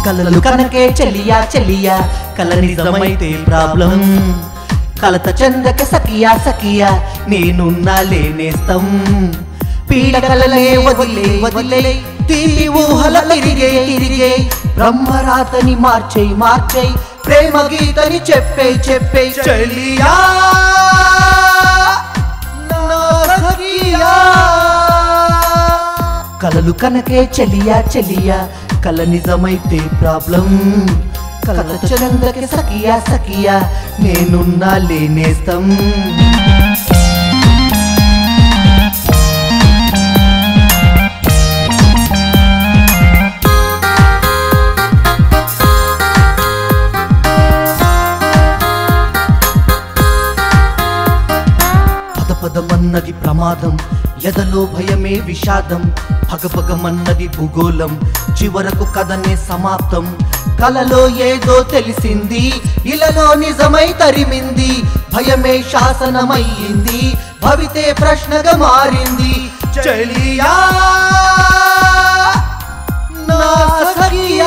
కలలు కనకే చెల్లియా చెల్లియా కల నిజమైతే ప్రాబ్లం కలత చందక సఖియా సఖియా నేనున్నా లేనేస్తం పీడ కలలే వదిలే వదిలే తీరి ఊహల తిరిగే తిరిగే బ్రహ్మరాతని మార్చై మార్చై ప్రేమ గీతని చెప్పే చెప్పే చెల్లియా నా సఖియా కలలు కనకే చెలియా చెలియా కల నిజమైతే ప్రాబ్లం కలత చందకే సఖియా సఖియా నేనున్నా లేనేస్తం పద పదమన్నది ప్రమాదం ఎదలో భయమే విషాదం భగభగమన్నది భూగోళం చివరకు కథనే సమాప్తం కలలో ఏదో తెలిసింది ఇలలో నిజమై తరిమింది భయమే శాసనమయ్యింది భవితే ప్రశ్నగా మారింది చెలియా నా సఖియా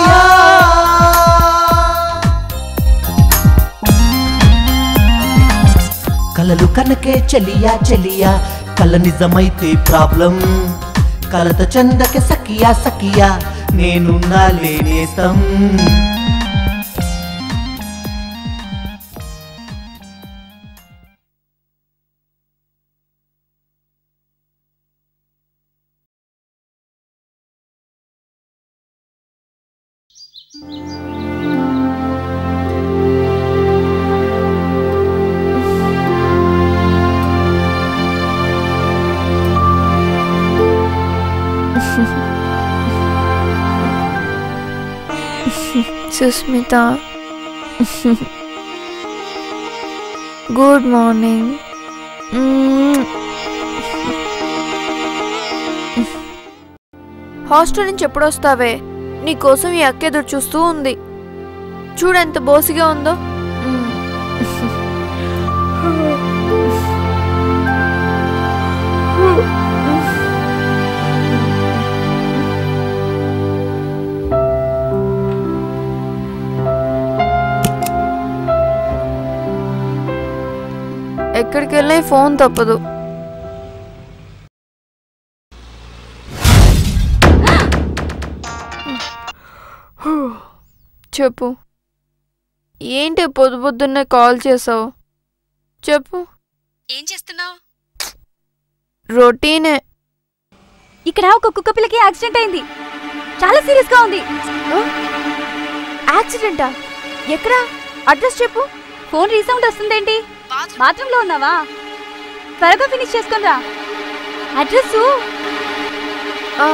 కలలు కనకే చెలియా చెలియా కల నిజమైతే ప్రాబ్లం కలత చందకే సఖియా సఖియా నేనున్నా లేనేస్తం సుస్మిత గుడ్ మార్నింగ్ హాస్టల్ నుంచి ఎప్పుడు వస్తావే నీకోసం ఈ అక్క ఎదురు చూస్తూ ఉంది చూడు ఎంత బోసిగా ఉందో మ్మ్. ఎక్కడికి వెళ్ళి ఫోన్ తప్పదు చెప్పు ఏంటి పొద్దు పొద్దున్నే కాల్ చేసావు చెప్పు ఏం చేస్తున్నావు రొటీనే ఇక్కడ ఒక కుక్క పిల్లకి యాక్సిడెంట్ అయింది చాలా సీరియస్ గా ఉంది యాక్సిడెంటా ఎక్కడా అడ్రస్ చెప్పు ఫోన్ రీసౌండ్ వస్తుందేంటి బాత్రూమ్ లో ఉన్నావా త్వరగా ఫినిష్ చేసుకుని రా అడ్రస్ ఆ,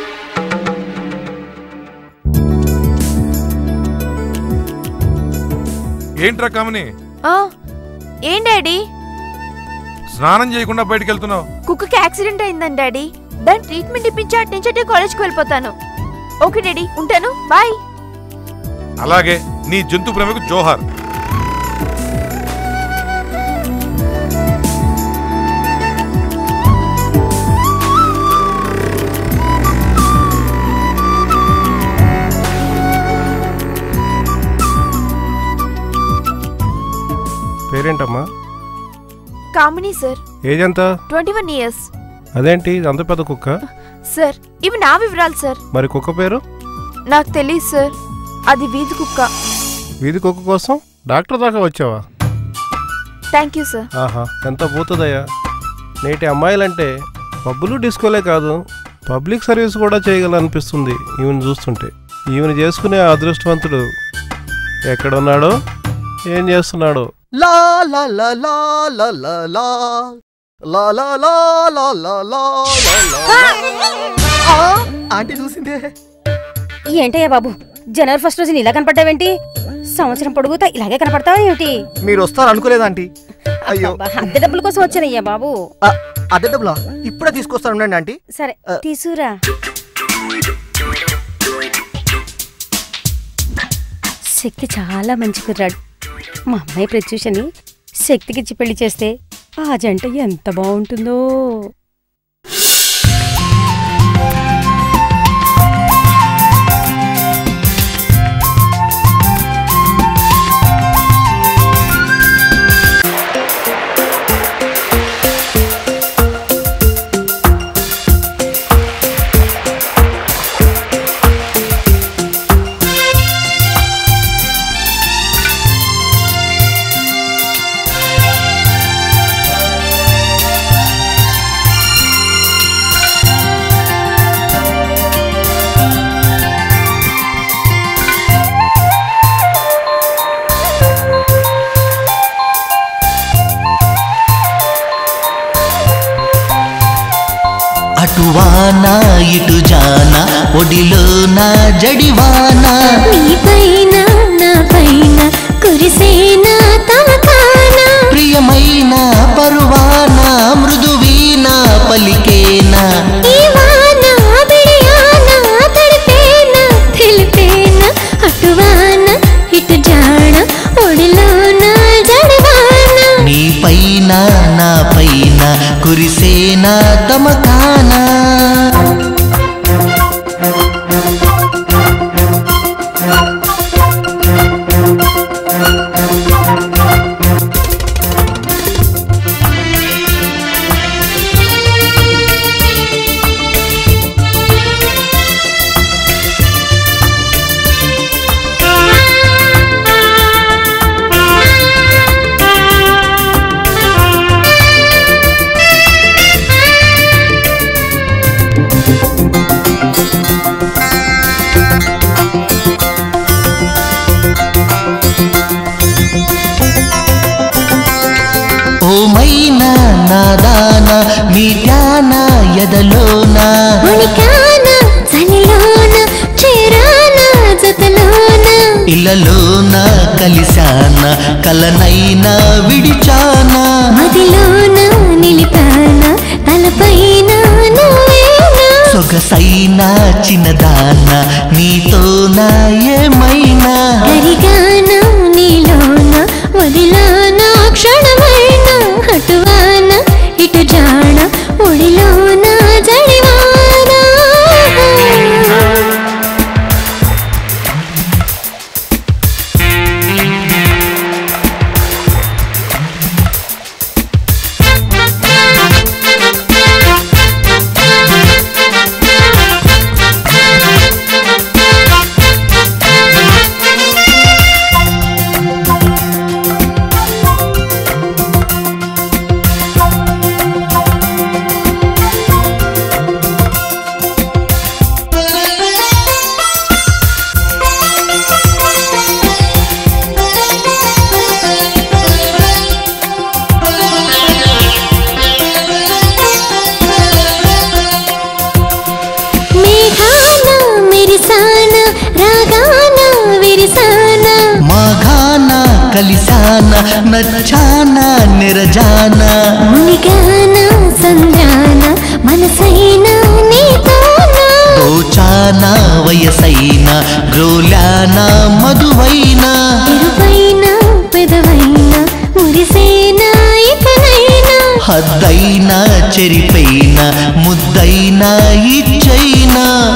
ఏంట్రా కామని ఆ, ఏం డాడీ స్నానం చేయకుండా బయటికి వెళ్తున్నావు కుక్కకి యాక్సిడెంట్ అయిందని డాడీ దాని ట్రీట్మెంట్ ఇప్పించి అటు నుంచి అటే కాలేజ్కి వెళ్ళిపోతాను ఓకే డాడీ ఉంటాను బాయ్ అలాగే నీ జంతు ప్రేమకు జోహార్ పేరేంటమ్మా కామినీ సార్ ఏజ్ ఎంత ట్వంటీ వన్ ఇయర్స్ అదేంటి ఇది అంత పెద్ద కుక్క సార్ ఇవి నా వివరాలు సార్ మరి కుక్క పేరు నాకు తెలియదు సార్ అది వీధి కుక్క వీధి కుక్క కోసం డాక్టర్ దాకా వచ్చావా థ్యాంక్ యూ సార్ ఆహా ఎంత పోతుందయ్యా నేటి అమ్మాయిలంటే పబ్బులు డిస్కోలే కాదు పబ్లిక్ సర్వీస్ కూడా చేయగలనిపిస్తుంది ఈమెను చూస్తుంటే ఈమెను చేసుకునే ఆ అదృష్టవంతుడు ఎక్కడున్నాడో ఏం చేస్తున్నాడో లా లా లా లా లా లా లా లా లా లా లా లా లా లా ఆ, ఆంటీ చూసిందే ఏంటయ్యా బాబు జనవరి ఫస్ట్ రోజు ఇలా కనపడ్డావేంటి సంవత్సరం పొడుగుతా ఇలాగే కనపడతావా ఏమిటి మీరు వస్తారు అనుకోలేదు ఆంటీ అయ్యో అబ్బా, అద్దె డబ్బుల కోసం వచ్చానయ్యా బాబు ఆ, అదే డబ్బులా ఇప్పుడే తీసుకొస్తాను ఉండండి ఆంటీ సరే ఆ. తీసుకురా శక్తి చాలా మంచి కుర్రాడు మా అమ్మాయి ప్రత్యూషని శక్తికిచ్చి పెళ్లి చేస్తే ఆ జంట ఎంత బాగుంటుందో అటువాన ఇటు జాన ఒడిలో నా జడివాన నీపైన నా పైన కురిసేన తమకాన ప్రియమైన పరువాన మృదువీన పలికేన ఈ వాన బిడియాన తడిపేన తెలిపేన అటువాన ఇటు జాణ ఒడిలోన జడవాన నీ పైన నా పైన కురిసేన తమకానా ఓమైన నాదాన మీటాన ఎదలోన ఉనికాన చలిలోన చేరాన జతలోన ఇళ్ళలోన కలిశాన కలనైన విడిచాన మదిలోన నిలిపాన తలపైన నువ్వేనా సొగసైన చిన్నదాన నీతోన ఏమైనా కరిగాన నీలోన వదిలాన క్షణమైన అటువాన ఇటు జాణ ఒడిలోన జడివాన మేఘాన మెరిసాన రాగాన విరిసాన మాఘాన కలిశాన నచ్చాన నిరజాన మునిగాన సంద్రాన మనసైన నీతోన దోచాన వయసైన గ్రోలాన మధువైన ఇరుపైన పెదవైన మురిసేన ఇకనైనా హద్దైన చెరిపైన ముద్దైన ఇచ్చైన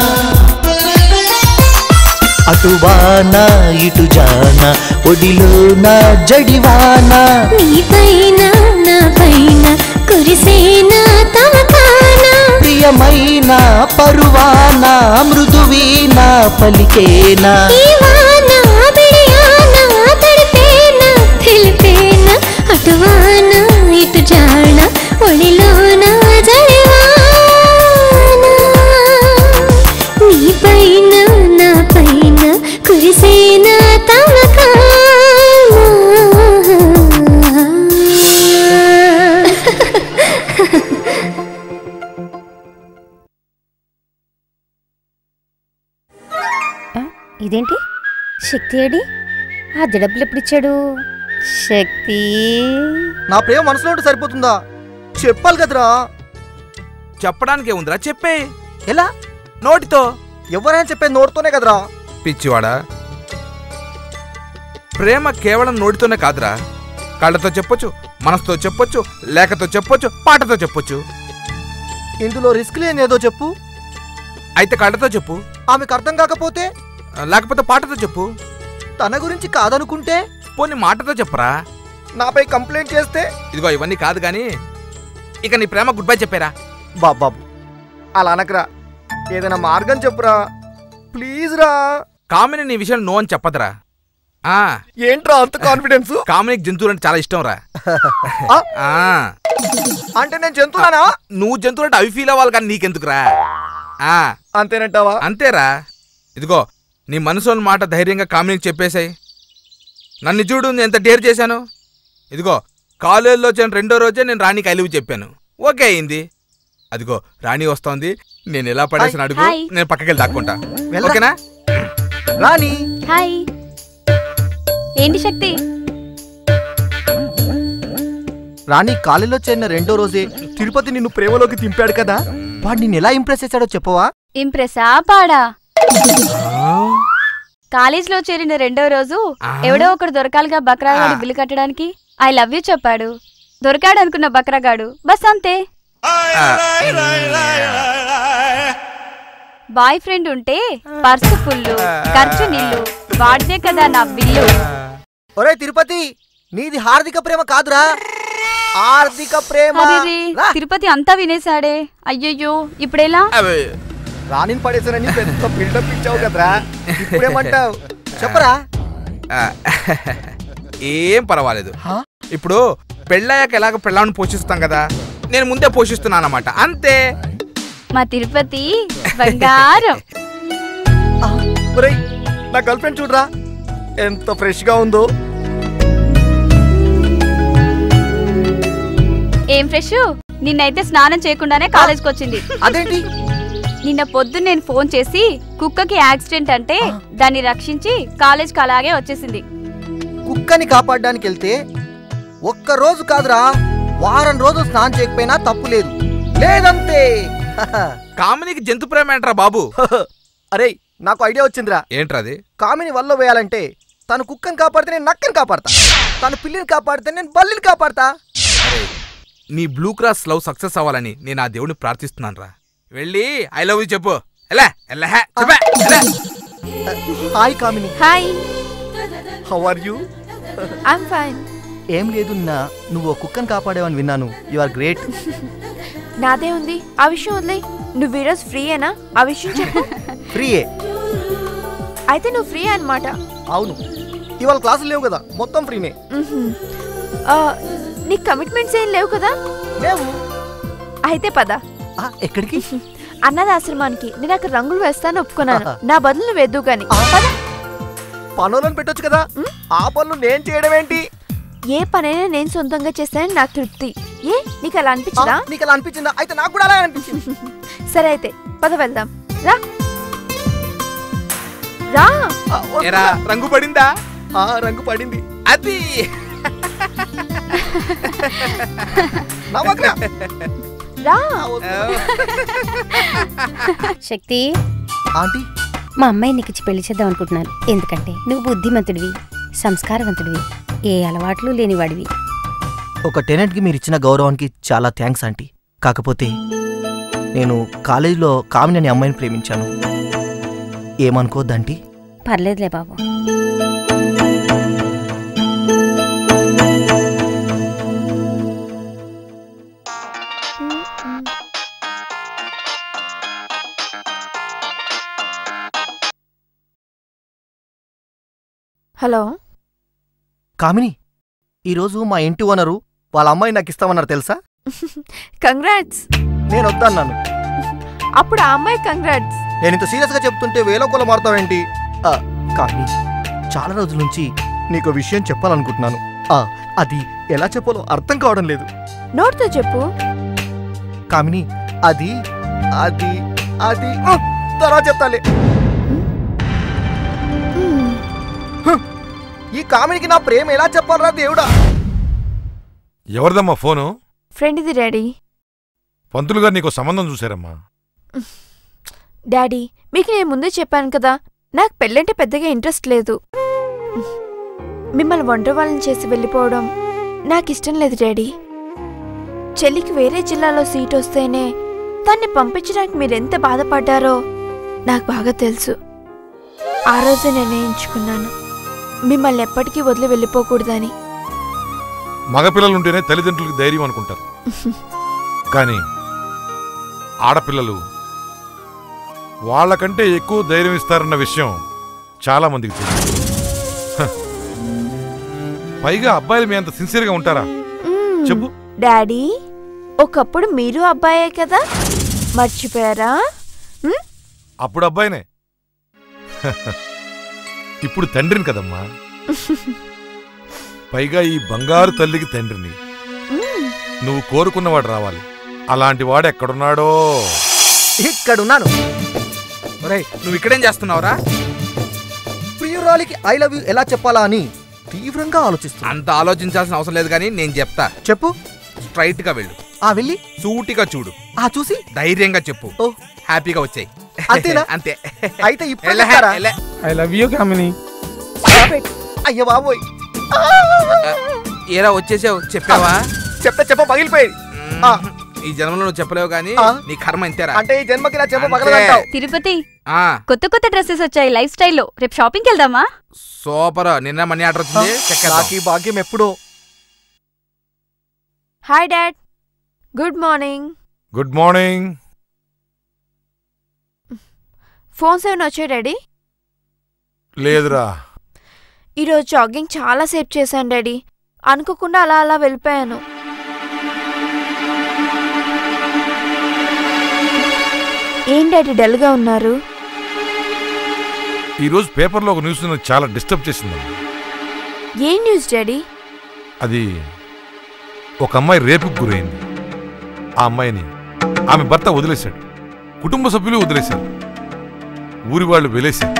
అటువాన ఇటు జాన ఒడిలోన జడివాన నీపైన నా పైన కురిసేన తమకాన ప్రియమైన పరువాన మృదువీన పలికేన ఈ వాన బిడియాన తడిపేన తెలిపేన అటువాన ఇటు జాణ ఒడిలోన జడివాన నీపైన నా పైన కురిసేన తమకాన ఇదేంటి శక్తి ఏడి ఆ డబ్బులు ఎప్పుడు ఇచ్చాడు శక్తి నా ప్రేమ మనసులో ఉంటే సరిపోతుందా చెప్పాలి కదరా చెప్పడానికి ఏముందిరా చెప్పే ఎలా నోటితో ఎవరైనా చెప్పేది నోటితోనే కదరా పిచ్చివాడా ప్రేమ కేవలం నోటితోనే కాదురా కళ్ళతో చెప్పొచ్చు మనసుతో చెప్పొచ్చు లేఖతో చెప్పొచ్చు పాటతో చెప్పొచ్చు ఇందులో రిస్క్ లేని ఏదో చెప్పు అయితే కళ్ళతో చెప్పు ఆమెకు అర్థం కాకపోతే లేకపోతే పాటతో చెప్పు తన గురించి కాదనుకుంటే పోనీ మాటతో చెప్పరా నాపై కంప్లైంట్ చేస్తే ఇదిగో ఇవన్నీ కాదు కానీ ఇక నీ ప్రేమ గుడ్ బై చెప్పారా బాబు బాబు అలా అనకరా ఏదైనా మార్గం చెప్పురా ప్లీజ్ రా కామిని నీ విషయం నో అని చెప్పదురా ఆ ఏంట్రా అంత కాన్ఫిడెన్స్ కామినికి జంతువులు అంటే చాలా ఇష్టం రా ఆ? ఆ, అంటే నేను జంతువునా నువ్వు జంతువులు అంటే అవి ఫీల్ అవ్వాలి కానీ నీకెందుకురా ఆ అంతేనంటావా అంతేరా ఇదిగో నీ మనసులోని మాట ధైర్యంగా కామినికి చెప్పేశాయి నన్ను చూడు నేను ఎంత డేర్ చేశాను ఇదిగో కాలేజీలో వచ్చిన రెండో రోజే నేను రాణికి అలివి చెప్పాను ఓకే అయింది అదిగో రాణి వస్తోంది నేను ఎలా పడేసిన హాయ్. అడుగు హాయ్. నేను పక్కకెళ్ళి దాక్కుంటా వెళ్ళరా. ఓకేనా రాణి హాయ్ ఏంటి శక్తి రాణి కాలేజీలో చేరిన రెండో రోజే తిరుపతి నిన్ను ప్రేమలోకి తింపాడు కదా వాడు నిన్ను ఎలా ఇంప్రెస్ చేశాడో చెప్పవా ఇంప్రెసా పాడా కాలేజీలో చేరిన రెండో రోజు ఆ? ఎవడో ఒకడు దొరకాలిగా బక్రాగాడు ఆ. బిల్లు కట్టడానికి ఐ లవ్ యూ చెప్పాడు దొరికాడు అనుకున్న బక్రాగాడు బస్ అంతే బాయ్ ఫ్రెండ్ ఉంటే పర్సు ఫుల్లు ఖర్చు నిల్లు వాడితే కదా నా బిల్లు ఒరే తిరుపతి నీది హార్దిక ప్రేమ కాదురా ఆర్థిక ప్రేమ అరెరే, రా. తిరుపతి అంతా వినేశాడే అయ్యయ్యో ఇప్పుడెలా అవి, రాణిని పడేసానని పెద్ద బిల్డప్ ఇచ్చావు కదరా ఇప్పుడేమంటావు చెప్పరా ఆ, ఏం పర్వాలేదు హా? ఇప్పుడు పెళ్ళయ్యాక ఎలాగ పెళ్ళాన్ని పోషిస్తాం కదా నేను ముందే పోషిస్తున్నాను అనమాట అంతే మా తిరుపతి బంగారం ఆ, ఒరేయ్ నా గర్ల్ ఫ్రెండ్ చూడరా ఎంత ఫ్రెష్ గా ఉందో ఏం ఫ్రెష్ నిన్నైతే స్నానం చేయకుండానే కాలేజ్కి వచ్చింది అదేంటి నిన్న పొద్దున్న నేను ఫోన్ చేసి కుక్కకి యాక్సిడెంట్ అంటే దాన్ని రక్షించి కాలేజ్కి అలాగే వచ్చేసింది కుక్కని కాపాడడానికి వెళ్తే ఒక్క రోజు కాదురా వారం రోజులు స్నానం చేయకపోయినా తప్పు లేదు లేదంతే కామినికి జంతు ప్రేమ ఏంట్రా బాబు అరే నాకు ఐడియా వచ్చిందిరా ఏంట్రది కామిని వల్ల వేయాలంటే తను కుక్కని కాపాడితే నేను నక్కని కాపాడతా తను పిల్లిని కాపాడితే నేను బల్లిని కాపాడతా అరే నీ బ్లూ క్రాస్ లవ్ సక్సెస్ అవ్వాలని నేను ఆ దేవుడిని ప్రార్థిస్తున్నాను రా వెళ్ళి ఐ లవ్ యూ చెప్పు ఎలా ఎలా చెప్పే ఎలా hi Kamini hi how are you I'm fine ఏం లేదు నా నువ్వు ఓ కుక్కని కాపాడేవని విన్నాను యు ఆర్ గ్రేట్ నాదే ఉంది ఆ విషయం వదిలే నువ్వు ఈరోజు ఫ్రీయేనా ఆ విషయం చెప్పు ఫ్రీయే అయితే నువ్వు ఫ్రీ అనమాట అవును ఇవాళ క్లాసులు లేవు కదా మొత్తం ఫ్రీనే నీకు కమిట్మెంట్స్ ఏం లేవు కదా లేవు అయితే పద ఆ, ఎక్కడికి అన్నదాశ్రమానికి నేను అక్కడ రంగులు వేస్తాను ఒప్పుకున్నాను నా బదులు నువ్వు వెద్దు గాని పద పనులను పెట్టొచ్చు కదా ఆ పనులు నేను చేయడం ఏంటి ఏ పనైనా నేను సొంతంగా చేస్తానని నాకు తృప్తి ఏ నీకు అలా ఆ, అనిపించదా నీకు అలా అనిపించిందా అయితే నాకు కూడా అలా అనిపించింది సరే అయితే పద వెళ్దాం రా రా ఆ, వస్తున్నా. ఏరా రంగు పడిందా ఆ, రంగు పడింది అది నవ్వకురా. రా ఆ, వస్తున్నా. శక్తి ఆంటీ మా అమ్మాయి నీకు ఇచ్చి పెళ్లి చేద్దాం అనుకుంటున్నాను ఎందుకంటే నువ్వు బుద్ధిమంతుడివి సంస్కారవంతుడివి ఏ అలవాట్లు లేనివాడివి ఒక టెనెంట్కి మీరు ఇచ్చిన గౌరవానికి చాలా థ్యాంక్స్ ఆంటీ కాకపోతే నేను కాలేజీలో కామిని అనే అమ్మాయిని ప్రేమించాను ఏమనుకోద్దంటీ పర్లేదులే బాబు హలో కామిని ఈరోజు మా ఇంటి ఓనరు వాళ్ళ అమ్మాయి నాకు ఇస్తామన్నారు తెలుసా కంగ్రాట్స్ నేను వద్దన్నాను అప్పుడు ఆ అమ్మాయి కంగ్రాట్స్ నేను ఇంత సీరియస్గా చెప్తుంటే వేలో కొల మారుతావేంటి ఆ, కామిని చాలా రోజుల నుంచి నీకు విషయం చెప్పాలనుకుంటున్నాను ఆ, అది ఎలా చెప్పాలో అర్థం కావడం లేదు నోట్తో చెప్పు కామిని అది అది అది ఆ, తర్వాత చెప్తాలే మ్మ్. ఈ కామినికి నా ప్రేమ ఎలా చెప్పాలరా దేవుడా ఎవరిదమ్మా ఫోను ఫ్రెండ్ది డాడీ పంతులు గారు నీకు సంబంధం చూశారమ్మా డాడీ మీకు నేను ముందే చెప్పాను కదా నాకు పెళ్ళంటే పెద్దగా ఇంట్రెస్ట్ లేదు మిమ్మల్ని ఒంటరి వాళ్ళని చేసి వెళ్ళిపోవడం నాకు ఇష్టం లేదు డాడీ చెల్లికి వేరే జిల్లాలో సీట్ వస్తేనే దాన్ని పంపించడానికి మీరెంత బాధపడ్డారో నాకు బాగా తెలుసు ఆ రోజే నిర్ణయించుకున్నాను మిమ్మల్ని ఎప్పటికీ వదిలి వెళ్ళిపోకూడదని మగపిల్లలు ఉంటేనే తల్లిదండ్రులకు ధైర్యం అనుకుంటారు కానీ ఆడపిల్లలు వాళ్ళకంటే ఎక్కువ ధైర్యం ఇస్తారన్న విషయం చాలా మందికి తెలియదు హ. పైగా అబ్బాయిలు మీ అంత సిన్సియర్గా ఉంటారా మ్మ్. చెప్పు డాడీ ఒకప్పుడు మీరు అబ్బాయే కదా మర్చిపోయారా మ్మ్? అప్పుడు అబ్బాయినే ఇప్పుడు తండ్రిని కదమ్మా పైగా ఈ బంగారు తల్లికి తండ్రిని మ్మ్. నువ్వు కోరుకున్నవాడు రావాలి అలాంటి వాడు ఎక్కడున్నాడో ఇక్కడున్నాను ఒరేయ్ నువ్వు ఇక్కడేం చేస్తున్నావురా ప్రియురాలికి ఐ లవ్ యూ ఎలా చెప్పాలా అని తీవ్రంగా ఆలోచిస్తున్నా అంత ఆలోచించాల్సిన అవసరం లేదు కానీ నేను చెప్తా చెప్పు స్ట్రైట్ గా వెళ్ళు ఆ వెళ్ళి సూటిగా చూడు ఆ చూసి ధైర్యంగా చెప్పు ఓ హ్యాపీగా వచ్చాయి అంతేనా? అంతే అయితే ఇప్పుడు ఎల్లే, చెప్తారా? ఎల్లే. ఐ లవ్ యూ కామిని అయ్య బాబోయ్ ఏరా వచ్చేసావు చెప్పావా చెప్తే చెప్ప పగిలిపోయి ఆ. ఈ జన్మలో నువ్వు చెప్పలేవు కానీ ఆ. నీ కర్మ ఇంతేరా అంటే ఈ జన్మకి నా చెప్ప అంతే. పగలదంటావు తిరుపతి ఆ కొత్త కొత్త డ్రెస్సెస్ వచ్చాయి లైఫ్ స్టైల్లో రేపు షాపింగ్కి వెళ్దామా సూపర్ నిన్న మనీ ఆర్డర్ వచ్చింది చెక్కేద్దాం. నాకు ఈ భాగ్యం ఎప్పుడో hi dad good morning good morning phones ఏమైనా వచ్చాయి డాడీ లేదురా ఈరోజు జాగింగ్ చాలా సేపు చేశాను డాడీ అనుకోకుండా అలా అలా వెళ్ళిపోయాను ఏం డాడీ డల్గా ఉన్నారు ఈరోజు పేపర్లో ఒక న్యూస్ నన్ను చాలా డిస్టర్బ్ చేసిందమ్మా ఏం న్యూస్ డాడీ అది ఒక అమ్మాయి రేపుకు గురైంది ఆ అమ్మాయిని ఆమె భర్త వదిలేశాడు కుటుంబ సభ్యులు వదిలేశారు ఊరి వాళ్ళు వెలేశారు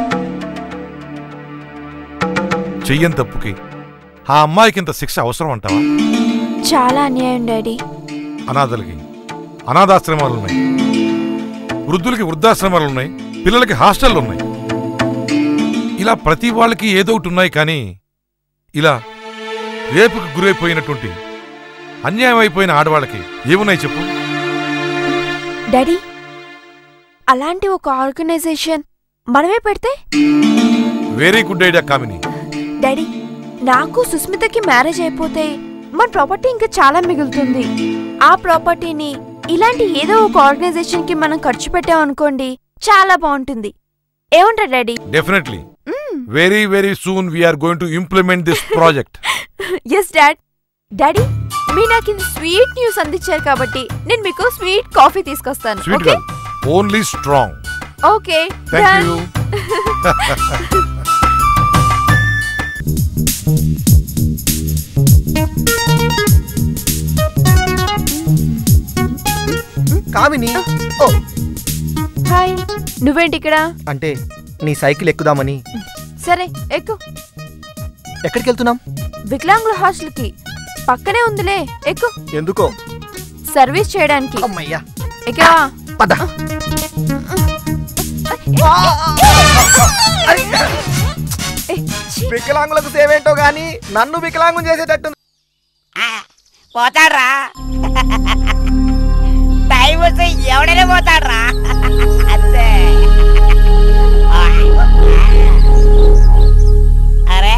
చెయ్యని తప్పుకి ఆ అమ్మాయికి ఇంత శిక్ష అవసరం అంటావా చాలా అన్యాయం డాడీ అనాథలకి అనాథాశ్రమాలు ఉన్నాయి వృద్ధులకి వృద్ధాశ్రమాలు ఉన్నాయి పిల్లలకి హాస్టళ్ళు ఉన్నాయి ఇలా ప్రతి వాళ్ళకి ఏదో ఒకటి ఉన్నాయి కానీ ఇలా రేపుకి గురైపోయినటువంటి అన్యాయం అయిపోయిన ఆడవాళ్ళకి ఏమున్నాయి చెప్పు డాడీ అలాంటి ఒక ఆర్గనైజేషన్ మనమే పెడితే very good idea Kamini daddy నాకు సుస్మితకి మ్యారేజ్ అయిపోతే మన ప్రాపర్టీ ఇంకా చాలా మిగులుతుంది ఆ ప్రాపర్టీని ఇలాంటి ఏదో ఒక ఆర్గనైజేషన్ కి మనం ఖర్చు పెట్టామనుకోండి చాలా బాగుంటుంది ఏమంటారు daddy definitely very very soon we are going to implement this project yes dad daddy మీరు నాకు ఇది స్వీట్ న్యూస్ అందించారు కాబట్టి నేను మీకు స్వీట్ కాఫీ తీసుకొస్తాను sweet okay girl only strong okay thank you Kamini oh hi నువ్వేంటి ఇక్కడ అంటే నీ సైకిల్ ఎక్కుదామని సరే ఎక్కు ఎక్కడికి వెళ్తున్నాం వికలాంగుల హాస్టల్ కి పక్కనే ఉందిలే ఎక్కు ఎందుకో సర్వీస్ చేయడానికి అమ్మయ్యా ఎక్కవా పద వికలాంగులకు సేవేంటో గాని నన్ను వికలాంగం చేసేటట్టు పోతాడ్రా టైం వస్తే ఎవడైనా పోతాడ్రా అంతే అరే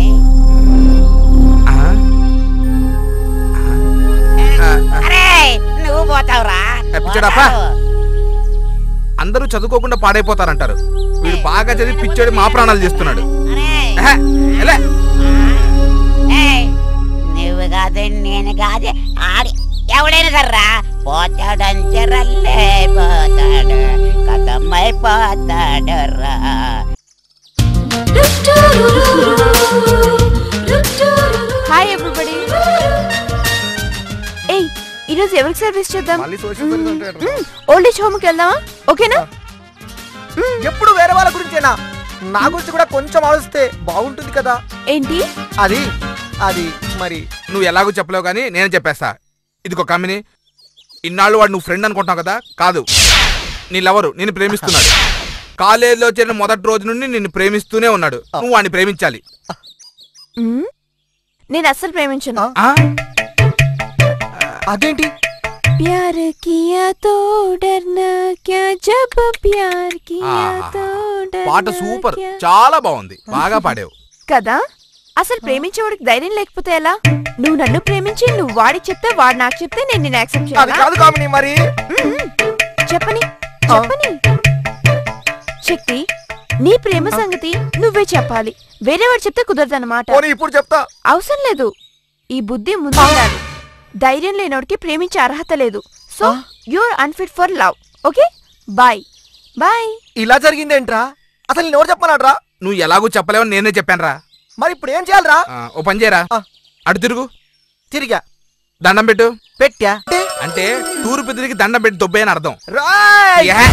అరే నువ్వు పోతావురా పిచ్చాడప్పా అందరూ చదువుకోకుండా పాడైపోతారంటారు వీడు బాగా చదివి పిచ్చాడు మా ప్రాణాలు చేస్తున్నాడు ఎహె, ఎలే. ఏయ్, నువ్వు కాదు నేను కాదు ఆడి ఎవడైనా సర్రా పోతాడంటే రల్లే పోతాడు కథమైపోతాడు రా హాయ్ ఎవ్రీబడి ఏయ్ ఈరోజు ఎవరికి సర్వీస్ చేద్దాం మళ్ళీ సోషల్ సర్వీస్ అంటాడు. ఓల్డ్ ఏజ్ హోమ్కి వెళ్దామా ఓకేనా ఎప్పుడు వేరే వాళ్ళ గురించేనా నా గురించి కూడా కొంచెం ఆలోచిస్తే బాగుంటుంది కదా ఏంటి అది అది మరి నువ్వు ఎలాగో చెప్పలేవు కానీ నేను చెప్పేస్తా ఇదిగో కమ్మిని ఇన్నాళ్ళు వాడు నువ్వు ఫ్రెండ్ అనుకుంటున్నావు కదా కాదు నీ లవరు నేను ప్రేమిస్తున్నాడు కాలేజీలో చేరిన మొదటి రోజు నుండి నిన్ను ప్రేమిస్తూనే ఉన్నాడు నువ్వు వాడిని ప్రేమించాలి మ్మ్? నేను అస్సలు ప్రేమించను ఆ? అదేంటి प्यार किया तो डरना क्या जब प्यार किया ఆహా. तो పాట डरना సూపర్ क्या చాలా బాగుంది బాగా పాడావు కదా అసలు ప్రేమించేవాడికి ధైర్యం లేకపోతే ఎలా నువ్వు నన్ను ప్రేమించి నువ్వు వాడికి చెప్తే వాడు నాకు చెప్తే నేను నిన్ను యాక్సెప్ట్ అది చేయాలా కాదు కామిని మరి మ్మ్. చెప్పని చెప్పని శక్తి నీ ప్రేమ సంగతి నువ్వే చెప్పాలి వేరేవాడు చెప్తే కుదరదన్నమాట పోనీ ఇప్పుడు చెప్తా అవసరం లేదు ఈ బుద్ధి ముందుండాలి ధైర్యం లేనోడికి ప్రేమించే అర్హత లేదు so you're unfit for love okay bye bye ఇలా జరిగిందేంట్రా అసలు నేను ఎవరు చెప్పన్నాడ్రా నువ్వు ఎలాగో చెప్పలేవని నేనే చెప్పానురా మరి ఇప్పుడు ఏం చేయాలరా ఆ, ఓ పని చేయరా అటు తిరుగు తిరిగా దండం పెట్టు పెట్టా అంటే తూర్పు తిరిగి దండం పెట్టి దొబ్బే అని అర్థం రాయ్ యా.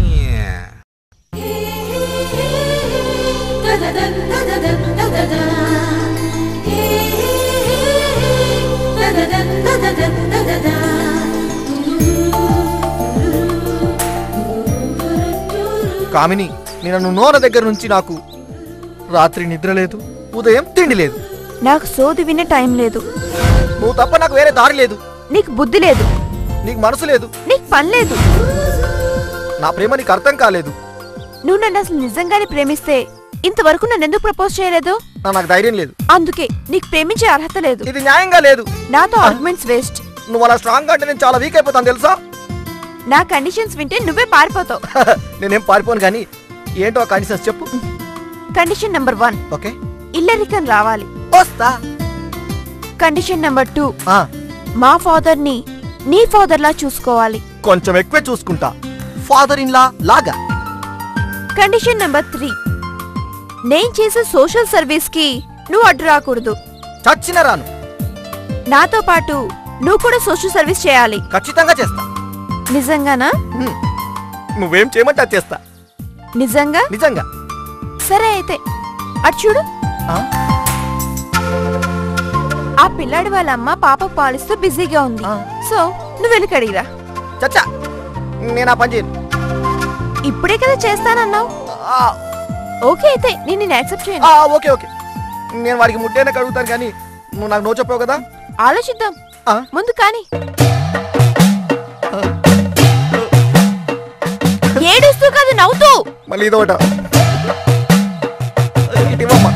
కామిని నేను నోన దగ్గర నుంచి నాకు రాత్రి నిద్ర లేదు ఉదయం తిండి లేదు నాకు సోది వినే టైం లేదు నువ్వు తప్ప నాకు వేరే దారి లేదు నీకు బుద్ధి లేదు నీకు మనసు లేదు నీకు పని లేదు నా ప్రేమ నీకు అర్థం కాలేదు నువ్వు నన్ను అసలు నిజంగానే ప్రేమిస్తే ఇంతవరకు నన్ను ఎందుకు ప్రపోజ్ చేయలేదు నా- నాకు ధైర్యం లేదు అందుకే నీకు ప్రేమించే అర్హత లేదు ఇది న్యాయంగా లేదు నాతో ఆర్గ్యుమెంట్స్ వేస్ట్ నువ్వు అలా స్ట్రాంగ్ అంటే నేను చాలా వీక్ అయిపోతాను తెలుసా నా కండిషన్స్ వింటే నువ్వే పారిపోతావు నేనేం పారిపోను కానీ ఏంటో ఆ కండిషన్స్ చెప్పు కండిషన్ నెంబర్ వన్ ఓకే ఇల్లరికన్ రావాలి వస్తా కండిషన్ నెంబర్ టూ ఆ, మా ఫాదర్ ని నీ ఫాదర్ లా చూసుకోవాలి కొంచెం ఎక్కువే చూసుకుంటా ఫాదర్ ఇన్ లా లాగా కండిషన్ నెంబర్ త్రీ నేను చేసే సోషల్ సర్వీస్ కి నువ్వు అడ్డు రాకూడదు చచ్చిన రాను నాతో పాటు నువ్వు కూడా సోషల్ సర్వీస్ చేయాలి ఖచ్చితంగా చేస్తా నిజంగానా హ్మ్. నువ్వేం చేయమంటే అది చేస్తా నిజంగా నిజంగా సరే అయితే అటు చూడు ఆ? ఆ పిల్లాడి వాళ్ళ అమ్మ పాప పాలిస్తూ బిజీగా ఉంది ఆ. సో నువ్వు వెళ్ళి కడిగిరా చచ్చా నేను ఆ పని చేయను ఇప్పుడే కదా చేస్తానన్నావు ఆ, ఓకే అయితే నేను నేను యాక్సెప్ట్ చేయను ఆ, ఓకే ఓకే నేను వాడికి ముట్టేనే కడుగుతాను కానీ నువ్వు నాకు నో చెప్పావు కదా ఆలోచిద్దాం ఆ? ముందు కానీ ఏడుస్తూ కాదు నవ్వుతూ మళ్ళీ ఇదొకట ఇటు ఇవ్వమ్మా.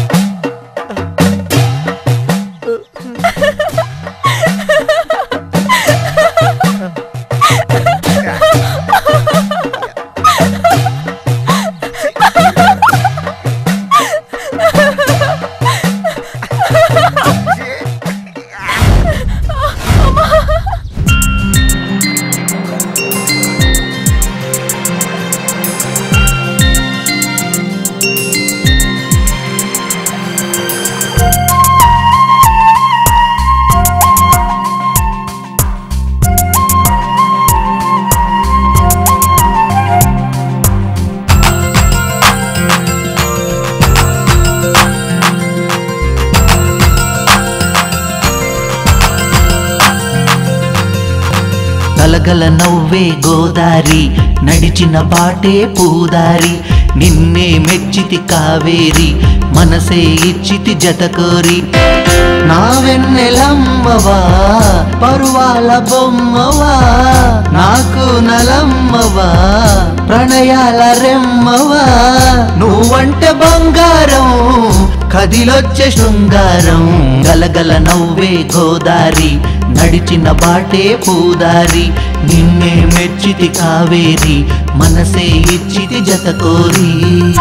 గలగల నవ్వే గోదారి నడిచిన బాటే పూదారి నిన్నే మెచ్చితి కావేరి మనసే ఇచ్చితి జతకోరి నా వెన్నెలమ్మవా పరువాల బొమ్మవా నాకు నలమ్మవా ప్రణయాల రెమ్మవా నువ్వంటే బంగారం కదిలొచ్చే శృంగారం గలగల నవ్వే గోదారి నడిచిన బాటే పూదారి నిన్నే మెచ్చితి కావేరి మనసే ఇచ్చితి జత కోరి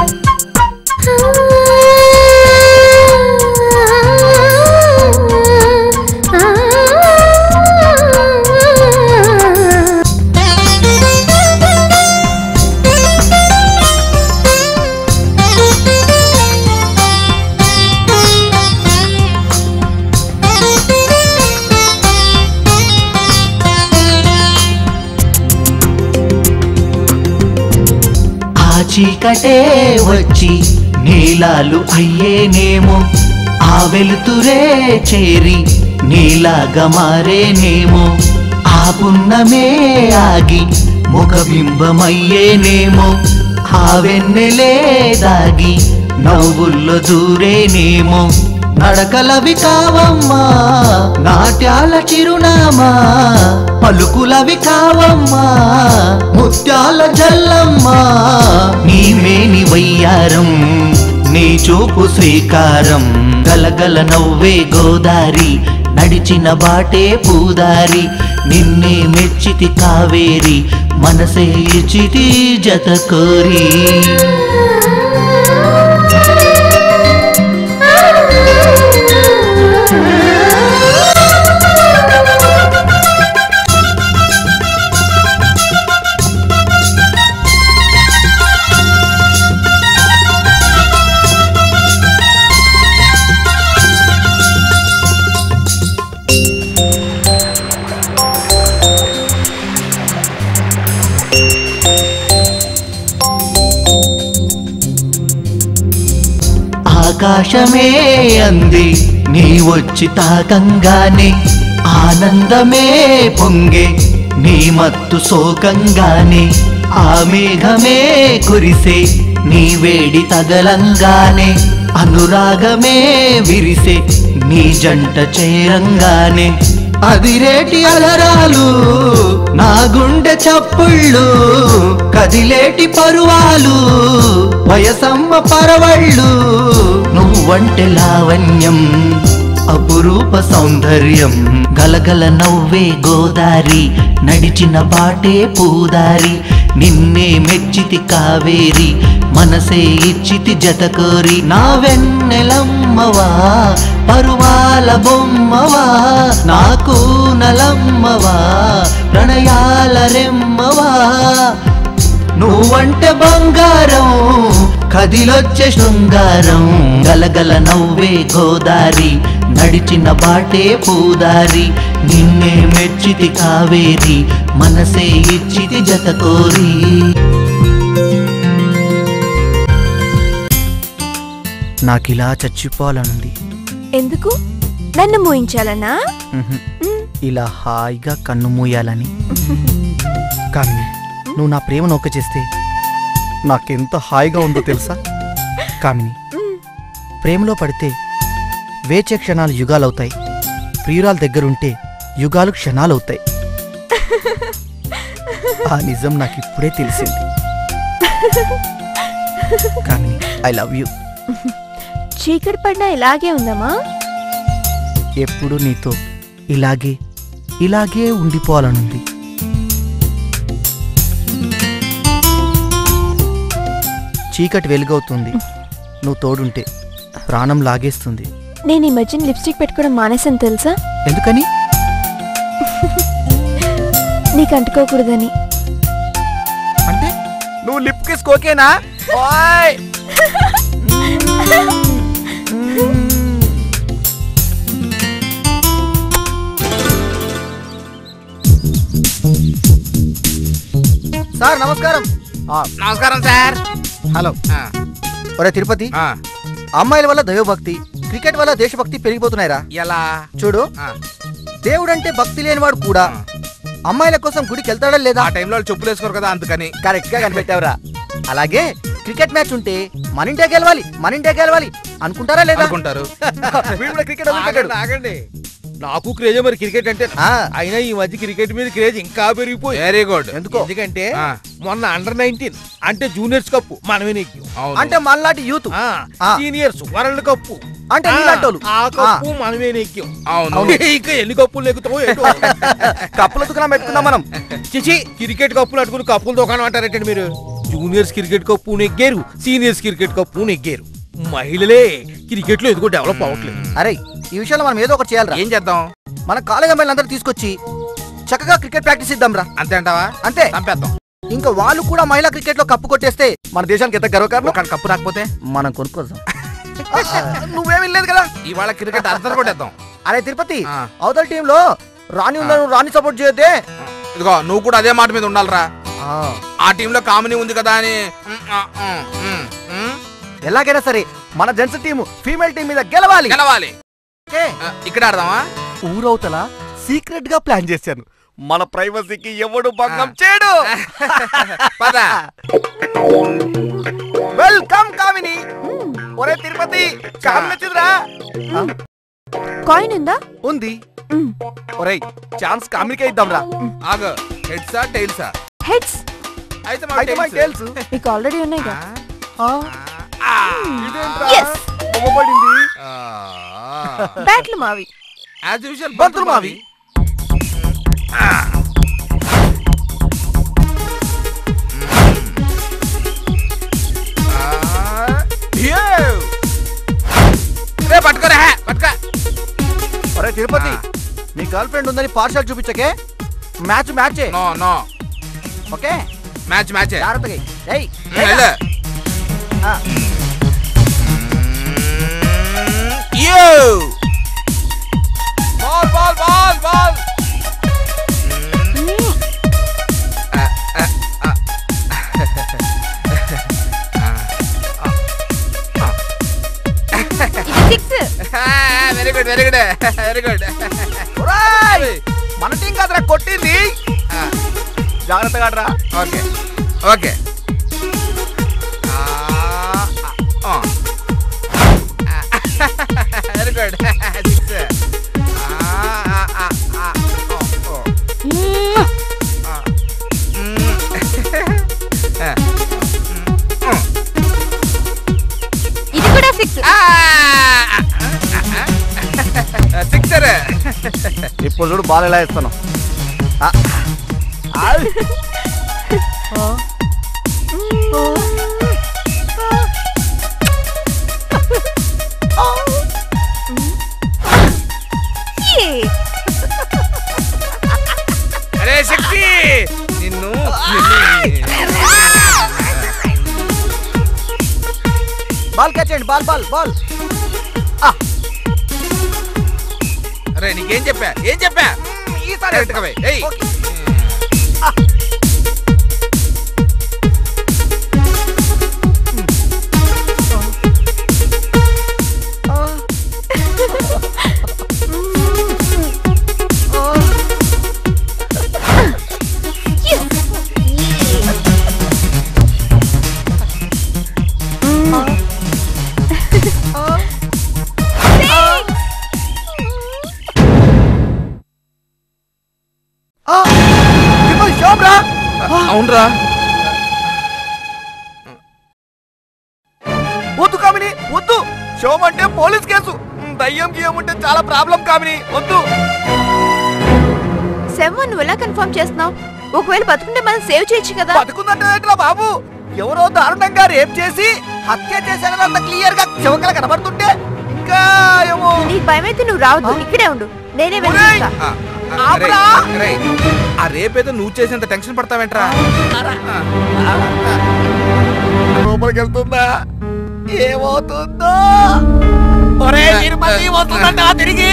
ఆ చీకటే వచ్చి నీలాలు అయ్యేనేమో ఆ వెలుతురే చేరి నీలాగా మారేనేమో ఆ పున్నమే ఆగి ముఖబింబమయ్యేనేమో ఆ వెన్నెలే దాగి నవ్వుల్లో దూరేనేమో నడకలవి కావమ్మా నాట్యాల చిరునామా పలుకులవి కావమ్మా ముత్యాల జల్లమ్మా నీవేని వయ్యారం నీ చూపు శ్రీకారం గలగల నవ్వే గోదారి నడిచిన బాటే పూదారి నిన్నే మెచ్చితి కావేరి మనసే ఇచ్చితి జత కోరి ఆకాశమే అంది నీ వచ్చి తాకంగానే ఆనందమే పొంగే నీ మత్తు శోకంగానే ఆ మేఘమే కురిసే నీ వేడి తగలంగానే అనురాగమే విరిసే నీ జంట చేరంగానే అదిరేటి అలరాలు నా గుండె చప్పుళ్ళు కదిలేటి పరువాలు వయసమ్మ పరవళ్ళు నువ్వంటే లావణ్యం అపురూప సౌందర్యం గలగల నవ్వే గోదారి నడిచిన బాటే పూదారి నిన్నే మెచ్చితి కావేరి మనసే ఇచ్చితి జతకోరి నా వెన్నెలమ్మవా పరువాల బొమ్మవా నాకు నలమ్మవా ప్రణయాల రెమ్మవా నువ్వంటే బంగారం కదిలొచ్చే శృంగారం గలగల నవ్వే గోదారి నడిచిన బాటే పూదారి నిన్నే మెచ్చితి కావేరి మనసే ఇచ్చితి జత కోరి నాకిలా చచ్చిపోవాలనుంది ఎందుకు నన్ను మూయించాలనా మ్హూ. ఇలా హాయిగా కన్ను మూయాలని కానీ నువ్వు నా ప్రేమ నౌక చేస్తే నాకెంత హాయిగా ఉందో తెలుసా కామిని ప్రేమలో పడితే వేచే క్షణాలు యుగాలవుతాయి ప్రియురాల దగ్గరుంటే యుగాలు క్షణాలవుతాయి ఆ నిజం నాకు ఇప్పుడే తెలిసింది కానీ ఐ లవ్ యూ చీకటి పడినా ఇలాగే ఉందమ్మా ఎప్పుడు నీతో ఇలాగే ఇలాగే ఉండిపోవాలనుంది చీకటి వెలుగవుతుంది నువ్వు తోడుంటే ప్రాణం లాగేస్తుంది నేను ఈ మధ్యన లిప్స్టిక్ పెట్టుకోవడం మానేసాను తెలుసా ఎందుకని నీకు అంటుకోకూడదని అంటే నువ్వు లిప్ కిస్ ఓకేనా ఓయ్ సార్ నమస్కారం ఆ, నమస్కారం సార్ హలో ఆ, ఒరే తిరుపతి ఆ, అమ్మాయిల వల్ల దైవభక్తి క్రికెట్ వల్ల దేశభక్తి పెరిగిపోతున్నాయిరా ఎలా చూడు ఆ, దేవుడంటే భక్తి లేనివాడు కూడా ఆ. అమ్మాయిల కోసం గుడికి వెళ్తాడా లేదా ఆ టైంలో వాళ్ళు చెప్పులు వేసుకోరు కదా అందుకని కరెక్ట్ గా కనిపెట్టావురా అలాగే క్రికెట్ మ్యాచ్ ఉంటే మన ఇండియా గెలవాలి మన ఇండియా గెలవాలి అనుకుంటారా లేదా అనుకుంటారు వీడు కూడా క్రికెట్ వదిలిపెట్టాడు. ఆగండి నాకు క్రేజ్ మరి క్రికెట్ అంటే ఆ, అయినా ఈ మధ్య క్రికెట్ మీద క్రేజ్ ఇంకా పెరిగిపోయి వెరీ గుడ్ ఎందుకో ఎందుకంటే ఆ. మొన్న అండర్ నైన్టీన్ అంటే జూనియర్స్ కప్పు మనమే నెగ్గాం అవును అంటే మనలాంటి యూత్ ఆ, ఆ. సీనియర్స్ వరల్డ్ కప్పు అంటే ఆ, నీలాంటోళ్ళు. ఆ కప్పు మనమే నెగ్గాం అవును ఇంకా ఎన్ని కప్పులు నెగ్గుతామో ఏంటో కప్పుల దుకాణం పెట్టుకుందాం మనం చిచి క్రికెట్ కప్పులు అట్టుకుని కప్పులు దుకాణం అంటారేంటండి మీరు జూనియర్స్ క్రికెట్ కప్పు నెగ్గారు సీనియర్స్ క్రికెట్ కప్పు నెగ్గారు మహిళలే క్రికెట్ లో ఎదుగో డెవలప్ అవ్వట్లేదు అరే ఈ విషయంలో మనం ఏదో ఒకటి చేయాలిరా ఏం చేద్దాం మన కాలేజ్ అమ్మాయిలందరూ తీసుకొచ్చి చక్కగా క్రికెట్ ప్రాక్టీస్ ఇద్దాం రా అంతే అంటావా అంతే చంపేద్దాం ఇంకా వాళ్ళు కూడా మహిళా క్రికెట్ లో కప్పు కొట్టేస్తే మన దేశానికి ఎంత గర్వకారణం ఒక కప్పు రాకపోతే మనం కొనుక్కోదాం నువ్వేమి లేదు కదా ఇవాళ క్రికెట్ అందరు కొట్టేద్దాం అరే తిరుపతి ఆ. అవతల టీంలో రాణి ఉందా నువ్వు రాణి సపోర్ట్ చేయొద్దే ఇదిగో నువ్వు కూడా అదే మాట మీద ఉండాలిరా ఆ టీంలో కామినీ ఉంది కదా అని ఉమ్, ఆ, ఉమ్, ఉమ్, ఉమ్, ఎలాగైనా సరే మన జెంట్స్ టీం ఫీమేల్ టీం మీద గెలవాలి గెలవాలి ఓకే? ఆ, ఇక్కడ ఆడదామా ఊరవతల సీక్రెట్ గా ప్లాన్ చేశాను మన ప్రైవసీకి ఎవడు భంగం చేయడు పద వెల్కమ్ కామిని ఒరే తిరుపతి కామిని వచ్చిందిరా కాయిన్ ఉందా ఉంది మ్. ఒరేయ్ ఛాన్స్ కామినికే ఇద్దాం రా ఆగ హెడ్సా టైల్సా హెడ్స్ అయితే అయితే మనకి తెలుసు మీకు ఆల్రెడీ ఉన్నాయి కదా Yes. బొమ్మపడింది బ్యాట్లు మావి యాజ్ యూజువల్ బంతులు మావి రే పట్టుకోరా హే, పట్టుకో ఒరే తిరుపతి నీ గర్ల్ ఫ్రెండ్ ఉందని పార్షల్ చూపించకే మ్యాచ్ మ్యాచే no no okay match match జాగ్రత్తగా ఎయ్ వెళ్ళు ఆ. Yo ball ball ball ball very good very good very good మన టీం కాదురా కొట్టింది జాగ్రత్తగా రా okay okay very good six ఇది కూడా సిక్స్ సిక్సర్ ఇప్పుడు చూడు బాల్ ఎలా ఇస్తాను అరే శక్తి నిన్ను బాల్ క్యాచ్ చేయండి బాల్ బాల్ బాల్ అరే నీకేం చెప్పా ఏం చెప్పా ఈసారి కరెక్ట్ గా వెయ్. ఏయ్. షోబ్రా అవునరా వద్దు కామిని వద్దు షోమ్ అంటే పోలీస్ కేసు దయ్యం గియ్యం ఉంటే చాలా ప్రాబ్లం కామిని వద్దు సెవెన్ నువ్వు ఎలా కన్ఫర్మ్ చేస్తున్నావు ఒకవేళ బతుకుంటే మనం సేవ్ చేయొచ్చు కదా బతుకుందంటే ఏంట్రా బాబు ఎవరో దారుణంగా రేప్ చేసి హత్య చేశారని అంత క్లియర్ గా చెవకల కనబడుతుంటే ఇంకా ఏమో నీకు భయమైతే నువ్వు రావద్దు ఇక్కడే ఉండు నేనే ఒరేయ్! వెళ్ళిస్తా ఆ, ఆ, ఆపురా! రేయ్, రేయ్. ఆ రేపేదో నువ్వు చేసేంత టెన్షన్ పడతావేంట్రా లోపలికి వెళ్తుందా ఏమవుతుందో ఒరే తిరుపతి వస్తుందంట తిరిగి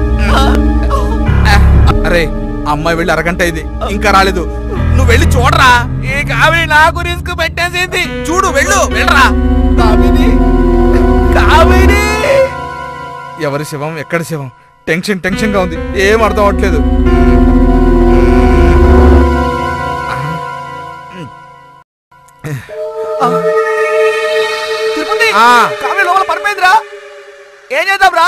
అరే అమ్మాయి వెళ్ళి అరగంట ఇది ఇంకా రాలేదు నువ్వు వెళ్ళి చూడరా ఈ కావిడి నాకు రిస్క్ పెట్టేసింది చూడు వెళ్ళు వెళ్ళరా కామిని కామిని ఎవరి శివం ఎక్కడ శివం టెన్షన్ టెన్షన్ గా ఉంది ఏం అర్థం అవట్లేదు తిరుపతి ఆ. కామిని లోపల పడిపోయిందిరా ఏం చేద్దాంరా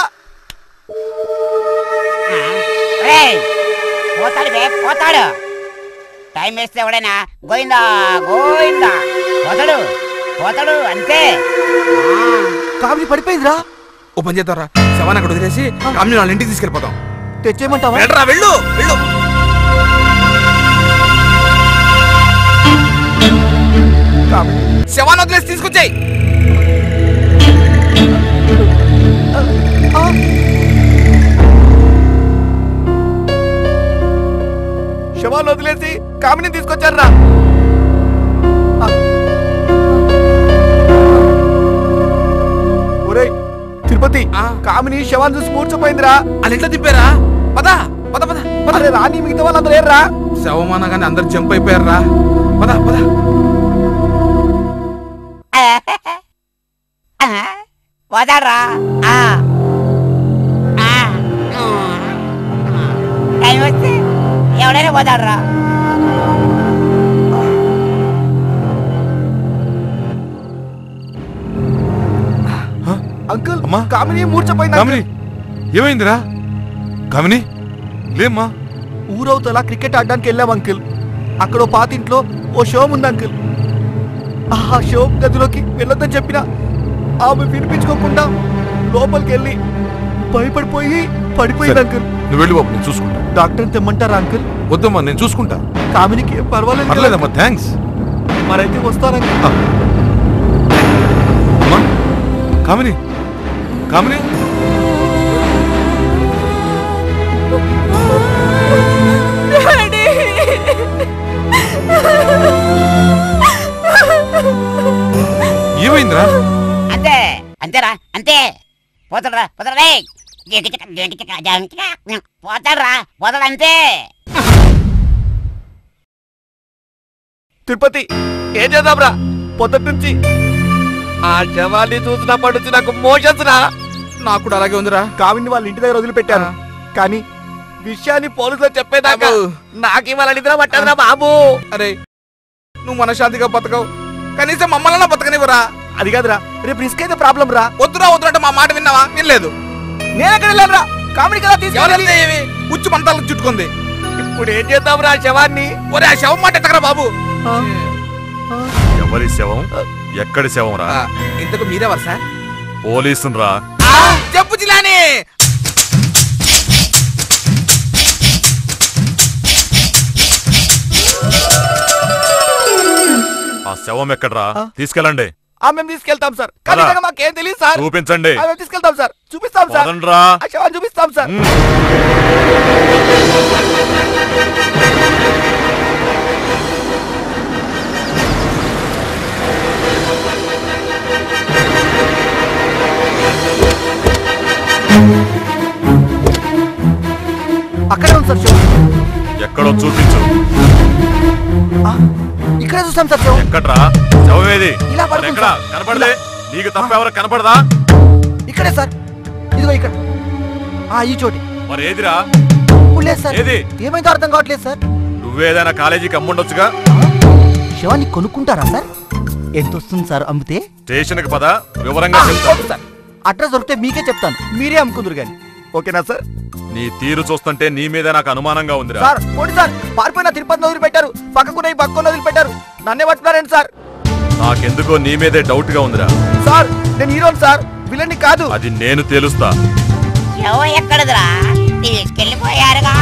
రేయ్, పోతాడు బే పోతాడు టైం వేస్తే ఎవడైనా గోయిందా గోయిందా పోతాడు పోతాడు అంతే కామిని పడిపోయిందిరా ఓ పని చేద్దాంరా శవాన్ని అక్కడ వదిలేసి కామిని వాళ్ళ ఇంటికి తీసుకెళ్ళిపోతాం తెచ్చేయమంటావా వెళ్ళరా వెళ్ళు వెళ్ళు శవాన్ని వదిలేసి తీసుకొచ్చాయి శవాన్ని వదిలేసి కామిని తీసుకొచ్చారా ఒరేయ్ తిరుపతి ఆ. కామిని శవాన్ని చూసి మూర్చపోయిందిరా వాళ్ళు ఎట్లా తిప్పారా పద పద పద పద అరే రాని మిగతా వాళ్ళందరూ ఏర్రా శవమానగానే అందరు జంప్ అయిపోయారా పద పద పోతాడ్రా ఆ. ఆ. టైం వస్తే ఎవడైనా పోతాడ్రా అంకుల్ అమ్మా. కామిని మూర్చపోయింది కామిని ఏమైందిరా కామిని లేమ్మా ఊరవుతలా క్రికెట్ ఆడడానికి వెళ్ళాం అంకుల్ అక్కడ ఓ పాతింట్లో ఓ షో ఉంది అంకుల్ ఆ షో గదిలోకి వెళ్ళొద్దని చెప్పిన ఆమె వినిపించుకోకుండా లోపలికి వెళ్ళి భయపడిపోయి పడిపోయింది సరే. అంకుల్ నువ్వు వెళ్ళి బాబు నేను చూసుకుంటా డాక్టర్ తెమ్మంటారా అంకుల్ వద్దమ్మా నేను చూసుకుంటా కామినికి ఏం పర్వాలేదు కదా? పర్లేదమ్మా థ్యాంక్స్ మరైతే వస్తానంకుల్ అమ్మా కామిని కామిని ఏమైందిరా అంతే అంతేరా అంతే పోతాడురా పోతాడు రే జంకిచక జంకిచక జంకిచక పోతాడురా పోతాడు అంతే తిరుపతి ఏం చేద్దాంరా పొద్దుటి నుంచి ఆ శవాన్ని చూసినప్పటి నుంచి నాకు మోషన్స్ రా నాకు కూడా అలాగే ఉందిరా కావిని వాళ్ళ ఇంటి దగ్గర వదిలిపెట్టాను కానీ విషయాన్ని పోలీసులు చెప్పేదాకా నాకు ఇవాళ నిద్ర పట్టదురా బాబు అరే నువ్వు మనశ్శాంతిగా బతకవు కనీసం మమ్మల్ని బతకనివ్వరా అది కాదురా రేపు రిస్క్ అయితే ప్రాబ్లం రా వద్దురా వద్దురంటే మా మాట విన్నావా వినలేదు నేను ఎక్కడ వెళ్ళాను రా కామెడీ కదా తీసుకెళ్ళాలి ఎవరైతే ఏమి ఉచ్చు పంతాలకు చుట్టుకుంది ఇప్పుడు ఏం చేద్దాం రా శవాన్ని ఒరే ఆ శవం మాట ఎత్తకరా బాబు ఎవరి శవం ఎక్కడి శవం రా ఆ, ఇంతకు మీరెవరు సార్ పోలీసును రా ఆ, చెప్పు జిలాని ఆ శవం ఎక్కడ్రా తీసుకెళ్ళండి ఆ మేము తీసుకెళ్తాం సార్ కానీ అలా. నిజంగా మాకేం తెలియదు సార్ చూపించండి ఆ, మేము తీసుకెళ్తాం సార్ చూపిస్తాం సార్ వదండ్రా. ఆ శవాన్ని చూపిస్తాం సార్ అక్కడే ఉంది సార్ శవం ఎక్కడో చూపించు ఇక్కడే చూస్తాం సార్ శవం ఎక్కడ్రా శవం ఏది ఇలా మరి పడుకుంది ఎక్కడ సార్. కనపడలే నీకు తప్ప ఎవరు కనపడదా ఇక్కడే సార్ ఇదిగో ఇక్కడ ఆ ఈ చోటి మరి ఏదిరా ఇప్పుడు లేదు సార్ ఏది? ఏమైందో అర్థం కావట్లేదు సార్ నువ్వేదైనా కాలేజీకి అమ్ముండొచ్చుగా శవాన్ని కొనుక్కుంటారా సార్ ఎంత వస్తుంది సార్ అమ్మితే స్టేషన్కి పద వివరంగా ఆ, చెప్తాను ఓకే సార్ అడ్రస్ దొరికితే మీకే చెప్తాను మీరే అమ్ముకుందరు కానీ ఓకేనా సార్ నీ తీరు చూస్తుంటే నీ మీద నాకు అనుమానంగా ఉందిరా సార్ పోటీ సార్ పారిపోయిన తిరుపతిని వదిలిపెట్టారు పక్కకున్న ఈ పక్కన వదిలిపెట్టారు నన్నే పట్టుకున్నారండి సార్ నాకెందుకో నీ మీదే డౌట్ గా ఉందిరా సార్ నేను హీరోని సార్ విలన్ని కాదు అది నేను తేలుస్తా శవం ఎక్కడదిరా తీసుకెళ్ళిపోయారుగా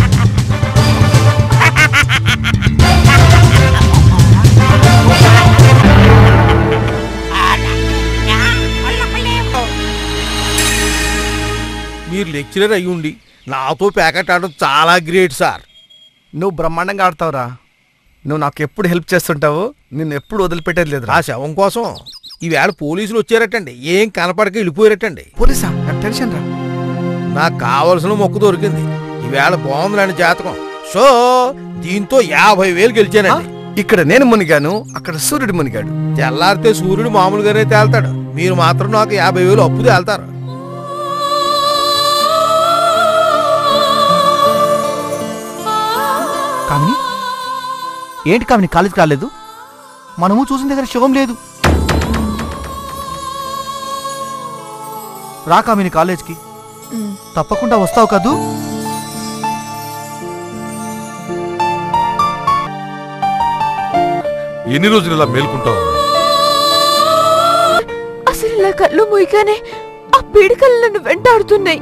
మీరు లెక్చరర్ అయి ఉండి నాతో ప్యాకెట్ ఆడడం చాలా గ్రేట్ సార్ నువ్వు బ్రహ్మాండంగా ఆడతావురా నువ్వు నాకు ఎప్పుడు హెల్ప్ చేస్తుంటావు నిన్ను ఎప్పుడు వదిలిపెట్టేది లేదు ఆ శవం కోసం ఈవేళ పోలీసులు వచ్చారటండి ఏం కనపడక వెళ్ళిపోయారటండి పోలీసా నాకు టెన్షన్ రా నాకు కావలసిన మొక్కు దొరికింది ఈవేళ బాగుందిలేండి జాతకం సో దీంతో యాభై వేలు గెలిచానండి ఇక్కడ నేను మునిగాను అక్కడ సూర్యుడు మునిగాడు తెల్లారితే సూర్యుడు మామూలుగానే తేల్తాడు మీరు మాత్రం నాకు యాభై వేలు అప్పు తేల్తారు కామిని ఏంటి కామిని కాలేజీకి రాలేదు మనము చూసిన దగ్గర శవం లేదు రా కామిని కాలేజ్కి తప్పకుండా వస్తావు కదూ ఎన్ని రోజులు ఇలా మేల్కుంటావు అసలు ఇలా కళ్ళు మూయగానే ఆ పీడికలు నన్ను వెంటాడుతున్నాయి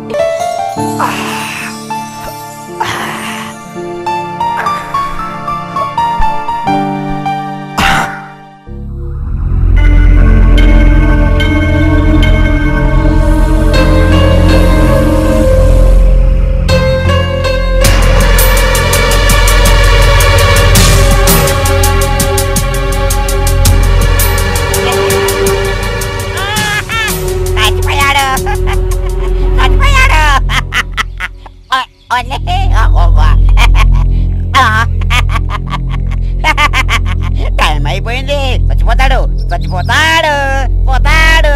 చచ్చిపోయాడు చచ్చిపోయాడు ఓ- ఓలే, ఓ- ఓ- ఆ. టైం అయిపోయింది చచ్చిపోతాడు చచ్చిపోతాడు పోతాడు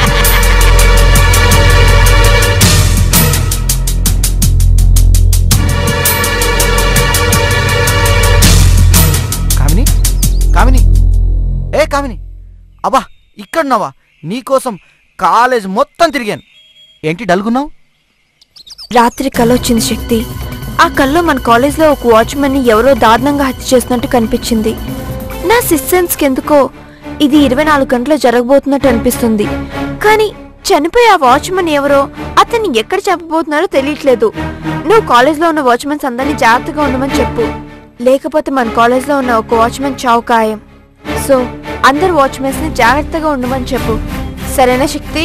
కామిని కామిని ఏ కామిని అబ్బా ఇక్కడున్నావా నీకోసం కాలేజ్ మొత్తం తిరిగాను ఏంటి డల్గున్నావు రాత్రి కలొచ్చింది శక్తి ఆ కల్లో మన కాలేజ్లో ఒక వాచ్మెన్ని ఎవరో దారుణంగా హత్య చేసినట్టు కనిపించింది నా సిస్టెన్స్కి ఎందుకో ఇది ఇరవై నాలుగు గంటలు జరగబోతున్నట్టు అనిపిస్తుంది కానీ చనిపోయి ఆ వాచ్మెన్ ఎవరో అతన్ని ఎక్కడ చంపబోతున్నారో తెలియట్లేదు నువ్వు కాలేజ్లో ఉన్న వాచ్మెన్స్ అందరినీ జాగ్రత్తగా ఉండమని చెప్పు లేకపోతే మన కాలేజ్లో ఉన్న ఒక వాచ్మెన్ చావు ఖాయం సో అందరు వాచ్మెన్స్ ని జాగ్రత్తగా ఉండమని చెప్పు సరేనా శక్తి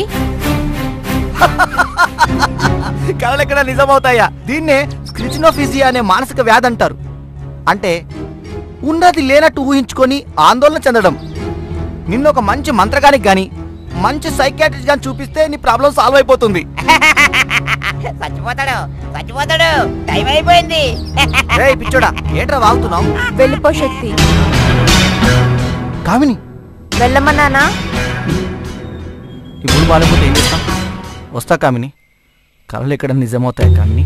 కళలెక్కడ నిజమవుతాయా దీన్నే స్క్రిచినోఫిజియా అనే మానసిక వ్యాధి అంటారు అంటే ఉన్నది లేనట్టు ఊహించుకొని ఆందోళన చెందడం నిన్ను ఒక మంచి మంత్రగానికి గాని మంచి సైకాట్రిస్ట్ గాని చూపిస్తే నీ ప్రాబ్లం సాల్వ్ అయిపోతుంది చచ్చిపోతాడు చచ్చిపోతాడు టైం అయిపోయింది రేయ్ పిచ్చోడా ఏంట్రా వాగుతున్నావు వెళ్ళిపో శక్తి కామిని వెళ్ళమన్నానా ఇప్పుడు బాగాలేకపోతే ఏం చేస్తాం వస్తా కామిని కళలు ఎక్కడ నిజమవుతాయి కామిని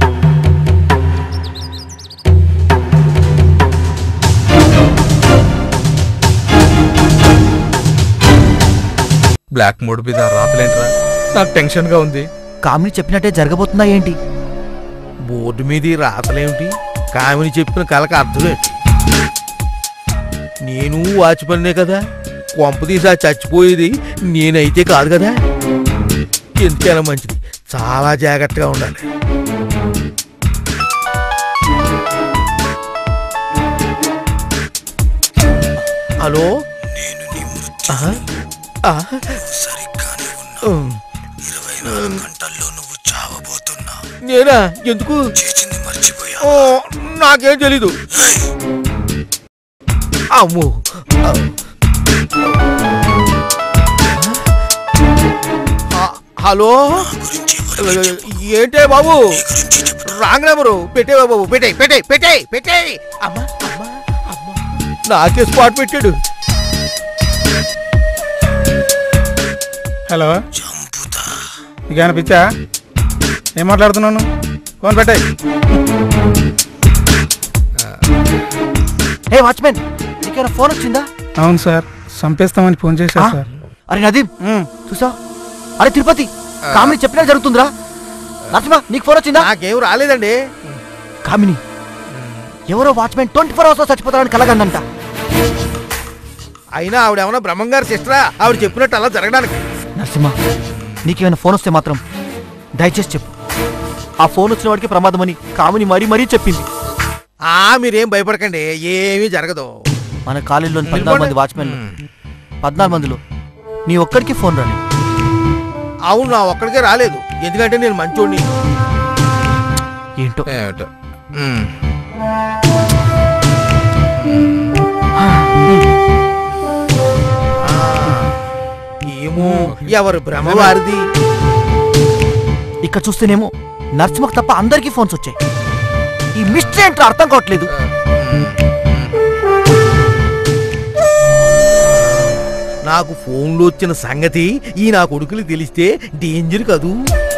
బ్లాక్ మూడ్ మీద రాతలేంట్రా నాకు టెన్షన్ గా ఉంది కామిని చెప్పినట్టే జరగబోతుందా ఏంటి బోర్డు మీద ఈ రాతలేమిటి కామిని చెప్పిన కళకు అర్థమేంటి నేను వాచ్పన్నే కదా కొంప తీసి చచ్చిపోయేది నేనైతే కాదు కదా ఎందుకైనా మంచిది చాలా జాగ్రత్తగా ఉండాలి హలో ఆహా, ఆహా. ఉమ్. నేనా ఎందుకు ఓ, నాకేం తెలీదు అమ్మో ఆ, హలో ఏంటే బాబు రాంగ్ నెంబరు పెట్టే బాబు పెట్టే పెట్టే పెట్టే పెట్టే అమ్మా అమ్మా అమ్మా నాకే స్పాట్ పెట్టాడు హలో నీకు అనిపించా ఏం మాట్లాడుతున్నాను ఫోన్ పెట్టాయి ఏ వాచ్మెన్ నీకేమైనా ఫోన్ వచ్చిందా అవును సార్ చంపేస్తామని ఫోన్ చేశారు సార్ అరే నదీం చూసా అరే తిరుపతి కామిని చెప్పినట్టు జరుగుతుందిరా నరసింహ నీకు ఫోన్ వచ్చిందా నాకేం రాలేదండి కామిని ఎవరో వాచ్మెన్ ట్వంటీ ఫోర్ అవర్స్ చచ్చిపోతారని కలగందంట అయినా ఆవిడ ఏమన్నా బ్రహ్మంగారి సిస్టరా ఆవిడ చెప్పినట్టు అలా జరగడానికి నరసింహ నీకేమైనా ఫోన్ వస్తే మాత్రం దయచేసి చెప్పు ఆ ఫోన్ వచ్చిన వాడికి ప్రమాదమని కామిని మరీ మరీ చెప్పింది ఆ మీరేం భయపడకండి ఏమీ జరగదు మన కాలేజీలోని పద్నాలుగు మంది వాచ్మెన్లు పద్నాలుగు మందిలో నీ ఒక్కడికి ఫోన్ రాలేదు అవును నా ఒక్కడికే రాలేదు ఎందుకంటే నేను మంచోడిని ఏంటో ఏమిటో ఏమో ఎవరు భ్రమ వారిది ఇక్కడ చూస్తేనేమో నరసింహకు తప్ప అందరికీ ఫోన్స్ వచ్చాయి ఈ మిస్టరీ ఏంటో అర్థం కావట్లేదు నాకు ఫోన్లో వచ్చిన సంగతి ఈ నా కొడుకులు తెలిస్తే డేంజర్ కదూ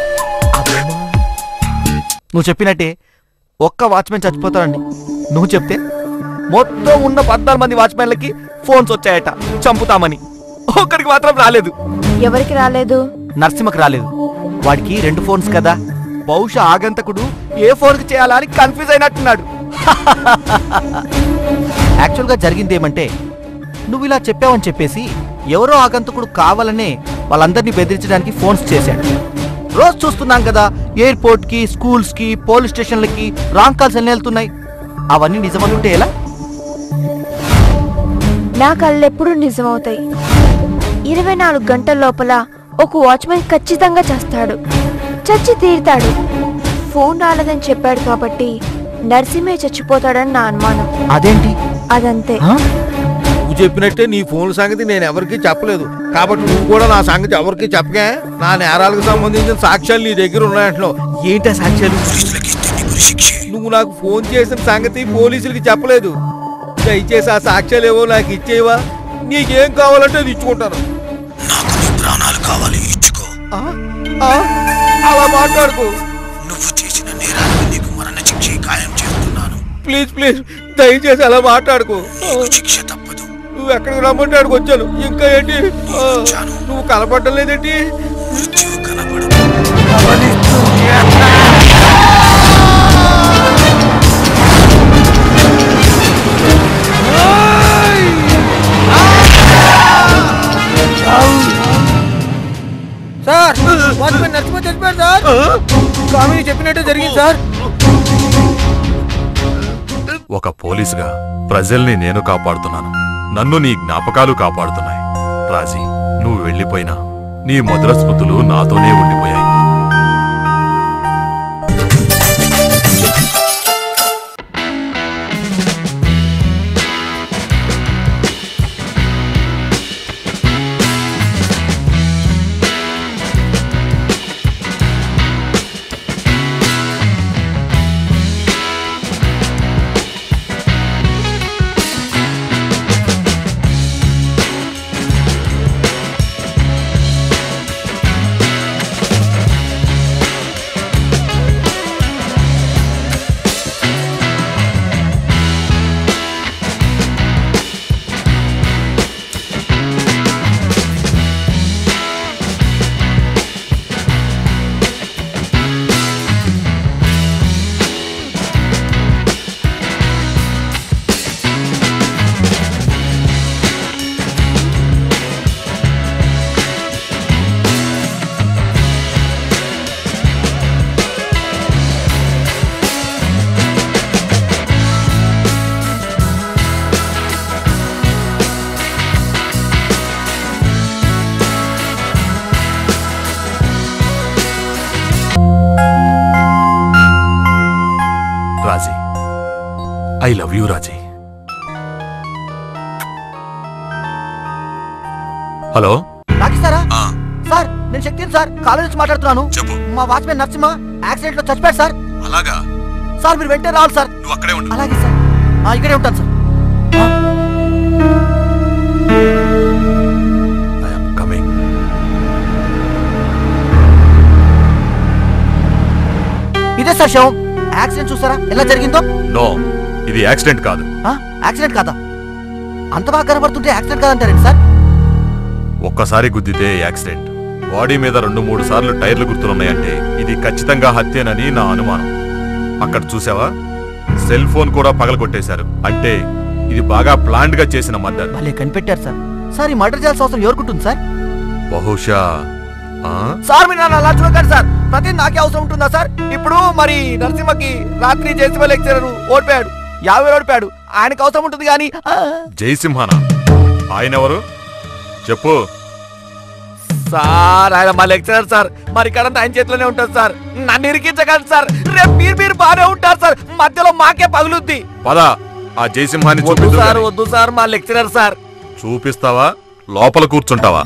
నువ్వు చెప్పినట్టే ఒక్క వాచ్మెన్ చచ్చిపోతాడండి నువ్వు చెప్తే మొత్తం ఉన్న పద్నాలుగు మంది వాచ్మెన్లకి ఫోన్స్ వచ్చాయట చంపుతామని ఒక్కడికి మాత్రం రాలేదు ఎవరికి రాలేదు నరసింహకు రాలేదు వాడికి రెండు ఫోన్స్ కదా బహుశా ఆగంతకుడు ఏ ఫోన్కి చేయాలా అని కన్ఫ్యూజ్ అయినట్టున్నాడు యాక్చువల్గా జరిగింది ఏమంటే నువ్వు ఇలా చెప్పావని చెప్పేసి ఎవరో ఆగంతకుడు కావాలనే వాళ్ళందరినీ బెదిరించడానికి ఫోన్స్ చేశాడు రోజు చూస్తున్నాం కదా ఎయిర్పోర్ట్కి స్కూల్స్కి పోలీస్ స్టేషన్లకి రాంగ్ కాల్స్ ఎన్ని వెళ్తున్నాయి అవన్నీ నిజమనుంటే ఎలా నా కళ్ళెప్పుడు నిజమవుతాయి ఇరవై నాలుగు గంటల లోపల ఒక వాచ్మెన్ ఖచ్చితంగా చేస్తాడు చచ్చి తీరుతాడు ఫోన్ రాలేదని చెప్పాడు కాబట్టి నరసింహే చచ్చిపోతాడని నా అనుమానం అదేంటి అదంతే నువ్వు చెప్పినట్టే నీ ఫోన్ సంగతి నేను ఎవరికీ చెప్పలేదు కాబట్టి నువ్వు కూడా నా సంగతి ఎవరికీ చెప్పగా నా నేరాలకు సంబంధించిన సాక్ష్యాలు నీ దగ్గర ఉన్నాయంటున్నావు ఏంటా సాక్ష్యాలు నువ్వు నాకు ఫోన్ చేసిన సంగతి పోలీసులకి చెప్పలేదు దయచేసి ఆ సాక్ష్యాలు ఏవో నాకు ఇచ్చేవా నీకేం కావాలంటే అది ఇచ్చుకుంటాను ప్రాణాలు కావాలి ఇచ్చుకో ఆ? ఆ? అలా మాట్లాడుకో నువ్వు చేసిన నేరానికి నీకు మరణ శిక్ష ఖాయం చేస్తున్నాను ప్లీజ్ ప్లీజ్ దయచేసి అలా మాట్లాడుకో శిక్ష తప్పదు నువ్వు ఎక్కడికి రమ్మంటే అక్కడికి వచ్చాను ఇంకా ఏంటి ఆ, నువ్వు కనపడటం లేదేంటి సార్ వాచ్మెన్ నరసింహ చచ్చిపోయాడు సార్ కామిని చెప్పినట్టు జరిగింది సార్ ఒక పోలీసుగా ప్రజల్ని నేను కాపాడుతున్నాను నన్ను నీ జ్ఞాపకాలు కాపాడుతున్నాయి రాజీ నువ్వు వెళ్ళిపోయినా నీ మధుర స్మృతులు నాతోనే ఉండిపోయాయి I love you Raji hello రాకిస్తారా సార్ నేను శక్తిని సార్ కాలేజ్ నుంచి మాట్లాడుతున్నాను చెప్పు మా వాచ్మెన్ నరసింహ యాక్సిడెంట్ లో చచ్చిపోయాడు సార్ అలాగా సార్ మీరు వెంటనే రావాలి సార్ నువ్వు అక్కడే ఉండు అలాగే సార్ ఆ, ఇక్కడే ఉంటాను సార్ కమింగ్ ఇదే సార్ శవం యాక్సిడెంట్ చూసారా ఎలా జరిగిందో నో ఇది యాక్సిడెంట్ కాదు ఆ, యాక్సిడెంట్ కాదా అంత బాగా కనబడుతుంటే యాక్సిడెంట్ కాదంటారండి సార్ ఒక్కసారి గుద్దితే యాక్సిడెంట్ బాడీ మీద రెండు మూడు సార్లు టైర్లు గుర్తులున్నాయంటే ఇది ఖచ్చితంగా హత్యేనని నా అనుమానం అక్కడ చూసావా సెల్ ఫోన్ కూడా పగలగొట్టేశారు అంటే ఇది బాగా ప్లాండ్ గా చేసిన మర్డర్ భలే కనిపెట్టారు సార్ సార్ ఈ మర్డర్ చేయాల్సిన అవసరం ఎవరుకుంటుంది సార్ బహుశా ఆ? సార్ మీరు నన్ను అలా చూడకండి సార్ ప్రతి నాకే అవసరం ఉంటుందా సార్ ఇప్పుడు మరి నరసింహకి రాత్రి జేసీబీ లెక్చరర్ ఓడిపోయాడు యాభై వేలు ఓడిపోయాడు ఆయనకు అవసరం ఉంటుంది కానీ ఆ, జయసింహానా ఆయన ఎవరు చెప్పు సార్ ఆయన మా లెక్చరర్ సార్ మరి ఇక్కడ ఆయన చేతిలోనే ఉంటుంది సార్ నన్ను ఇరికించగలరు సార్ రేపు మీరు మీరు బాగానే ఉంటారు సార్ మధ్యలో మాకే పగులుద్ది పద ఆ జయసింహాన్ని వద్దు చూపిద్దు సార్ గాని. వద్దు సార్ మా లెక్చరర్ సార్ చూపిస్తావా లోపల కూర్చుంటావా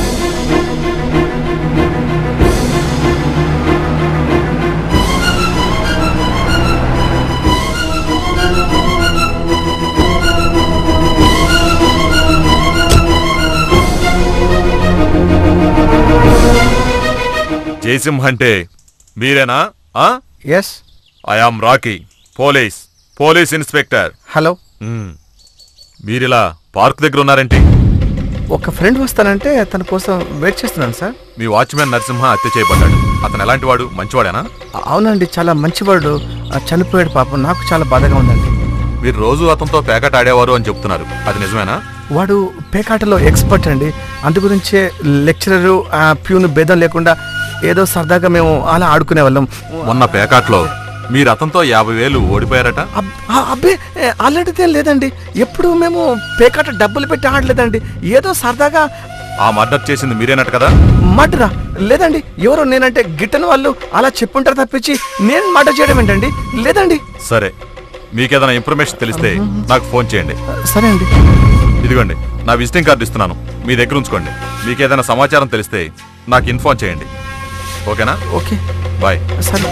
జయసింహ అంటే మీరేనా yes I am Rocky police police inspector hello మీరిలా పార్క్ దగ్గర ఉన్నారేంటి ఒక ఫ్రెండ్ వస్తానంటే తన కోసం వెయిట్ చేస్తున్నాను సార్ మీ వాచ్మెన్ నరసింహ హత్య చేయబడ్డాడు అతను ఎలాంటి వాడు మంచివాడేనా అవునండి చాలా మంచివాడు ఆ, చనిపోయాడు పాపం నాకు చాలా బాధగా ఉందండి మీరు రోజు అతనితో పేకట ఆడేవారు అని చెప్తున్నారు అది నిజమేనా వాడు పేకాటలో ఎక్స్పర్ట్ అండి అందు గురించే లెక్చరరు ప్యూన్ భేదం లేకుండా ఏదో సరదాగా మేము అలా ఆడుకునే వాళ్ళం మొన్న పేకాట్లో మీరు అతనితో యాభై వేలు ఓడిపోయారట ఆ, అబ్బే ఏ, అలాంటిదేం లేదండి ఎప్పుడు మేము పేకాట డబ్బులు పెట్టి ఆడలేదండి ఏదో సరదాగా ఆ మర్డర్ చేసింది మీరేనట కదా మటరా లేదండి ఎవరో నేనంటే గిట్టని వాళ్ళు అలా చెప్పుంటారు తప్పించి నేను మాట చేయడం ఏంటండి లేదండి సరే మీకేదైనా ఇన్ఫర్మేషన్ తెలిస్తే నాకు ఫోన్ చేయండి సరే అండి ఇదిగోండి నా విజిటింగ్ కార్డు ఇస్తున్నాను మీ దగ్గర ఉంచుకోండి మీకేదైనా సమాచారం తెలిస్తే నాకు ఇన్ఫార్మ్ చేయండి ఓకేనా ఓకే బాయ్ సరే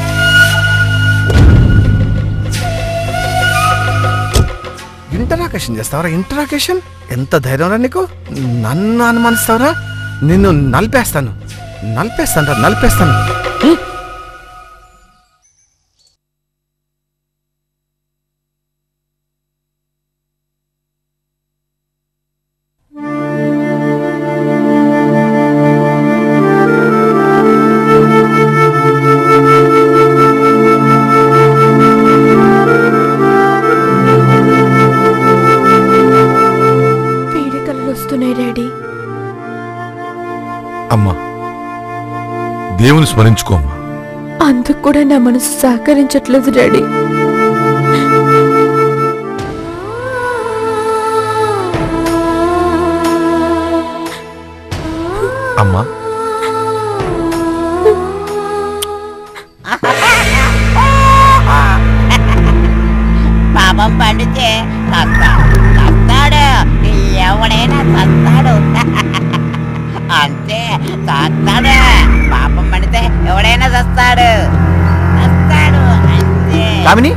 ఇంటరాకేషన్ చేస్తావరా ఇంటరాకేషన్ ఎంత ధైర్యంరా నీకు నన్ను అనుమానిస్తావరా నిన్ను నలిపేస్తాను నలిపేస్తాను రా నలిపేస్తాను హ్మ్. పీడికలు వస్తున్నాయి డాడీ అమ్మా దేవుని స్మరించుకోమ్మా అందుకు కూడా నా మనసు సహకరించట్లేదు డాడీ అమ్మా పాపం పండితే చస్తా చస్తాడు ఎవడైనా చస్తాడు అంతే చస్తాడు పాపం పండితే ఎవడైనా చస్తాడు చస్తాడు అంతే కామిని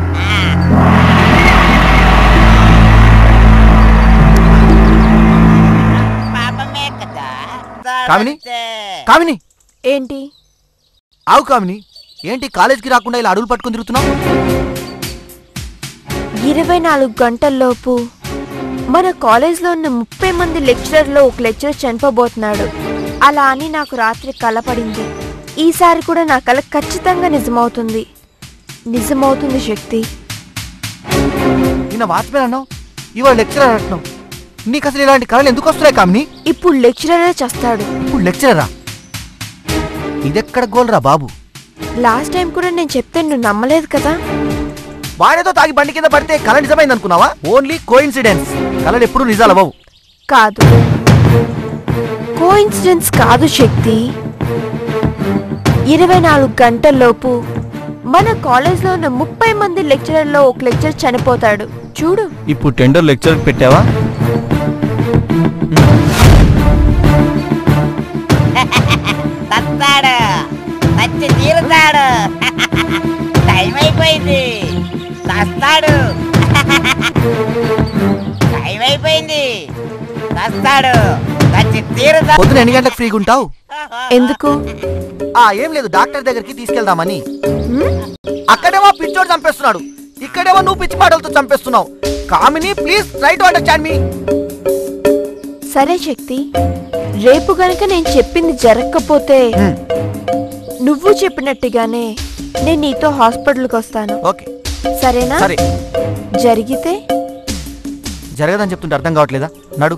పాపమే కదా కామిని కామిని ఏంటి ఆవు కామిని ఏంటి కాలేజ్కి రాకుండా ఇలా అడుగులు పట్టుకొని తిరుగుతున్నావు ఇరవై నాలుగు గంటల్లోపు మన కాలేజ్లో ఉన్న ముప్పై మంది లెక్చరర్లో ఒక లెక్చరర్ చనిపోబోతున్నాడు అలా అని నాకు రాత్రి కల పడింది ఈసారి కూడా నా కల ఖచ్చితంగా నిజమవుతుంది నిజమవుతుంది శక్తి నిన్న వాచ్మెన్ అన్నావు ఇవాళ లెక్చరర్ అంటున్నావు నీకు అసలు ఇలాంటి కళలు ఎందుకు వస్తున్నాయి కామిని ఇప్పుడు లెక్చరరే చస్తాడు ఇప్పుడు లెక్చరరా ఇదెక్కడ గోల్రా బాబు లాస్ట్ టైం కూడా నేను చెప్తే నువ్వు నమ్మలేదు కదా వాడేదో తాగి బండి కింద పడితే కళ నిజమైంది అనుకున్నావా ఓన్లీ కోయిన్సిడెన్స్ కళలు ఎప్పుడు నిజాలు అవ్వవు కాదు కోఇన్సిడెన్స్ కాదు శక్తి ఇరవై నాలుగు గంటల్లోపు మన కాలేజ్లో ఉన్న ముప్పై మంది లెక్చరర్లో ఒక లెక్చర్ చనిపోతాడు చూడు ఇప్పుడు టెండర్ లెక్చర్ పెట్టావా తస్తాడు తచ్చి తీరుతాడు టైం అయిపోయింది తస్తాడు టైం అయిపోయింది తస్తాడు తచ్చి తీరుతాడు పొద్దున ఎన్ని గంటలకు ఫ్రీగా ఉంటావు ఎందుకు ఆ ఏం లేదు డాక్టర్ దగ్గరికి తీసుకెళ్దామని అక్కడేమో పిచ్చోడు చంపేస్తున్నాడు ఇక్కడేమో నువ్వు పిచ్చి మాటలతో చంపేస్తున్నావు Kamini please try to understand me సరే శక్తి రేపు గనక నేను చెప్పింది జరగకపోతే నువ్వు చెప్పినట్టుగానే నేను నీతో హాస్పిటల్కి వస్తాను ఓకే సరేనా సరే జరిగితే జరగదని చెప్తుంటే అర్థం కావట్లేదా నడు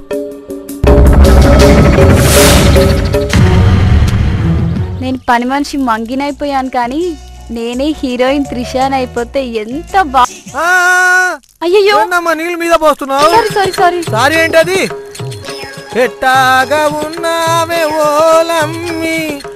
నేను పని మనిషి మంగినైపోయాను కానీ నేనే హీరోయిన్ త్రిషాన్ అయిపోతే ఎంత బా అయ్యో ఏందమ్మా నీళ్ళ మీద పోస్తున్నావు సారీ సారీ సారీ సారీ ఏంటది ఎట్టాగా ఉన్నావే ఓలమ్మి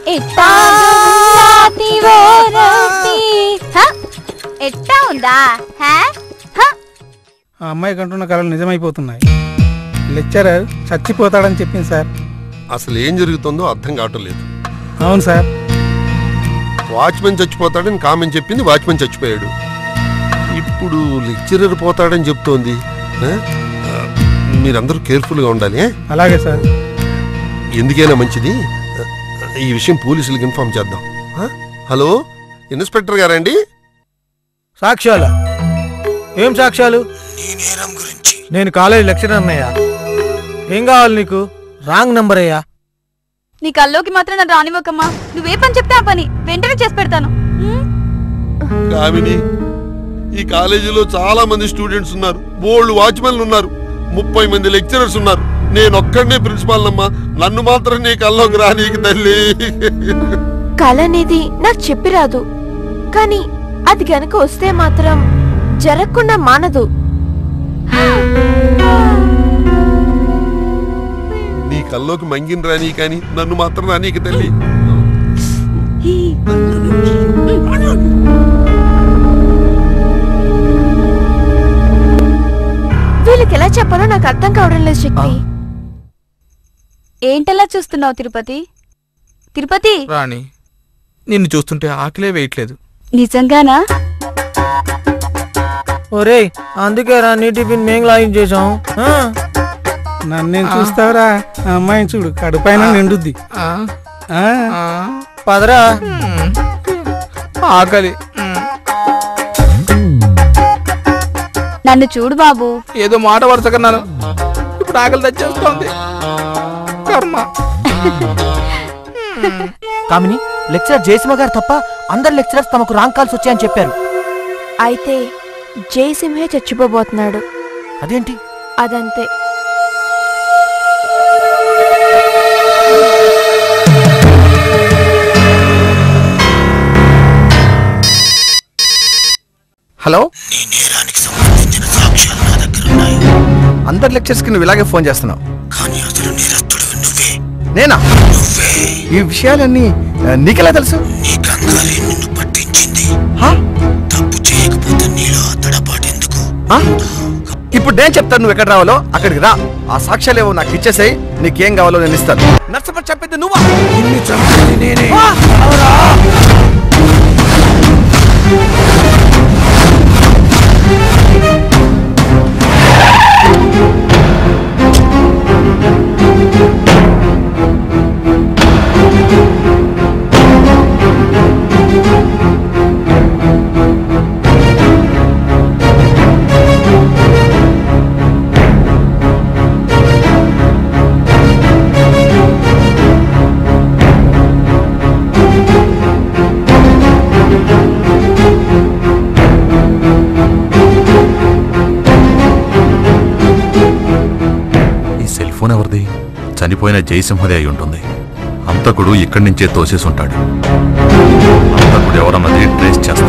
ఎట్టా ఉందా హా? హా? ఆ అమ్మాయి కంటున్న కళలు నిజమైపోతున్నాయి లెక్చరర్ చచ్చిపోతాడని చెప్పింది సార్ అసలు ఏం జరుగుతుందో అర్థం కావటం లేదు అవును సార్ వాచ్మెన్ చచ్చిపోతాడని కామెంట్ చెప్పింది వాచ్మెన్ చచ్చిపోయాడు ఇప్పుడు లెక్చరర్ పోతాడని చెప్తోంది ఆ? ఆ, మీరందరూ కేర్ఫుల్గా ఉండాలి ఏ? అలాగే సార్ ఎందుకైనా మంచిది ఆ, ఈ విషయం పోలీసులకు ఇన్ఫార్మ్ చేద్దాం ఆ? హలో ఇన్స్పెక్టర్ గారండి సాక్ష్యాలు ఏం సాక్ష్యాలు నేను కాలేజ్ లెక్చరర్ అన్నయ్యా ఏం కావాలి నీకు రాంగ్ నంబర్ అయ్యా నీ కల్లోకి మాత్రం నన్ను రానివ్వకమ్మా నువ్వే పని చెప్తే ఆ పని వెంటనే చేసి పెడతాను కామిని ఈ కాలేజీలో చాలా మంది స్టూడెంట్స్ ఉన్నారు బోల్డ్ వాచ్మెన్లు ఉన్నారు ముప్పై మంది లెక్చరర్స్ ఉన్నారు నేను ఒక్కడనే ప్రిన్సిపాల్ అమ్మా నన్ను మాత్రం నీ కల్లోకి రానీకి తల్లి కళ అనేది నాకు చెప్పిరాదు కానీ అది గనక వస్తే మాత్రం జరగకుండా మానదు నీ కల్లోకి మంగిన రాని కానీ నన్ను మాత్రం రానీకి తల్లి వీళ్ళకి ఎలా చెప్పాలో నాకు అర్థం కావడం లేదు శక్తి ఏంటలా చూస్తున్నావు తిరుపతి తిరుపతి రాణి నిన్ను చూస్తుంటే ఆకలే వేయట్లేదు నిజంగానా ఒరేయ్ అందుకే రా నీ టిఫిన్ మేం లాగించేసాం ఆ? నన్నేం చూస్తావురా ఆ అమ్మాయిని చూడు కడుపైన నిండుద్ది ఆ? పదరా ఆకలి నన్ను చూడు బాబు ఏదో మాట వరుసకన్నాను ఇప్పుడు ఆకలి తెచ్చేస్తోంది కర్మ కామిని లెక్చరర్ జయసింహ గారు తప్ప అందరు లెక్చరర్స్ తమకు రాంగ్ కాల్స్ వచ్చాయని చెప్పారు అయితే జయసింహే చచ్చిపోబోతున్నాడు అదేంటి అదంతే హలో అందరు లెక్చర్స్ కి నువ్వు ఇలాగే ఫోన్ చేస్తున్నావు నేనా ఈ విషయాలన్నీ ఆ, నీకెలా తెలుసు హా? ఆ? ఇప్పుడు నేను చెప్తాను నువ్వు ఎక్కడ రావాలో అక్కడికి రా ఆ సాక్ష్యాలేవో నాకు ఇచ్చేసాయి నీకేం కావాలో నేను ఇస్తాను నర్సపట్ చెప్పింది నువ్వా నేనే ఈ సెల్ ఫోన్ ఎవరిది చనిపోయిన జయసింహదే అయి ఉంటుంది హంతకుడు ఇక్కడి నుంచే తోసేసి ఉంటాడు హంతకుడు ఎవరన్నది ట్రేస్ చేస్తాం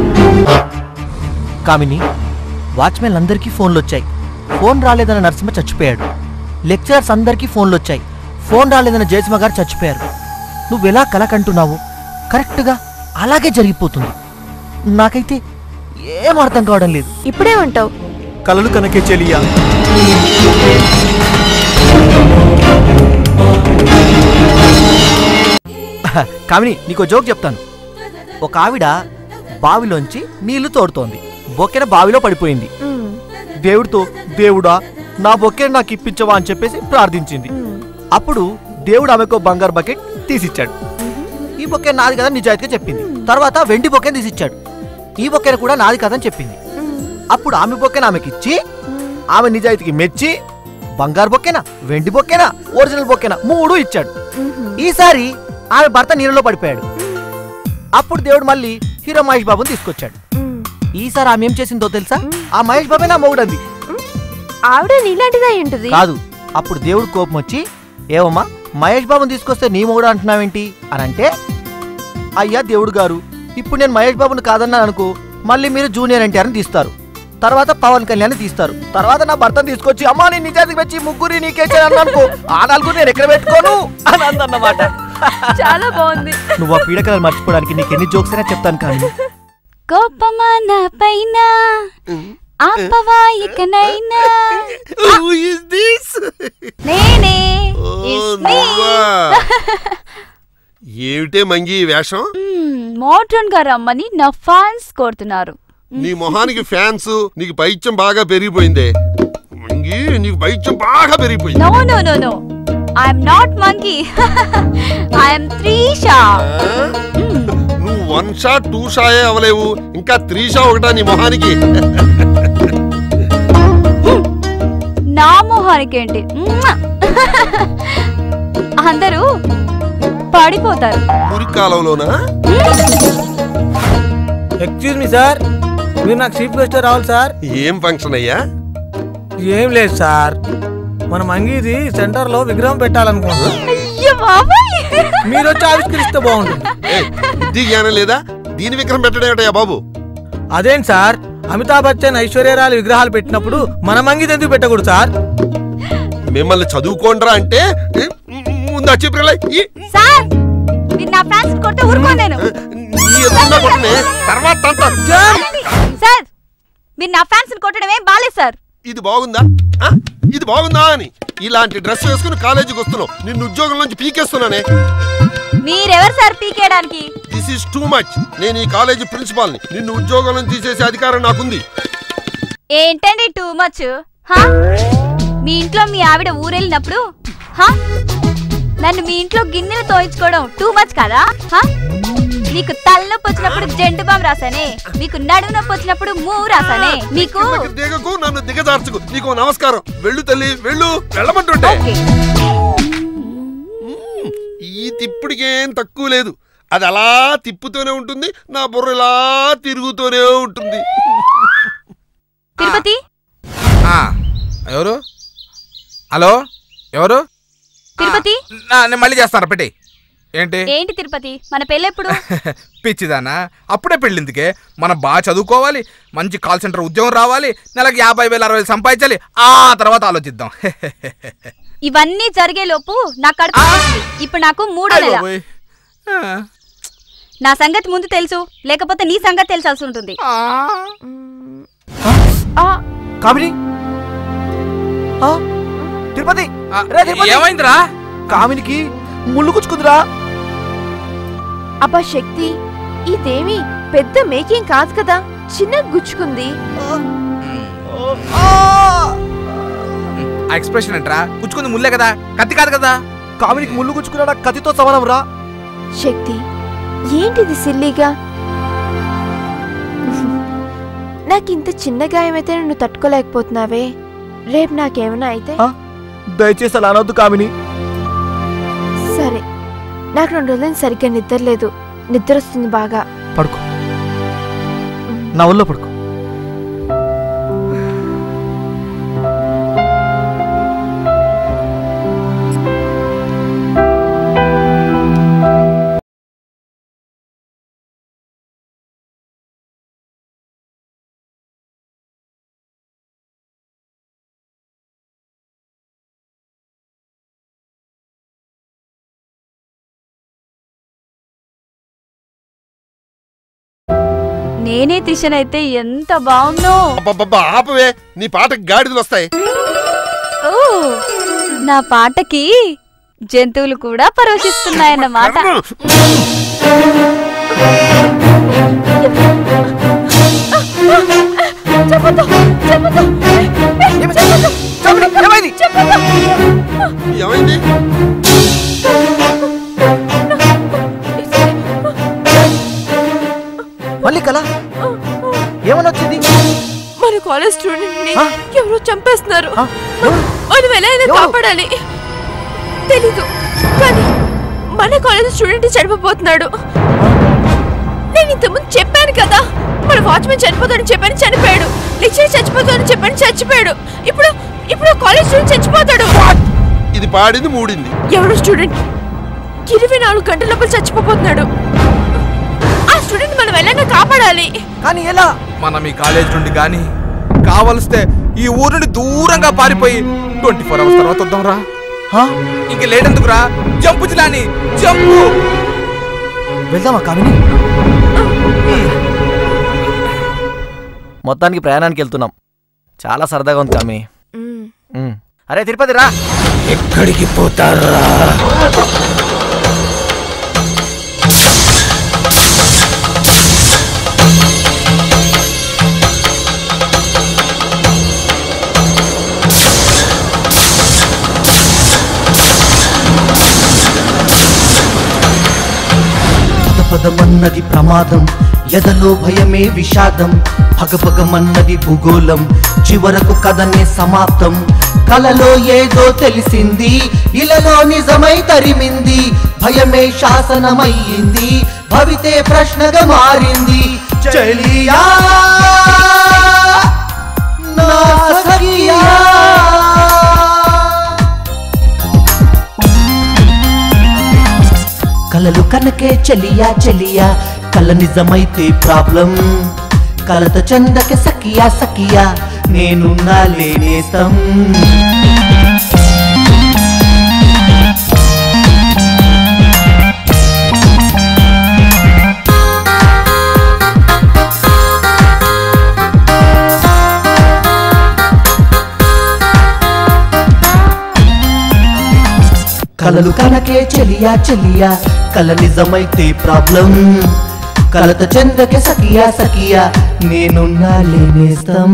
కామిని వాచ్మెన్ అందరికీ ఫోన్లు వచ్చాయి ఫోన్ రాలేదన్న నరసింహ చచ్చిపోయాడు లెక్చరర్స్ అందరికీ ఫోన్లు వచ్చాయి ఫోన్ రాలేదన్న జయసింహ గారు చచ్చిపోయారు నువ్వెలా కలకంటున్నావు కరెక్ట్గా అలాగే జరిగిపోతుంది నాకైతే ఏం అర్థం కావడం లేదు ఇప్పుడేమంటావు కలలు కనకే చెలియా కామిని నీకు జోక్ చెప్తాను ఒక ఆవిడ బావిలోంచి నీళ్లు తోడుతోంది బొక్కెన బావిలో పడిపోయింది దేవుడితో దేవుడా నా బొక్కెను నాకు ఇప్పించవా అని చెప్పేసి ప్రార్థించింది అప్పుడు దేవుడు ఆమెకు బంగారు బకెట్ తీసిచ్చాడు ఈ బొక్కే నాది కదా నిజాయితీగా చెప్పింది తర్వాత వెండి బొక్కెని తీసిచ్చాడు ఈ బొక్కెను కూడా నాది కదని చెప్పింది అప్పుడు ఆమె బొక్కెను ఆమెకి ఇచ్చి ఆమె నిజాయితీకి మెచ్చి బంగారు బొక్కెనా వెండి బొక్కెనా ఒరిజినల్ బొక్కెనా మూడు ఇచ్చాడు ఈసారి ఆమె భర్త నీళ్ళలో పడిపోయాడు అప్పుడు దేవుడు మళ్ళీ హీరో మహేష్ బాబుని తీసుకొచ్చాడు ఈసారి ఆమె ఏం చేసిందో తెలుసా ఆ మహేష్ బాబే నా మొగుడంది ఆవిడ నీలాంటిదే అయి ఉంటుంది కాదు అప్పుడు దేవుడు కోపం వచ్చి ఏవమ్మా మహేష్ బాబుని తీసుకొస్తే నీ మొగుడు అంటున్నావేంటి అని అంటే అయ్యా దేవుడు గారు ఇప్పుడు నేను మహేష్ బాబుని కాదన్నాను అనుకో మళ్ళీ మీరు జూనియర్ ఎన్టీఆర్ అని తీస్తారు తర్వాత పవన్ కళ్యాణ్ తీస్తారు తర్వాత నా భర్తను తీసుకొచ్చి అమ్మా నేను నిజానికి వచ్చి ముగ్గురి నీకే చేయాలని అనుకో ఆ నలుగురు నేను ఎక్కడ పెట్టుకోను అని అందన్నమాట చాలా బాగుంది నువ్వు ఆ పీడకలను మర్చిపోవడానికి నీకు ఎన్ని జోక్స్ అయినా చెప్తాను కానీ కోపమా నా పైన ఆపవా ఇకనైనా నేనే It's me. ఏమిటే మంగి ఈ వేషం మ్మ్, మోడ్రన్ గా రమ్మని నా ఫ్యాన్స్ కోరుతున్నారు నీ మొహానికి ఫ్యాన్స్ నీకు పైత్యం బాగా పెరిగిపోయిందే మంగి నీకు పైత్యం బాగా పెరిగిపోయింది no no no no I'm not monkey I'm Trisha నువ్వు వన్ షాట్ టూ షాయే అవలేవు ఇంకా త్రీ షా ఒకటా నీ మొహానికి నా మొహానికి ఏంటి మ్మ్. అందరూ పడిపోతారు మురికాలంలోనా ఎక్స్క్యూజ్ మీ సార్ మీరు నాకు చీఫ్ గెస్ట్ రావాలి సార్ ఏం ఫంక్షన్ అయ్యా ఏం లేదు సార్ మన మంగీది సెంటర్ లో విగ్రహం పెట్టాలనుకుంటున్నాం అయ్యో బాబాయ్ మీరు వచ్చి ఆవిష్కరిస్తే బాగుంటుంది బుద్ధి జ్ఞానం లేదా దీని విగ్రహం పెట్టడం ఏమిటయ్యా బాబు అదేంటి సార్ అమితాబ్ బచ్చన్ ఐశ్వర్యరాలు విగ్రహాలు పెట్టినప్పుడు మన మంగిది ఎందుకు పెట్టకూడదు సార్ మిమ్మల్ని చదువుకోండ్రా అంటే ఏ, ముందు వచ్చి సార్ మీరు నా ఫ్యాన్స్ కొడితే ఊరుకోను నేను తర్వాత అంటారు సార్ మీరు నా ఫ్యాన్స్ కొట్టడం ఏం బాలేదు సార్ ఇది బాగుందా ఆ? ఇది బాగుందా అని ఇలాంటి డ్రెస్ వేసుకుని కాలేజీకి వస్తున్నావు నిన్ను ఉద్యోగం నుంచి పీకేస్తున్నానే మీరెవరు సార్ పీకేయడానికి దిస్ ఇస్ టూ మచ్ నేను ఈ కాలేజీ ప్రిన్సిపాల్ ని నిన్ను ఉద్యోగం నుంచి తీసేసే అధికారం నాకుంది ఏంటండి టూ మచ్ హా మీ ఇంట్లో మీ ఆవిడ ఊరెళ్ళినప్పుడు హా నన్ను మీ ఇంట్లో గిన్నెలు తోయించుకోవడం టూ మచ్ కదా హా మీకు తలనొప్పి వచ్చినప్పుడు జెండు బామ్ రాసానే మీకు నడుము నొప్పి వచ్చినప్పుడు మూ రాసానే మీకు కిందకి దిగకు నన్ను దిగదార్చుకు నీకు ఓ నమస్కారం వెళ్ళు తల్లి వెళ్ళు వెళ్ళమంటుంటే మ్మ్. ఈ తిప్పుడికేం తక్కువ లేదు అది అలా తిప్పుతూనే ఉంటుంది నా బుర్ర ఇలా తిరుగుతూనే ఉంటుంది తిరుపతి ఆ, ఎవరు హలో ఎవరు తిరుపతి ఆ, నేను మళ్ళీ చేస్తాను పెట్టి ఏంటి ఏంటి తిరుపతి మన పెళ్ళెప్పుడు పిచ్చిదానా అప్పుడే పెళ్ళిందుకే మనం బాగా చదువుకోవాలి మంచి కాల్ సెంటర్ ఉద్యోగం రావాలి నెలకు యాభై వేలు అరవై వేలు సంపాదించాలి ఆ తర్వాత ఆలోచిద్దాం ఇవన్నీ జరిగే లోపు నా కడుపు నిండింది. ఇప్పుడు నాకు మూడో అయ్ నెల బాబోయ్. నా సంగతి ముందు తెలుసు లేకపోతే నీ సంగతి తెలిసాల్సి ఉంటుంది కామిని ఆ? తిరుపతి రే తిరుపతి ఏమైందిరా కామినికి ముళ్ళు గుచ్చుకుందిరా అబ్బా శక్తి ఇదేమి పెద్ద మేకింగ్ కాదు కదా చిన్న గుచ్చుకుంది ఆ ఎక్స్ప్రెషన్ ఏంట్రా పుచ్చుకుంది ముల్లే కదా కత్తి కాదు కదా కామినికి ముళ్ళు గుచ్చుకున్నాడా కత్తితో సమానం రా శక్తి ఏంటిది సిల్లీగా నాకింత చిన్న గాయమైతే నువ్వు తట్టుకోలేకపోతున్నావే రేపు నాకేమైనా అయితే దయచేసి అలా అనొద్దు కామిని సరే నాకు రెండు రోజులు సరిగ్గా నిద్ర లేదు నిద్ర వస్తుంది బాగా పడుకో నా ఒళ్ళో పడుకో నేనే త్రిషనైతే ఎంత బాగుందో అబ్బబ్బబ్బా, ఆపవే నీ పాటకి గాడిదలు వస్తాయి ఓ నా పాటకి జంతువులు కూడా పరవశిస్తున్నాయన్నమాట ఏమైంది మళ్ళీ కల ఏమని వచ్చింది మన కాలేజ్ స్టూడెంట్ ని ఎవరో చంపేస్తున్నారు మనం ఎలా అయినా కాపాడాలి తెలీదు కానీ మన కాలేజ్ స్టూడెంట్ చనిపోతున్నాడు నేను ఇంతకుముందు చెప్పాను కదా మన వాచ్మెన్ చనిపోతాడని చెప్పాను చనిపోయాడు లెక్చర్ చచ్చిపోతాడని చెప్పాను చచ్చిపోయాడు ఇప్పుడు ఇప్పుడు కాలేజ్ స్టూడెంట్ చచ్చిపోతాడు ఇది పాడింది మూడింది ఎవరు స్టూడెంట్ ఇరవై నాలుగు గంటల లోపల చచ్చిపోతున్నాడు ఆ స్టూడెంట్ మనం ఎలా కాపాడాలి కానీ ఎలా మనం ఈ కాలేజ్ నుండి కానీ కావలిస్తే ఈ ఊరు నుండి దూరంగా పారిపోయి ట్వంటీ ఫోర్ అవర్స్ తర్వాత వద్దాం రా ఇంక లేటెందుకురా జంపు జిలాని జంపు వెళ్దామా కామిని మొత్తానికి ప్రయాణానికి వెళ్తున్నాం చాలా సరదాగా ఉంది కామిని ఉమ్. అరే తిరుపతి రా ఎక్కడికి పోతారా పద పదమన్నది ప్రమాదం ఎదలో భయమే విషాదం భగభగమన్నది భూగోళం చివరకు కథనే సమాప్తం కలలో ఏదో తెలిసింది ఇలలో నిజమై తరిమింది భయమే శాసనమయ్యింది భవితే ప్రశ్నగా మారింది చలియా నా సఖియా కలలు కనకే చెలియా చెలియా కల నిజమైతే ప్రాబ్లం కలత చందక సఖియా సఖియా నేను నా లేనేస్తం కలలు కనకే చెలియా చెలియా కల నిజమైతే ప్రాబ్లం కలత చెందకే సఖియా సఖియా నేను నా లేనేస్తం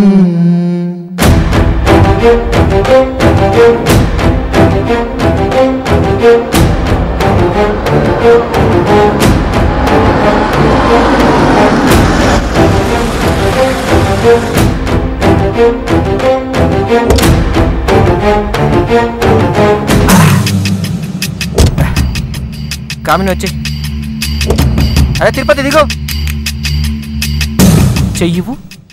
కామిని వచ్చి అరే తిరుపతి దిగో చెయ్యివు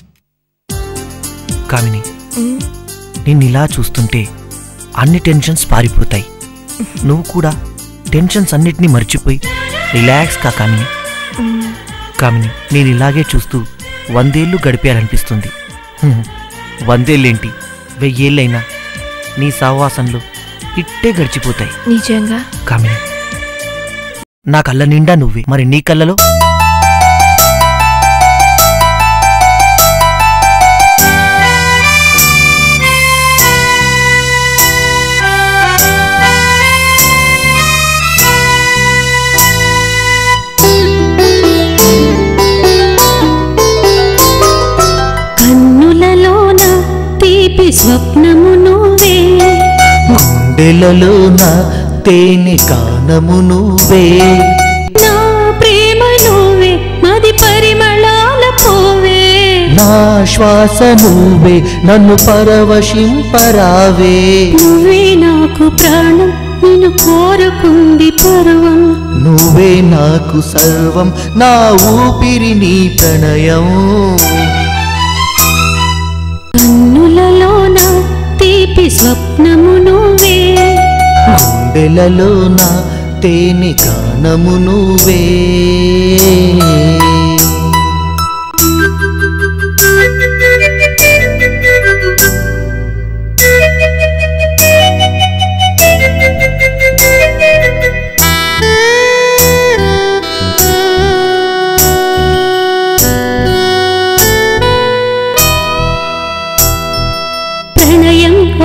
కామిని నిన్ను ఇలా చూస్తుంటే అన్ని టెన్షన్స్ పారిపోతాయి నువ్వు కూడా టెన్షన్స్ అన్నిటినీ మర్చిపోయి రిలాక్స్ కా కామిని కామిని నేను ఇలాగే చూస్తూ వందేళ్ళు గడిపేయాలనిపిస్తుంది హ్మ్. వందేళ్ళేంటి వెయ్యేళ్ళైనా నీ సావాసంలో ఇట్టే గడిచిపోతాయి నిజంగా కామిని నా కళ్ళ నిండా నువ్వే మరి నీ కళ్ళలో కన్నులలోన తీపి స్వప్నము నువ్వే గుండెలలోన తేనె కానము నువ్వే నా ప్రేమ నువ్వే మది పరిమళాల పోవే నా శ్వాస నువ్వే నన్ను పరవశింపరావే నువ్వే నాకు ప్రాణం నిన్ను కోరుకుంది పర్వం నువ్వే నాకు సర్వం నా ఊపిరి నీ ప్రణయం కన్నులలోన తీపి స్వప్నము నువ్వే గుండెలలోన తేనె కానము నువ్వే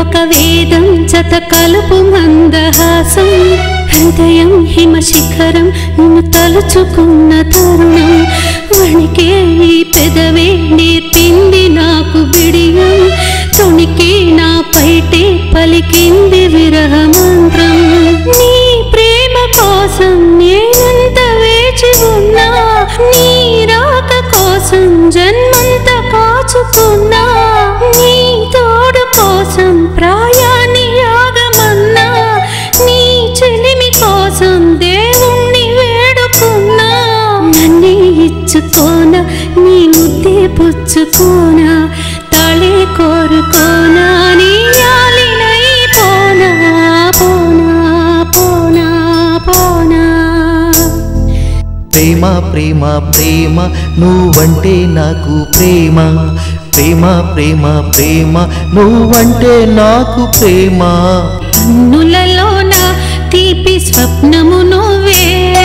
ఒక వేదం జత కలుపు మందహాసం హృదయం హిమ శిఖరం నిన్ను తలుచుకున్న తరుణం వణికే ఈ పెదవే నేర్పింది నాకు బిడియం తొణికి నా పైటే పలికింది విరహ మంత్రం నీ ప్రేమ కోసం నేనంత వేచి ఉన్నా నీ రాక కోసం జన్మంత కాచుకున్నా నీ తోడు కోసం ప్రాయాన్ని యాగమన్నా నీ చెలిమి కోసం దేవుణ్ణి వేడుకున్నా నన్నే ఇచ్చుకోనా నీ ముద్దే పుచ్చుకోనా తాళే కోరుకోనా నీ యాలినై పోనా పోనా పోనా పోనా ప్రేమ ప్రేమ ప్రేమ నువ్వంటే నాకు ప్రేమ ప్రేమ ప్రేమ ప్రేమ నువ్వంటే నాకు ప్రేమ కన్నులలోన తీపి స్వప్నము నువ్వే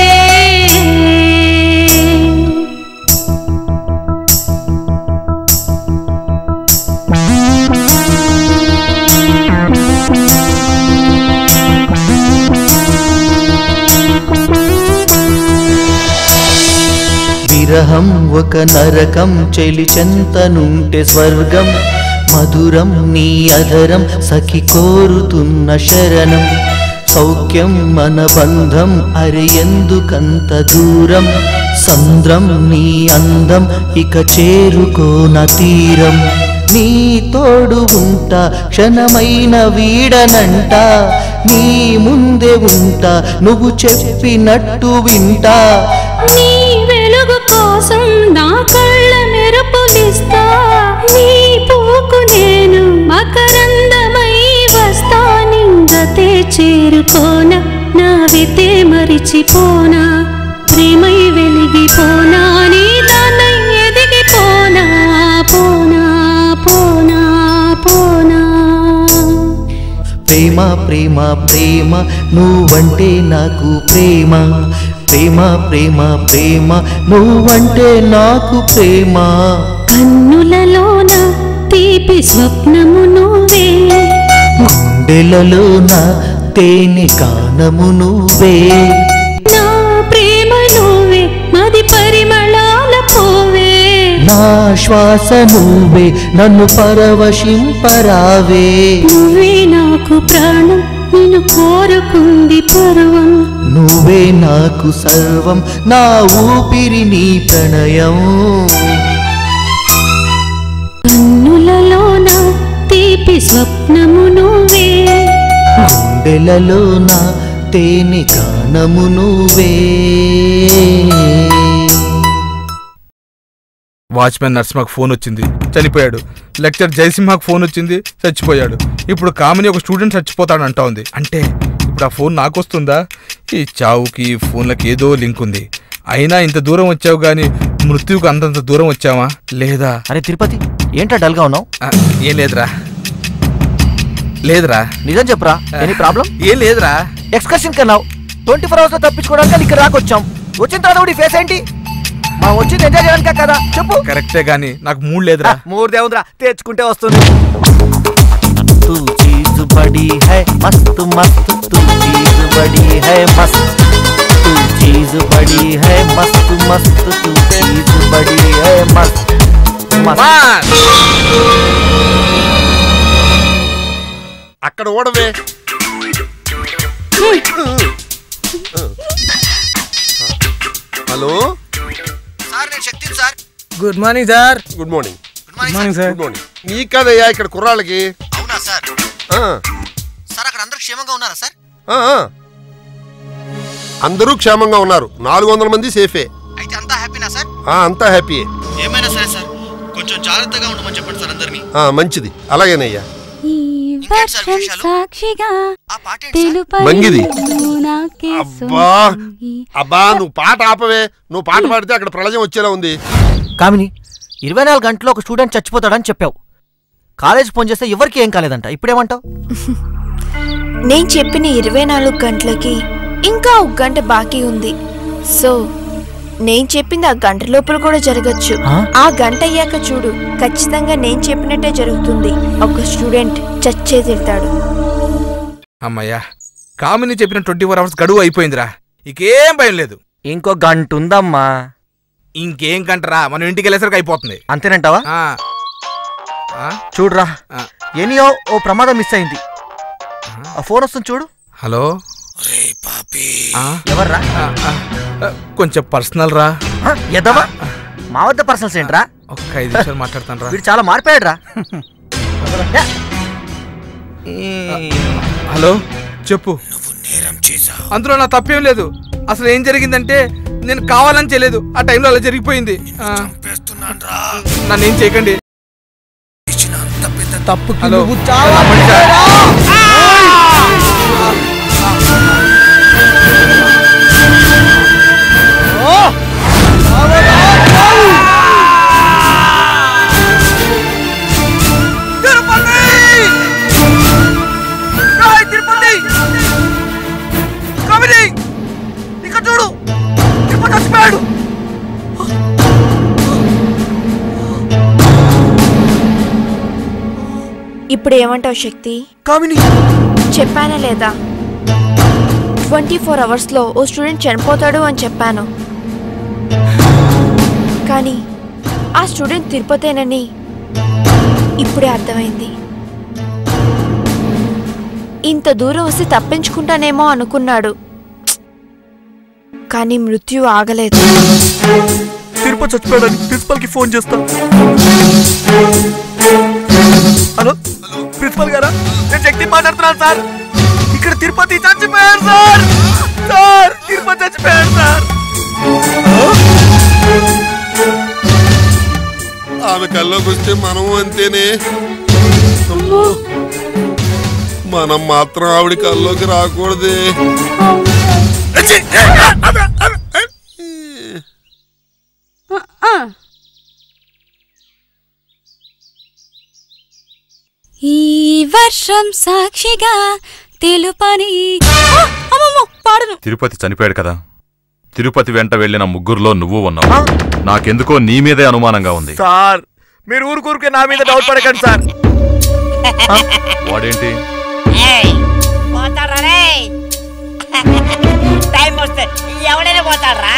విరహం ఒక నరకం చెలి చెంతనుంటే స్వర్గం మధురం నీ అధరం సఖి కోరుతున్న శరణం సౌఖ్యం మన బంధం అరి ఎందుకంత దూరం సంద్రం నీ అందం ఇక చేరుకోన తీరం నీ తోడు ఉంటా క్షణమైన వీడనంట నీ ముందే ఉంటా నువ్వు చెప్పినట్టు వింటా నీ వెలుగు కోసం నా కళ్ళ మెరుపులిస్తా నీ పూకు నేను మకరందమై వస్తా నింగతే చేరుకోనా నా వితే మరిచిపోనా ప్రేమై వెలిగిపోనా నీ దానై ఎదిగిపోనా పోనా పోనా పోనా ప్రేమ ప్రేమ ప్రేమ నువ్వంటే నాకు ప్రేమ ప్రేమ ప్రేమ ప్రేమ నువ్వంటే నాకు ప్రేమ కన్నులలోన తీపి స్వప్నము నువ్వే గుండెలలోన తేనె కానము నువ్వే నా ప్రేమ నువ్వే మది పరిమళాల పోవే నా శ్వాస నువ్వే నన్ను పరవశింపరావే నువ్వే నాకు ప్రాణం నిన్ను కోరుకుంది పర్వం నువ్వే నాకు సర్వం నా ఊపిరి నీ ప్రణయం కన్నులలోన తీపి స్వప్నము నువ్వే గుండెలలోన తేనె కానము నువ్వే వాచ్మెన్ నరసింహకు ఫోన్ వచ్చింది చనిపోయాడు లెక్చర్ జయసింహకు ఫోన్ వచ్చింది చచ్చిపోయాడు ఇప్పుడు కామిని ఒక స్టూడెంట్ చచ్చిపోతాడు అంటా ఉంది అంటే ఇప్పుడు ఆ ఫోన్ నాకు వస్తుందా ఈ చావుకి ఈ ఫోన్లకి ఏదో లింక్ ఉంది అయినా ఇంత దూరం వచ్చావు గాని మృత్యువుకు అంతంత దూరం వచ్చావా లేదా అరే తిరుపతి ఏంటా డల్ గా ఉన్నావు ఆ, ఏం లేదురా లేదురా నిజం చెప్పరా ఎనీ ప్రాబ్లం ఏం లేదురా ఎక్స్కర్షన్ కన్నావు ట్వంటీ ఫోర్ అవర్స్ లో తప్పించుకోవడానికి ఇక్కడ రాకొచ్చాం వచ్చిన తర్వాత కూడా ఫేస్ ఏంటి మనం వచ్చింది ఎంజాయ్ చేయడానికే కదా చెప్పు కరెక్టే గాని నాకు మూడు లేదురా మూడు దేవుందిరా తెచ్చుకుంటే వస్తుంది तू चीज बड़ी है मस्त मस्त तू चीज बड़ी है मस्त तू चीज बड़ी है मस्त मस्त तू चीज बड़ी है मस्त मस्त అక్కడ ఓడవే హలో సార్ నేను శక్తిని sir good morning sir good morning good morning sir good morning నీ కదయ్యా ఇక్కడ కుర్రాళ్ళకి అవునా సార్ ఆ, సార్ అక్కడ అందరూ క్షేమంగా ఉన్నారా సార్ ఆ, ఆ. అందరూ క్షేమంగా ఉన్నారు నాలుగు వందల మంది సేఫే అయితే అంతా హ్యాపీనా సార్ ఆ, అంతా హ్యాపీయే ఏమైనా సరే సార్ కొంచెం జాగ్రత్తగా ఉండమని చెప్పండి సార్ అందరినీ ఆ, మంచిది అలాగేనయ్యా వర్షం సాక్షిగా మంగిది. నాకే అబ్బా అబ్బా నువ్వు పాట ఆపవే నువ్వు పాట పాడితే అక్కడ ప్రళయం వచ్చేలా ఉంది కామిని ఇరవై నాలుగు గంటల్లో ఒక స్టూడెంట్ చచ్చిపోతాడని చెప్పావు కాలేజ్ ఫోన్ చేస్తే ఎవరికి ఏం కాలేదంట ఇప్పుడేమంటావు నేను చెప్పిన ఇరవై నాలుగు గంటలకి ఇంకా ఒక గంట బాకీ ఉంది సో నేను చెప్పింది ఆ గంట లోపల కూడా జరగచ్చు ఆ? ఆ గంట అయ్యాక చూడు ఖచ్చితంగా నేను చెప్పినట్టే జరుగుతుంది ఒక స్టూడెంట్ చచ్చే తిడతాడు అమ్మయ్యా కామిని చెప్పిన ట్వంటీ ఫోర్ అవర్స్ గడువు అయిపోయిందిరా ఇకేం భయం లేదు ఇంకో గంట ఉందమ్మా ఇంకేం కంటరా మనం ఇంటికి వెళ్ళేసరికి అయిపోతుంది అంతేనంటావా ఆ. ఆ? చూడురా ఎనియో ఓ ప్రమాదం మిస్ అయింది ఆ ఫోన్ వస్తుంది చూడు హలో ఆ? ఎవర్రా ఆ, ఆ, ఆ, కొంచెం పర్సనల్ రా ఎదవా మా వద్ద పర్సనల్స్ ఏంట్రా ఒక్క ఐదు నిమిషాలు మాట్లాడతాను రా వీడు చాలా మారిపోయాడు రా హలో చెప్పు అందులో నా తప్పేం లేదు అసలు ఏం జరిగిందంటే నేను కావాలని చేయలేదు ఆ టైంలో అలా జరిగిపోయింది ఆ. నన్ను ఏం చేయకండి తప్పు హలో నువ్వు చాలా తిరుపతి కమిటీ ఇక్కడ చూడు తిరుపతి చచ్చిపోయాడు ఇప్పుడు ఏమంటావు శక్తి కామిని చెప్పానా లేదా ట్వంటీ ఫోర్ అవర్స్లో ఓ స్టూడెంట్ చనిపోతాడు అని చెప్పాను కానీ ఆ స్టూడెంట్ తిరుపతేనని ఇప్పుడే అర్థమైంది ఇంత దూరం వస్తే తప్పించుకుంటానేమో అనుకున్నాడు కానీ మృత్యు ఆగలేదు తిరుపతి చచ్చిపోయాడని ప్రిన్సిపల్ కి ఫోన్ చేస్తా హలో ప్రిన్సిపల్ గారా నేను శక్తి మాట్లాడుతున్నాను సార్ ఇక్కడ తిరుపతి చచ్చిపోయారు సార్ సార్ తిరుపతి చచ్చిపోయారు సార్ ఆమె కల్లోకి వస్తే మనం అంతేనే మనం మాత్రం ఆవిడ కల్లోకి రాకూడదే ఈ వర్షం సాక్షిగా తెలుపని ఆ, అమ్మమ్మో పాడను తిరుపతి చనిపోయాడు కదా తిరుపతి వెంట వెళ్ళిన ముగ్గురులో నువ్వు ఉన్నావు నాకెందుకో నీ మీదే అనుమానంగా ఉంది సార్ మీరు ఊరుకూరుకే నా మీద డౌట్ పడకండి సార్ వాడేంటి ఏయ్, పోతాడ్రా రే టైం వస్తే ఎవడైనా పోతాడ్రా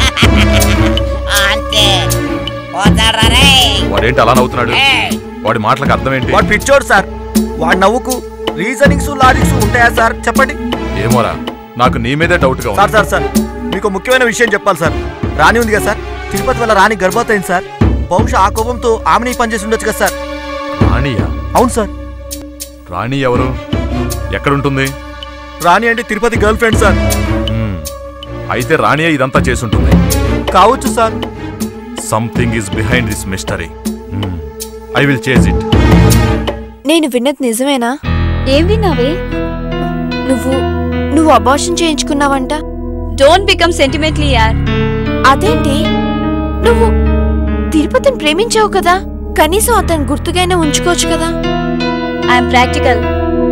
అంతే పోతాడ్రా రే వాడేంటి అలా నవ్వుతున్నాడు వాడి మాటలకు అర్థం ఏంటి వాడు పిచ్చోడు సార్ వాడి నవ్వుకు రీజనింగ్స్ లాజిక్స్ ఉంటాయా సార్ చెప్పండి ఏమోరా నాకు నీ మీదే డౌట్ గా సార్ ఉంది సార్ సార్ మీకు ముఖ్యమైన విషయం చెప్పాలి సార్ రాణి ఉంది కదా సార్ తిరుపతి వల్ల రాణి గర్భవతి అయింది సార్ బహుశా ఆ కోపంతో ఆమెని పనిచేసి ఉండొచ్చు కదా సార్ రాణియా అవును సార్ రాణి ఎవరు ఎక్కడుంటుంది రాణి అంటే తిరుపతి గర్ల్ ఫ్రెండ్ సార్ హ్మ్. అయితే రాణియే ఇదంతా చేసుంటుంది కావచ్చు sir something is behind this mystery I will chase it నేను విన్నది నిజమేనా ఏం విన్నావే నువ్వు నువ్వు అబార్షన్ చేయించుకున్నావంట డోంట్ బికమ్ సెంటిమెంట్లీ యార్ అదేంటి నువ్వు తిరుపతిని ప్రేమించావు కదా కనీసం అతను గుర్తుగానే ఉంచుకోవచ్చు కదా ఐఎమ్ ప్రాక్టికల్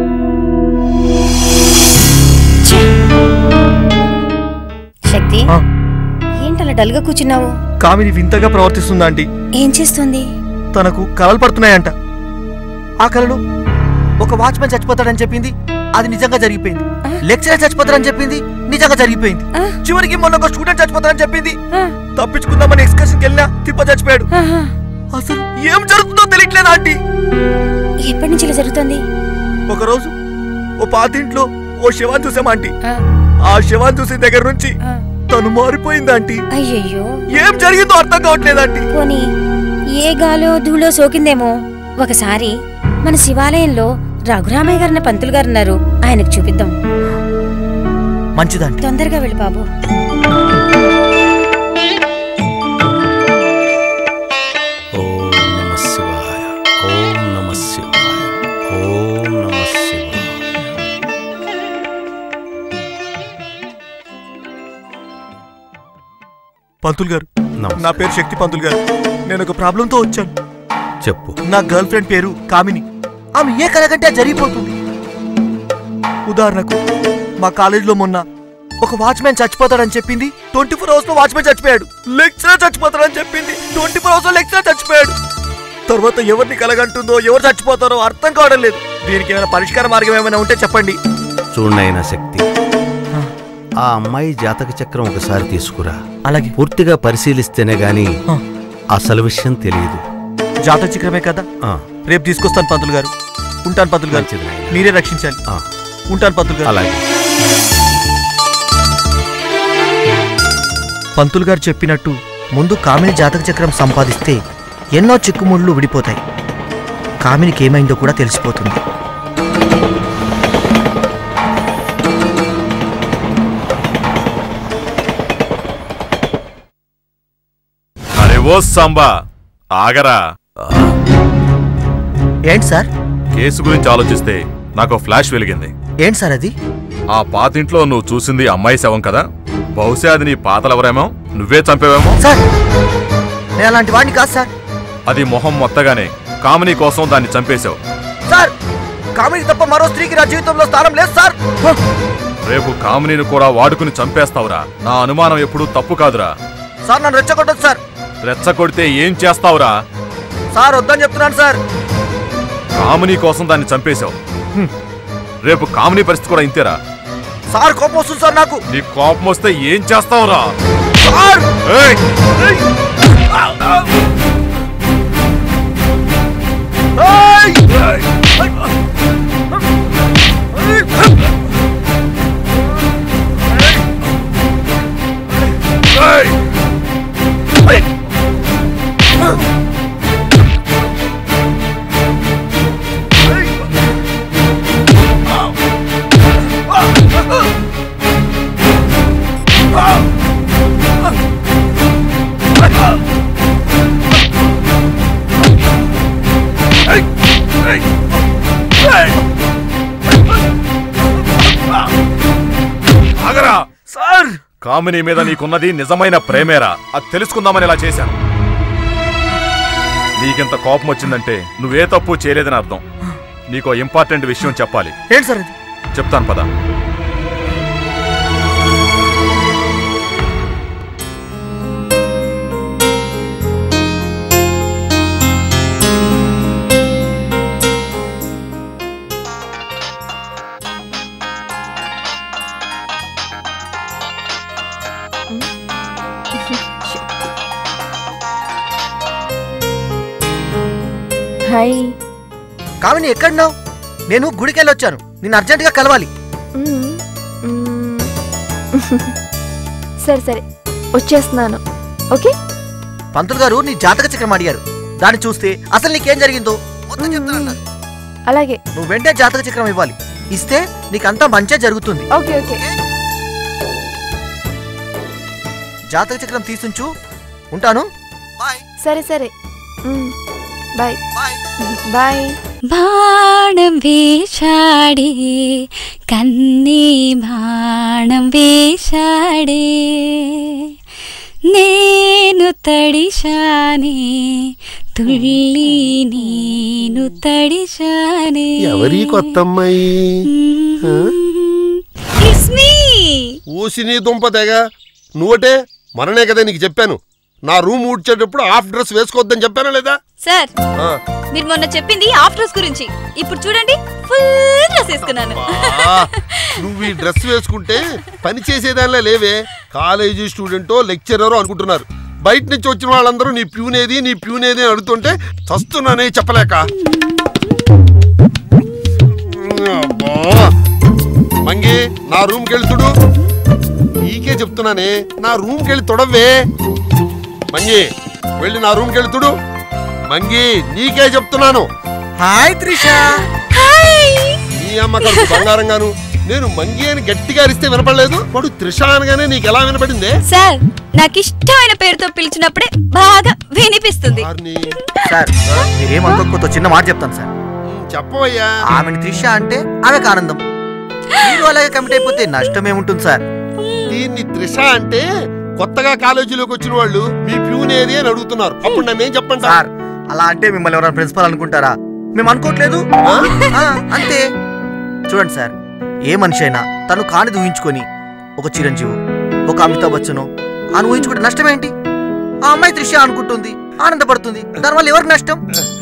శక్తి ఏంటలా డల్గా కూర్చున్నావు కామిని వింతగా ప్రవర్తిస్తుందా ఆంటీ ఏం చేస్తుంది తనకు కలలు పడుతున్నాయంట ఆ కలలో ఒక వాచ్మెన్ చచ్చిపోతాడని చెప్పింది అది నిజంగా జరిగిపోయింది లెక్చరర్ చచ్చిపోతాడని చెప్పింది నిజంగా జరిగిపోయింది చివరికి మొన్న ఒక స్టూడెంట్ చచ్చిపోతాడని చెప్పింది తప్పించుకుందామని ఎక్స్కర్షన్కి వెళ్ళినా తిరుపతి చచ్చిపోయాడు అసలు ఏం జరుగుతుందో తెలియట్లేదు ఆంటీ ఎప్పటి నుంచి ఇలా జరుగుతుంది ఒకరోజు ఓ పాతింట్లో ఓ శవాన్ని చూసాం ఆంటీ ఆ శవాన్ని చూసిన దగ్గర నుంచి తను మారిపోయింది ఆంటీ అయ్యయ్యో ఏం జరిగిందో అర్థం కావట్లేదు ఆంటీ పోనీ ఏ గాలో ధూళో సోకిందేమో ఒకసారి మన శివాలయంలో రఘురామయ్య గారిన పంతులు గారు ఉన్నారు ఆయనకు చూపిద్దాం మంచిదండి తొందరగా వెళ్ళి బాబు ఓం నమ శివాయ ఓం నమ శివాయ ఓం నమ శివాయ పంతులు గారు నా పేరు శక్తి పంతులు గారు నేను ఒక ప్రాబ్లంతో వచ్చాను చెప్పు నా గర్ల్ ఫ్రెండ్ పేరు కామిని ఆమె ఏ కలగంటే అది జరిగిపోతుంది ఉదాహరణకు మా కాలేజీలో మొన్న ఒక వాచ్మెన్ చచ్చిపోతాడని చెప్పింది ట్వంటీ ఫోర్ అవర్స్ లో వాచ్మెన్ చచ్చిపోయాడు లెక్చరర్ చచ్చిపోతాడని చెప్పింది ట్వంటీ ఫోర్ అవర్స్ లో లెక్చరర్ చచ్చిపోయాడు తర్వాత ఎవరిని కలగంటుందో ఎవరు చచ్చిపోతారో అర్థం కావడం లేదు దీనికి ఏమైనా పరిష్కార మార్గం ఏమైనా ఉంటే చెప్పండి చూడనైనా శక్తి ఆ అమ్మాయి జాతక చక్రం ఒకసారి తీసుకురా అలాగే పూర్తిగా పరిశీలిస్తేనే గాని అసలు విషయం తెలియదు జాతక చక్రమే కదా ఆ. రేపు తీసుకొస్తాను పంతులు గారు ఉంటాను పంతులు గారు మంచిది నాయనా. మీరే రక్షించాలి ఆ. ఉంటాను పంతులు గారు అలాగే పంతులు గారు చెప్పినట్టు ముందు కామిని జాతక చక్రం సంపాదిస్తే ఎన్నో చిక్కుముళ్ళు విడిపోతాయి కామినికి ఏమైందో కూడా తెలిసిపోతుంది అరే ఓ సాంబా ఆగరా ఏంటి సార్ కేసు గురించి ఆలోచిస్తే నాకు ఫ్లాష్ వెలిగింది ఏంటి సార్ అది ఆ పాతింట్లో నువ్వు చూసింది అమ్మాయి శవం కదా బహుశా అది నీ పాతలెవరేమో నువ్వే చంపేవేమో సార్ నేను అలాంటి వాడిని కాదు సార్ అది మొహం మొత్తగానే కామినీ కోసం దాన్ని చంపేశావు సార్ కామిని తప్ప మరో స్త్రీకి నా జీవితంలో స్థానం లేదు సార్ రేపు కామినీని కూడా వాడుకుని చంపేస్తావురా నా అనుమానం ఎప్పుడూ తప్పు కాదురా సార్ నన్ను రెచ్చగొట్టదు సార్ రెచ్చగొడితే ఏం చేస్తావురా సార్ వద్దని చెప్తున్నాను సార్ కామినీ కోసం దాన్ని చంపేశావు హ్మ్. రేపు కామినీ పరిస్థితి కూడా ఇంతేరా సార్ కోపం వస్తుంది సార్ నాకు నీ కోపం వస్తే ఏం చేస్తావురా సార్ ఏయ్! ఆగరా సార్ కామినీ మీద నీకున్నది నిజమైన ప్రేమేరా అది తెలుసుకుందామని ఇలా చేశాను నీకింత కోపం వచ్చిందంటే నువ్వే తప్పు చేయలేదని అర్థం నీకో ఇంపార్టెంట్ విషయం చెప్పాలి ఏంటి సార్ ఇది చెప్తాను పద హాయ్ కామిని ఎక్కడున్నావు నేను గుడికెళ్ళి వచ్చాను నిన్ను అర్జెంటుగా కలవాలి మ్మ్. మ్మ్. సరే సరే వచ్చేస్తున్నాను ఓకే పంతులు గారు నీ జాతక చక్రం అడిగారు దాన్ని చూస్తే అసలు నీకేం జరిగిందో మొత్తం చెప్తాను అలాగే నువ్వు వెంటనే జాతక చక్రం ఇవ్వాలి ఇస్తే నీకంతా మంచే జరుగుతుంది ఓకే ఓకే జాతక చక్రం తీసుంచు ఉంటాను సరే సరే మ్మ్. బాయ్ బాయ్ బాణం వేశాడే కన్నీ బాణం వేశాడే నేను తడిశానే తుళ్ళి నేను తడిశానే ఎవరి కొత్త అమ్మాయి ఆ? ఇట్స్ మీ ఊసి నీ దుంప తెగ నువ్వటే మననే కదా నీకు చెప్పాను నా రూమ్ ఊడ్చేటప్పుడు హాఫ్ డ్రెస్ వేసుకోవద్దని చెప్పానా లేదా సార్ ఆ, మీరు మొన్న చెప్పింది హాఫ్ డ్రెస్ గురించి ఇప్పుడు చూడండి ఫుల్ డ్రెస్ వేసుకున్నాను ఆ, నువ్వు ఈ డ్రెస్ వేసుకుంటే పని చేసేదానిలా లేవే కాలేజీ స్టూడెంటో లెక్చరరో అనుకుంటున్నారు బయట నుంచి వచ్చిన వాళ్ళందరూ నీ ప్యూనేది నీ ప్యూనేది అని అడుగుతుంటే చస్తున్నానే చెప్పలేక అబ్బా. మంగి నా రూమ్కి వెళ్ళి తుడు నీకే చెప్తున్నానే నా రూమ్కి వెళ్ళి తొడవే మంగి వెళ్ళి నా రూమ్కి వెళ్ళి తుడు మంగి నీకే చెప్తున్నాను హాయ్ త్రిష నీ అమ్మ కడుపు బంగారంగాను నేను మంగి అని గట్టిగా అరిస్తే వినపడలేదు వాడు త్రిష అనగానే నీకు ఎలా వినపడిందే సార్ నాకు ఇష్టమైన పేరుతో పిలిచినప్పుడే బాగా వినిపిస్తుంది సార్ మీరేమనుకోకపోతే చిన్న మాట చెప్తాను సార్ చెప్పవయ్యా ఆమెని త్రిష అంటే ఆమెకు ఆనందం మీరు అలాగే కమిట్ అయిపోతే నష్టం ఏముంటుంది సార్ దీన్ని త్రిష అంటే కొత్తగా కాలేజీలోకి వచ్చిన వాళ్ళు మీ ప్యూన్ ఏది అని అడుగుతున్నారు అప్పుడు నన్నేం చెప్పండి సార్ అలా అంటే మిమ్మల్ని ఎవరైనా ప్రిన్సిపల్ అనుకుంటారా మేము అనుకోవట్లేదు ఆ, అంతే చూడండి సార్ ఏ మనిషి అయినా తను కానిది ఊహించుకొని ఒక చిరంజీవి ఒక అమితాబ్ బచ్చను అని ఊహించుకుంటే నష్టం ఏంటి ఆ అమ్మాయి త్రిష అనుకుంటుంది ఆనందపడుతుంది దానివల్ల ఎవరికి నష్టం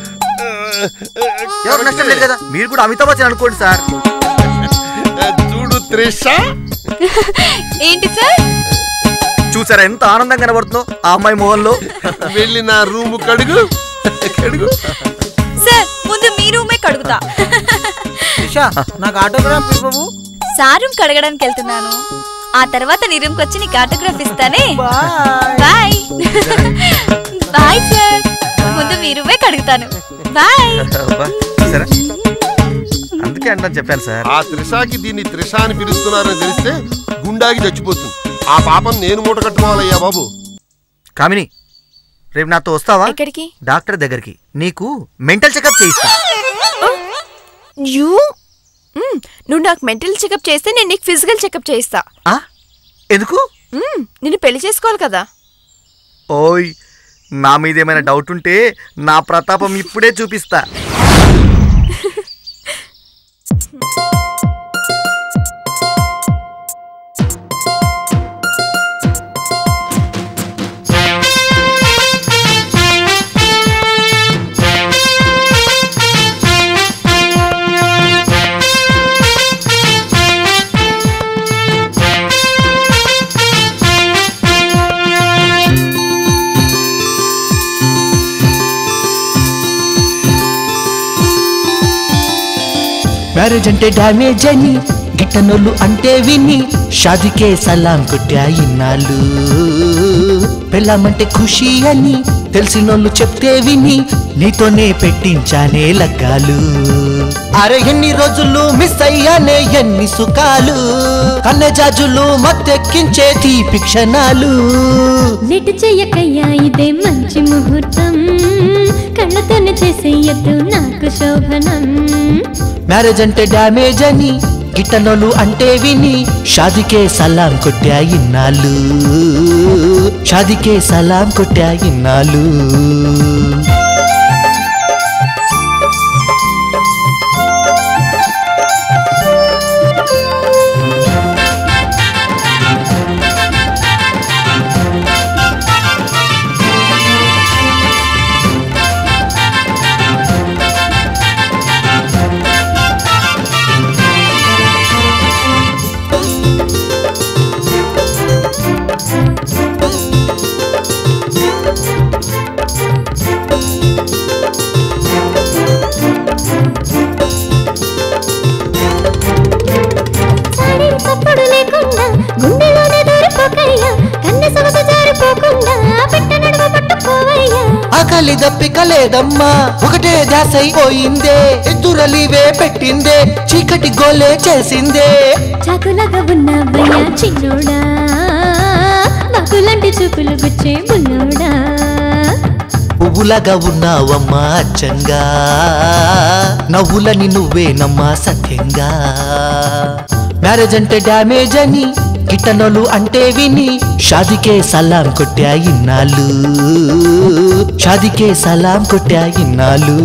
ఎవరికి నష్టం లేదు కదా మీరు కూడా అమితాబ్ బచ్చన్ అనుకోండి సార్ చూడు త్రిష ఏంటి సార్ చూసారా ఎంత ఆనందంగా కనబడుతుందో ఆ అమ్మాయి మొహంలో వెళ్ళి నా రూమ్ కడుగు కడుగు సార్ ముందు మీ రూమే కడుగుతా నాకు ఆటోగ్రాఫ్ ఇవ్వవు సార్ రూమ్ కడగడానికి వెళ్తున్నాను ఆ తర్వాత నీ రూమ్కి వచ్చి నీకు ఆటోగ్రాఫ్ ఇస్తానే బాయ్ బాయ్ సార్ ముందు మీ రూమే కడుగుతాను బాయ్ అబ్బా, సరే అందుకే అంటాను చెప్పాను సార్ ఆ త్రిషాకి దీన్ని త్రిష అని పిలుస్తున్నారని తెలిస్తే గుండాకి చచ్చిపోతుంది ఆ పాపం నేను మూట కట్టుకోవాలయ్యా బాబు కామిని రేపు నాతో వస్తావా ఎక్కడికి డాక్టర్ దగ్గరికి నీకు మెంటల్ చెకప్ చేయిస్తా యూ మ్మ్, నువ్వు నాకు మెంటల్ చెకప్ చేస్తే నేను నీకు ఫిజికల్ చెకప్ చేయిస్తా ఎందుకు మ్మ్, నిన్ను పెళ్లి చేసుకోవాలి కదా ఓయ్ నా మీద ఏమైనా డౌట్ ఉంటే నా ప్రతాపం ఇప్పుడే చూపిస్తా మ్యారేజ్ అంటే డ్యామేజ్ అని గిట్టనోళ్ళు అంటే విని షాదికే సలాం కొట్టా ఇన్నాళ్ళు పెళ్ళామంటే ఖుషి అని తెలిసినోళ్ళు చెప్తే విని నీతోనే పెట్టించానే లగ్గాలు అరే ఎన్ని రోజులు మిస్ అయ్యానే ఎన్ని సుఖాలు కన్నెజాజులు మత్తెక్కించే తీపి క్షణాలు నెట్ చెయ్యకయ్యా ఇదే మంచి ముహూర్తం కళ్ళతోనే చేసేయద్దు నాకు శోభనం మ్యారేజ్ అంటే డ్యామేజ్ అని గిట్టనోళ్ళు అంటే విని షాదికే సలాం కొట్టా ఇన్నాళ్ళు షాదికే సలాం కొట్టా ఇన్నాళ్ళు చాడీ చప్పుడు లేకుండా గుండెలోనే దూరిపోకయ్యా కన్నె సొగసు జారిపోకుండా పెట్ట నడుమ పట్టుకోవయ్యా ఆకలి దప్పిక లేదమ్మా ఒకటే ధ్యాస అయిపోయిందే ఎదురలివే పెట్టిందే చీకటి గోలే చేసిందే చాకులాగా ఉన్నావయ్యా చిన్నోడా బాకులాంటి చూపులు గుచ్చే బుల్లోడా పువ్వులాగా ఉన్నావమ్మా అచ్చంగా నవ్వులని నువ్వేనమ్మా సత్యంగా మ్యారేజ్ అంటే డ్యామేజ్ అని గిట్టనోళ్ళు అంటే విని షాదికే సలాం కొట్టా ఇన్నాళ్ళు షాదికే సలాం కొట్టా ఇన్నాళ్ళు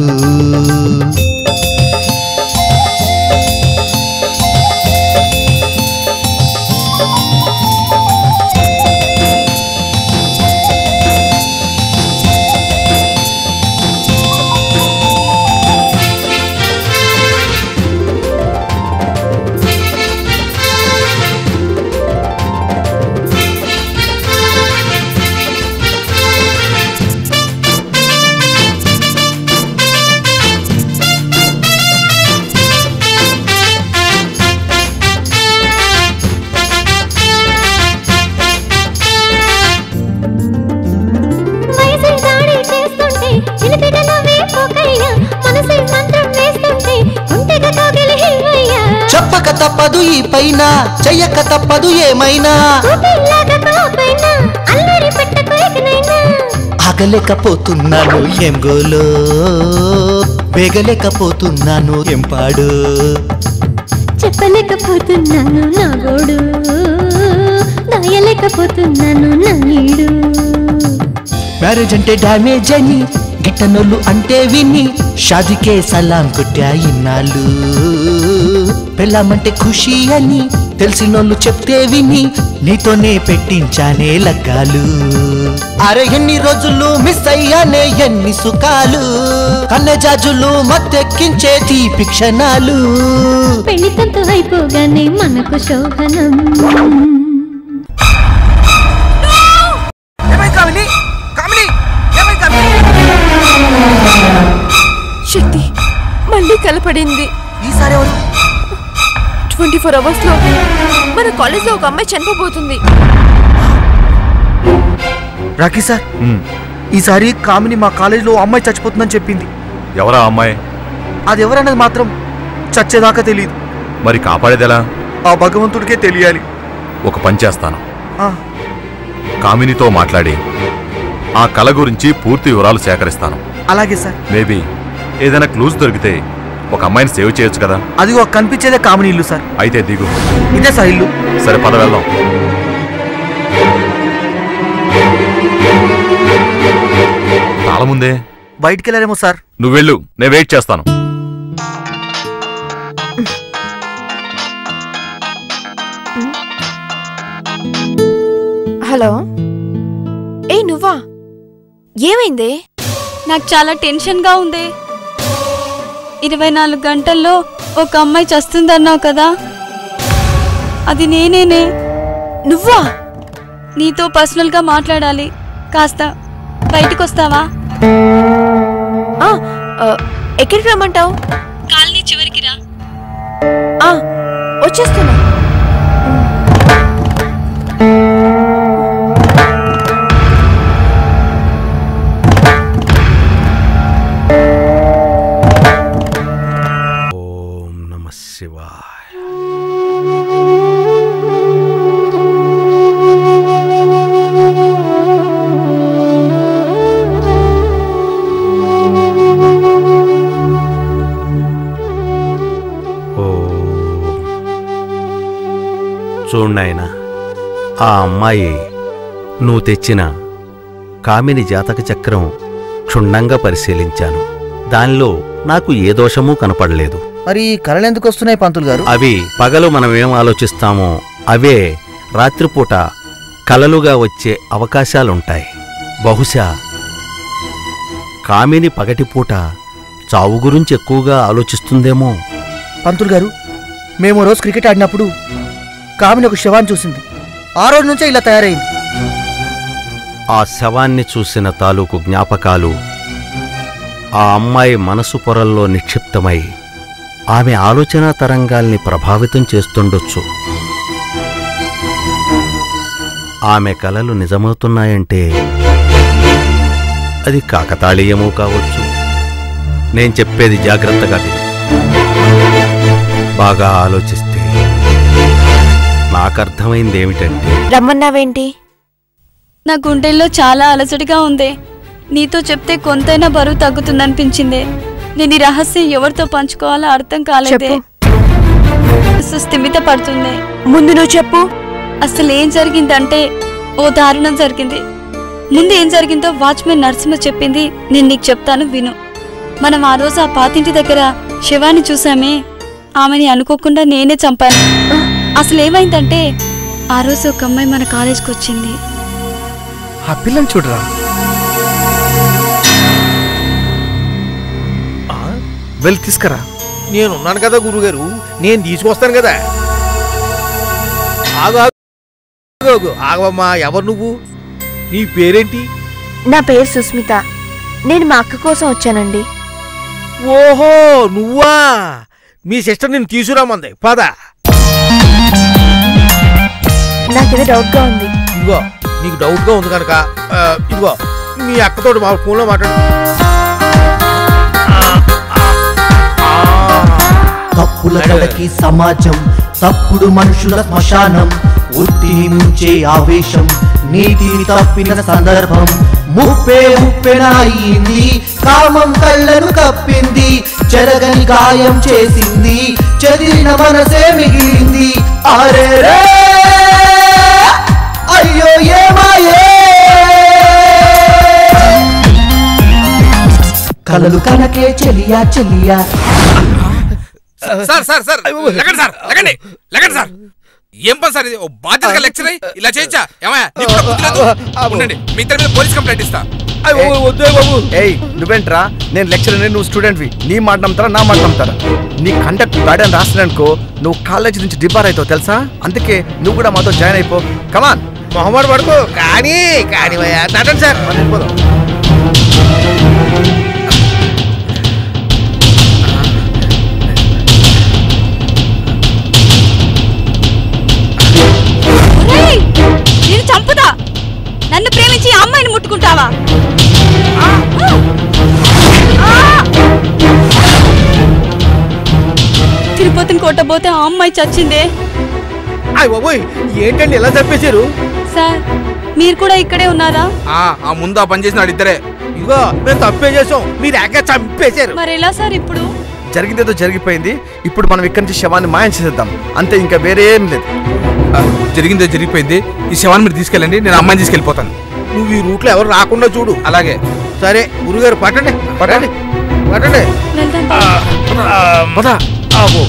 వయసు దాడి చేస్తుంటే చిలిపిట నవ్వే పోకయ్యా మనసు మంత్రం వేస్తుంటే ఉంటెగా కోగిలి హిల్వయ్యా చెప్పక తప్పదు ఈ పైన చెయ్యక తప్పదు ఏమైనా ఊపిల్లాగా కోపైన అల్లరి పెట్టకు ఎగనైనా ఆగలేకపోతున్నాను ఏం గోలో వేగలేకపోతున్నాను ఏం పాడు చెప్పలేకపోతున్నాను నా గోడు దాయలేకపోతున్నాను నా నీడు మ్యారేజ్ అంటే డ్యామేజ్ అని గిట్టనోళ్ళు అంటే విని షాదికే సలాం కొట్టా ఇన్నాళ్ళు పెళ్ళామంటే ఖుషి అని తెలిసినోళ్ళు చెప్తే విని నీతోనే పెట్టించానే లగ్గాలు అరే ఎన్ని రోజులు మిస్ అయ్యానే ఎన్ని సుఖాలు కన్నె జాజులు మత్తెక్కించే తీపి క్షణాలు పెళ్లి తంతు అయిపోగానే మనకు శోభనం ఏమైంది కామిని కామిని ఏమైంది కామిని శక్తి మళ్ళీ కలపడింది ఈసారి ఎవరు ట్వంటీ ఫోర్ అవర్స్ లో మన కాలేజ్ లో ఒక అమ్మాయి చనిపోబోతుంది రాకీ సార్ ఈసారి కామిని మా కాలేజీలో అమ్మాయి చచ్చిపోతుందని చెప్పింది ఎవరా అమ్మాయి అది ఎవరన్నది మాత్రం చచ్చేదాకా తెలియదు మరి కాపాడేదెలా ఆ భగవంతుడికే తెలియాలి ఒక పని చేస్తాను ఆ, కామినితో మాట్లాడి ఆ కళ గురించి పూర్తి వివరాలు సేకరిస్తాను అలాగే సార్ మేబీ ఏదైనా క్లూస్ దొరికితే ఒక అమ్మాయిని సేవ్ చేయొచ్చు కదా అదిగో కనిపించేదే కామిని ఇల్లు సార్ అయితే దిగు ఇదే సార్ ఇల్లు సరే పద వెళ్దాం తాళముందే బయటికి వెళ్ళారేమో సార్ నువ్వు వెళ్ళు నేను వెయిట్ చేస్తాను హలో ఏ నువ్వా ఏమైంది నాకు చాలా టెన్షన్గా ఉంది ఇరవై నాలుగు గంటల్లో ఒక అమ్మాయి చస్తుందన్నావు కదా అది నేనేనే నువ్వా నీతో పర్సనల్గా మాట్లాడాలి కాస్త బయటకు వస్తావా ఆ, ఆ, ఎక్కడికి రమ్మంటావు కాలనీ చివరికి రా ఆ, వచ్చేస్తున్నా ఓం నమ శివాయ చూడాయన ఆ అమ్మాయి నువ్వు తెచ్చిన కామిని జాతక చక్రం క్షుణ్ణంగా పరిశీలించాను దానిలో నాకు ఏ దోషమూ కనపడలేదు మరి కళలు ఎందుకు వస్తున్నాయి పంతులు గారు అవి పగలు మనం ఏం ఆలోచిస్తామో అవే రాత్రిపూట కలలుగా వచ్చే అవకాశాలుంటాయి బహుశా కామిని పగటిపూట చావు గురించి ఎక్కువగా ఆలోచిస్తుందేమో పంతులు గారు మేము ఓ రోజు క్రికెట్ ఆడినప్పుడు కామిని ఒక శవాన్ని చూసింది ఆ రోజు నుంచే ఇలా తయారైంది ఆ శవాన్ని చూసిన తాలూకు జ్ఞాపకాలు ఆ అమ్మాయి మనసు పొరల్లో నిక్షిప్తమై ఆమె ఆలోచనా తరంగాల్ని ప్రభావితం చేస్తుండొచ్చు ఆమె కలలు నిజమవుతున్నాయంటే అది కాకతాళీయమూ కావచ్చు నేను చెప్పేది జాగ్రత్తగా విను బాగా ఆలోచిస్తే నాకర్థమైందేమిటంటే రమ్మన్నావేంటి నా గుండెల్లో చాలా అలసటగా ఉంది నీతో చెప్తే కొంతైనా బరువు తగ్గుతుందనిపించింది నేను ఈ రహస్యం ఎవరితో పంచుకోవాలో అర్థం కాలేదే సుస్థిమిత పడుతుంది ముందు నువ్వు చెప్పు అసలు ఏం జరిగిందంటే ఓ దారుణం జరిగింది ముందు ఏం జరిగిందో వాచ్మెన్ నరసింహ చెప్పింది నేను నీకు చెప్తాను విను మనం ఆ రోజు ఆ పాతింటి దగ్గర శివాని చూసామే ఆమెని అనుకోకుండా నేనే చంపాను అసలు ఏమైందంటే ఆ రోజు ఒక అమ్మాయి మన కాలేజ్కి వచ్చింది ఆ పిల్లని చూడరా వెళ్ళి తీసుకురా నేనున్నాను కదా గురుగారు నేను తీసుకొస్తాను కదా ఆగు ఆగు, ఆగు ఆగవమ్మా ఎవరు నువ్వు నీ పేరేంటి నా పేరు సుస్మిత నేను మా అక్క కోసం వచ్చానండి ఓహో నువ్వా మీ సిస్టర్ నేను తీసుకురామంది పద నాకేదో డౌట్గా ఉంది ఇదిగో నీకు డౌట్గా ఉంది కనుక ఆ, ఇదిగో మీ అక్కతోటి మా ఫోన్లో మాట్లాడు తప్పుల కడకి సమాజం తప్పుడు మనుషుల శ్మశానం ఒత్తిని ముంచే ఆవేశం నీతిని తప్పిన సందర్భం ముప్పే ముప్పెన అయింది కామం కళ్ళను కప్పింది చెరగని గాయం చేసింది చెదిరిన మనసే మిగిలింది అరే రే అయ్యో ఏమాయే కలలు కనకే చెలియా చెలియా సార్ సార్ సార్ లెగండి సార్ లెగండి లెగండి సార్ ఏం పని సార్ ఇది ఓ బాధ్యతగా లెక్చర్ అయ్యి ఇలా చేయొచ్చా ఏమయ్యా నీకు కూడా బుద్ధి లేదు? ఉండండి మీ ఇద్దరి మీద పోలీస్ కంప్లైంట్ ఇస్తా ఏయ్ నువ్వేంట్రా నేను లెక్చర్ నువ్వు స్టూడెంట్వి నీ మాట నమ్ముతారా నా మాట నమ్ముతారా నీ కండక్ట్ బ్యాడ్ అని రాసిననుకో నువ్వు కాలేజ్ నుంచి డిబార్ అవుతావు తెలుసా అందుకే నువ్వు కూడా మాతో జాయిన్ అయిపో కమాన్ మొహమ్మద్ పడుకో కానీ కానీ నటండి సార్ మనం వెళ్ళిపోదాం ఒరేయ్! నేను చంపుతా నన్ను ప్రేమించి ఆ అమ్మాయిని ముట్టుకుంటావా ఆ! ఆ! తిరుపతిని కొట్టబోతే ఆ అమ్మాయి చచ్చిందే అయ్య బాబోయ్ ఏంటండి ఇలా చంపేశారు సార్ మీరు కూడా ఇక్కడే ఉన్నారా ఆ ఆ ముందు ఆ పని చేసిన ఇద్దరే ఇదిగో మేము తప్పే చేసాం మీరు ఎక్కడ చంపేశారు మరి ఎలా సార్ ఇప్పుడు జరిగిందేదో జరిగిపోయింది ఇప్పుడు మనం ఇక్కడి నుంచి శవాన్ని మాయం చేసేద్దాం అంతే ఇంకా వేరే ఏం లేదు జరిగిందో జరిగిపోయింది ఈ శవాన్ని మీరు తీసుకెళ్ళండి నేను అమ్మాయిని తీసుకెళ్ళిపోతాను నువ్వు ఈ రూట్లో ఎవరు రాకుండా చూడు అలాగే సరే గురుగారు పట్టండి పట్టండి పట్టండి పద ఆబో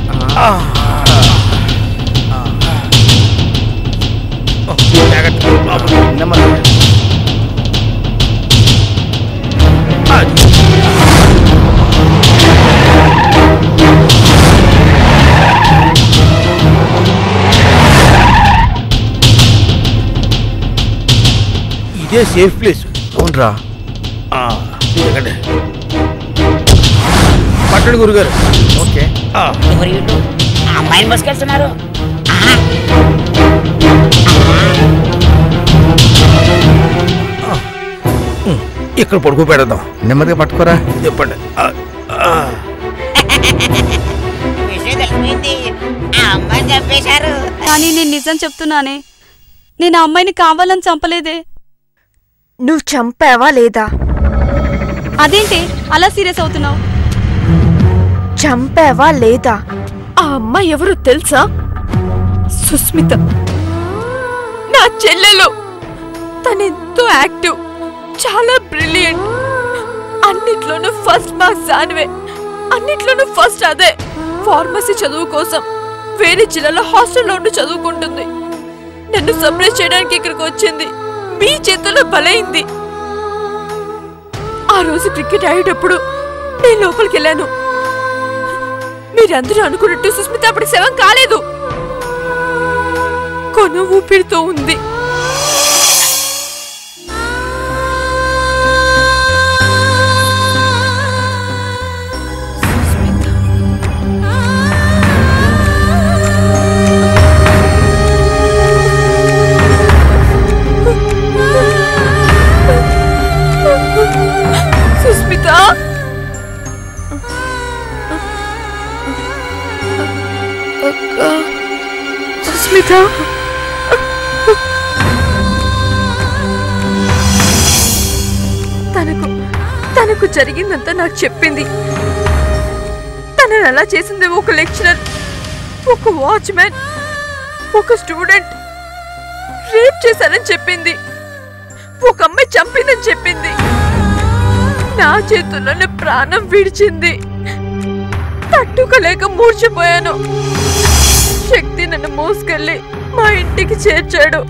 ఇదే సేఫ్ ప్లేస్ అవునరా దిగండి పట్టండి గురుగారు ఓకే ఎవరు వీళ్ళు? ఆ అమ్మాయిని మోసుకెళ్తున్నారు ఇక్కడ పడుకో పెడదాం నెమ్మదిగా పట్టుకోరా చెప్పండి విషయం తెలిసిపోయింది ఆ అమ్మాయిని చంపేశారు కానీ నేను నిజం చెప్తున్నానే నేను ఆ అమ్మాయిని కావాలని చంపలేదే నువ్వు చంపావా లేదా అదేంటి అలా సీరియస్ అవుతున్నావు చంపావా లేదా ఆ అమ్మాయి ఎవరు తెలుసా సుస్మిత నా చెల్లెలు తనెంతో యాక్టివ్ చాలా బ్రిలియంట్ అన్నిట్లోనూ ఫస్ట్ మార్క్స్ దానివే అన్నిట్లోనూ ఫస్ట్ అదే ఫార్మసీ చదువు కోసం వేరే జిల్లాలో హాస్టల్లో ఉండి చదువుకుంటుంది నన్ను సర్ప్రైజ్ చేయడానికి ఇక్కడికి వచ్చింది మీ చేతుల్లో బలైంది ఆ రోజు క్రికెట్ ఆడేటప్పుడు నేను లోపలికి వెళ్ళాను మీరందరూ అనుకున్నట్టు సుస్మిత అప్పుడు శవం కాలేదు కొన ఊపిరితో ఉంది సుస్మిత అక్క సుస్మిత తనకు తనకు జరిగిందంతా నాకు చెప్పింది తనని అలా చేసింది ఒక లెక్చరర్ ఒక వాచ్మెన్ ఒక స్టూడెంట్ రేప్ చేశానని చెప్పింది ఒక అమ్మాయి చంపిందని చెప్పింది నా చేతుల్లోనే ప్రాణం విడిచింది తట్టుకోలేక మూర్చిపోయాను శక్తి నన్ను మోసుకెళ్ళి మా ఇంటికి చేర్చాడు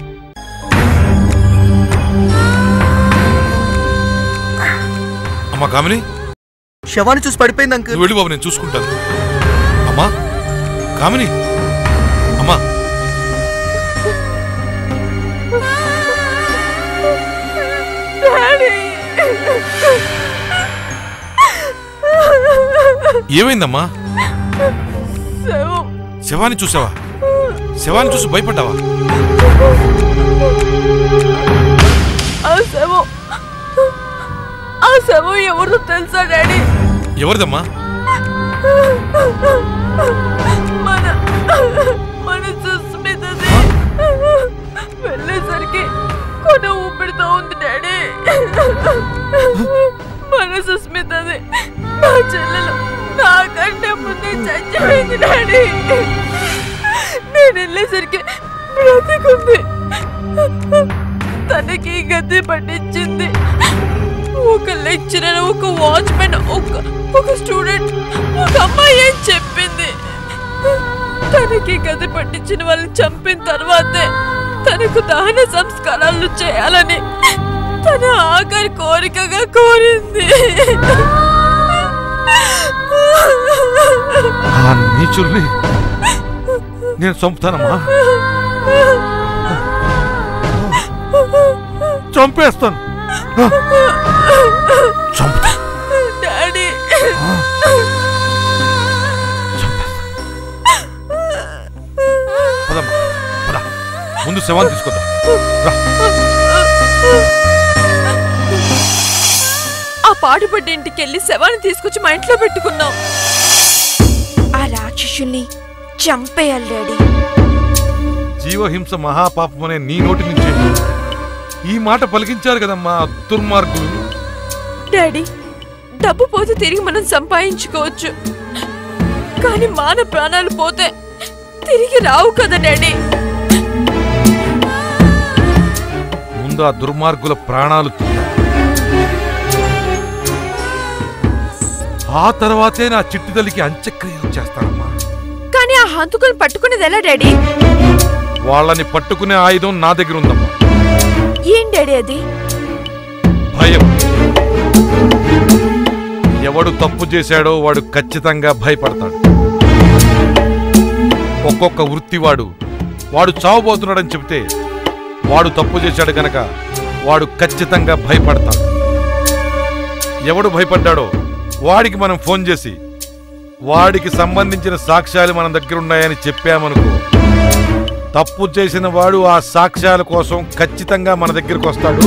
అమ్మా కామిని శవాన్ని చూసి పడిపోయింది అంకుల్ నువ్వు వెళ్ళు బాబు నేను చూసుకుంటాను అమ్మా కామిని అమ్మా ఏమైందమ్మా శవం శవాన్ని చూసావా శవాన్ని చూసి భయపడ్డావా ఆ శవం ఆ శవం ఎవరిదో తెలుసా డాడీ ఎవరిదమ్మా మన మన సుస్మితది వెళ్ళేసరికి కొన ఊపిరితో ఉంది డాడీ మన సుస్మితది నా చెల్లెలు నాకంటే ముందే చచ్చిపోయింది డాడీ నేను వెళ్ళేసరికి బ్రతికుంది తనకి గతి పట్టించింది ఒక లెక్చరర్ ఒక వాచ్మెన్ ఒక ఒక స్టూడెంట్ ఒక అమ్మాయి ఏం చెప్పింది తనకి గది పట్టించిన వాళ్ళని చంపిన తర్వాతే తనకు దహన సంస్కారాలు చేయాలని తన ఆఖరి కోరికగా కోరింది ఆ నీచుల్ని నేను చంపుతానమ్మా చంపేస్తాను చంపుతా డాడీ పదమ్మా పద ముందు శవాన్ని తీసుకొద్దాం రా ఆ పాడుపడ్డ ఇంటికి వెళ్ళి శవాన్ని తీసుకొచ్చి మా ఇంట్లో పెట్టుకున్నాం ఆ రాక్షసుల్ని చంపేయాలి డాడీ జీవహింస మహాపాపం అనే నీ నోటి నుంచే ఈ మాట పలికించారు కదమ్మా ఆ దుర్మార్గులు డాడీ డబ్బు పోతే తిరిగి మనం సంపాదించుకోవచ్చు కానీ మాన ప్రాణాలు పోతే తిరిగి రావు కదా డాడీ ముందు ఆ దుర్మార్గుల ప్రాణాలు తీయాలి. ఆ తర్వాతే నా చిట్టి తల్లికి అంత్యక్రియలు చేస్తానమ్మా కానీ ఆ హంతుకుని పట్టుకునేది ఎలా డాడీ వాళ్ళని పట్టుకునే ఆయుధం నా దగ్గర ఉందమ్మా ఏం డాడీ అది భయం ఎవడు తప్పు చేశాడో వాడు ఖచ్చితంగా భయపడతాడు ఒక్కొక్క వృత్తివాడు వాడు చావబోతున్నాడని చెబితే వాడు తప్పు చేశాడు గనక వాడు ఖచ్చితంగా భయపడతాడు ఎవడు భయపడ్డాడో వాడికి మనం ఫోన్ చేసి వాడికి సంబంధించిన సాక్ష్యాలు మన దగ్గర ఉన్నాయని చెప్పామనుకో తప్పు చేసిన వాడు ఆ సాక్ష్యాల కోసం ఖచ్చితంగా మన దగ్గరికి వస్తాడు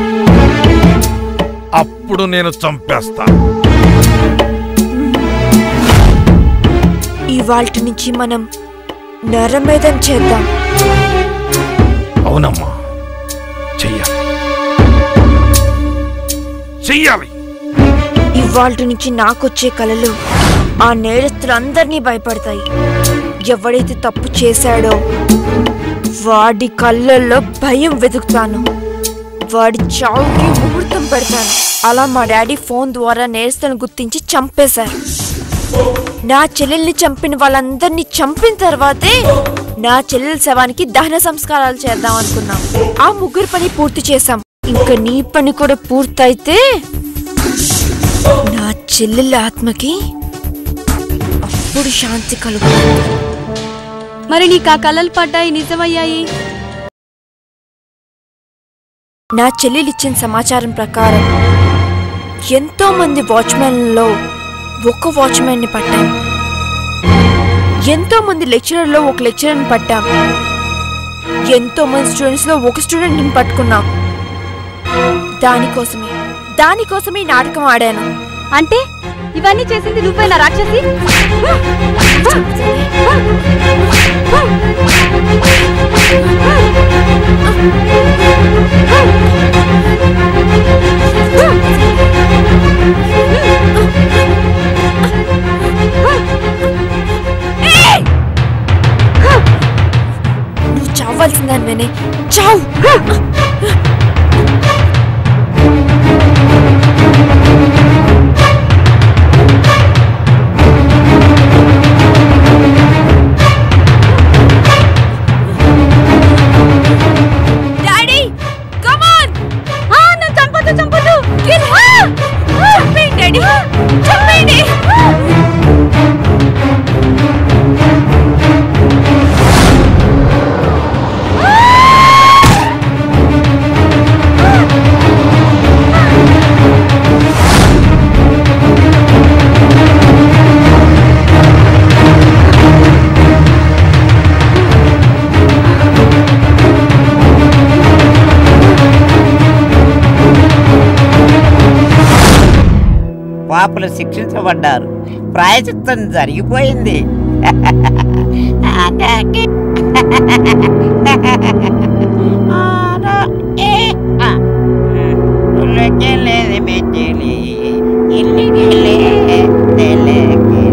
అప్పుడు నేను చంపేస్తాను ఇవాల్టి నుంచి మనం నరమేధం చేద్దాం అవునమ్మా చెయ్యాలి చెయ్యాలి ఇవాల్టి నుంచి నాకొచ్చే కలలు ఆ నేరస్తులందరినీ భయపడతాయి ఎవడైతే తప్పు చేశాడో వాడి కళ్ళల్లో భయం వెతుకుతాను వాడి చావుకి ముహూర్తం పెడతాను అలా మా డాడీ ఫోన్ ద్వారా నేరస్తులను గుర్తించి చంపేశారు నా చెల్లెల్ని చంపిన వాళ్ళందరినీ చంపిన తర్వాతే నా చెల్లెల శవానికి దహన సంస్కారాలు చేద్దాం అనుకున్నాం ఆ ముగ్గురు పని పూర్తి చేశాం ఇంకా నీ పని కూడా పూర్తయితే నా చెల్లెల ఆత్మకి అప్పుడు శాంతి కలుగుతుంది మరి నీకు ఆ కలలు పడ్డాయి నిజమయ్యాయి నా చెల్లెలిచ్చిన సమాచారం ప్రకారం ఎంతో మంది వాచ్మెన్లలో ఒక వాచ్మెన్ని పట్టాం ఎంతో మంది లెక్చరర్లో ఒక లెక్చరర్ని పట్టాం ఎంతో మంది స్టూడెంట్స్లో ఒక స్టూడెంట్ని పట్టుకున్నాం దానికోసమే దానికోసమే ఈ నాటకం ఆడాను అంటే ఇవన్నీ చేసింది నువ్వేనా రాక్షసి నువ్వు చావాల్సిందానివేనే చావు డాడీ కమ్ ఆన్ ఆ నన్ను చంపొద్దు చంపొద్దు కిల్ హర్ చంపేయండి డాడీ చంపేయండి పాపులు శిక్షించబడ్డారు ప్రాయచిత్తం జరిగిపోయింది ఉల్లకెళ్ళేది మెచ్చెలి ఇల్లుకెళ్ళే తెల్లకెళ్ళి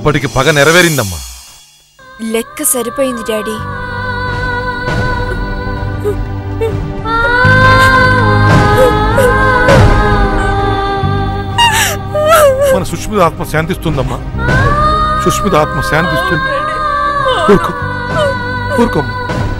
ఇప్పటికి పగ నెరవేరిందమ్మా లెక్క సరిపోయింది డాడీ మన సుష్మిత ఆత్మ శాంతిస్తుందమ్మా సుష్మిత ఆత్మ శాంతిస్తుంది ఊరుకో ఊరుకోమ్మా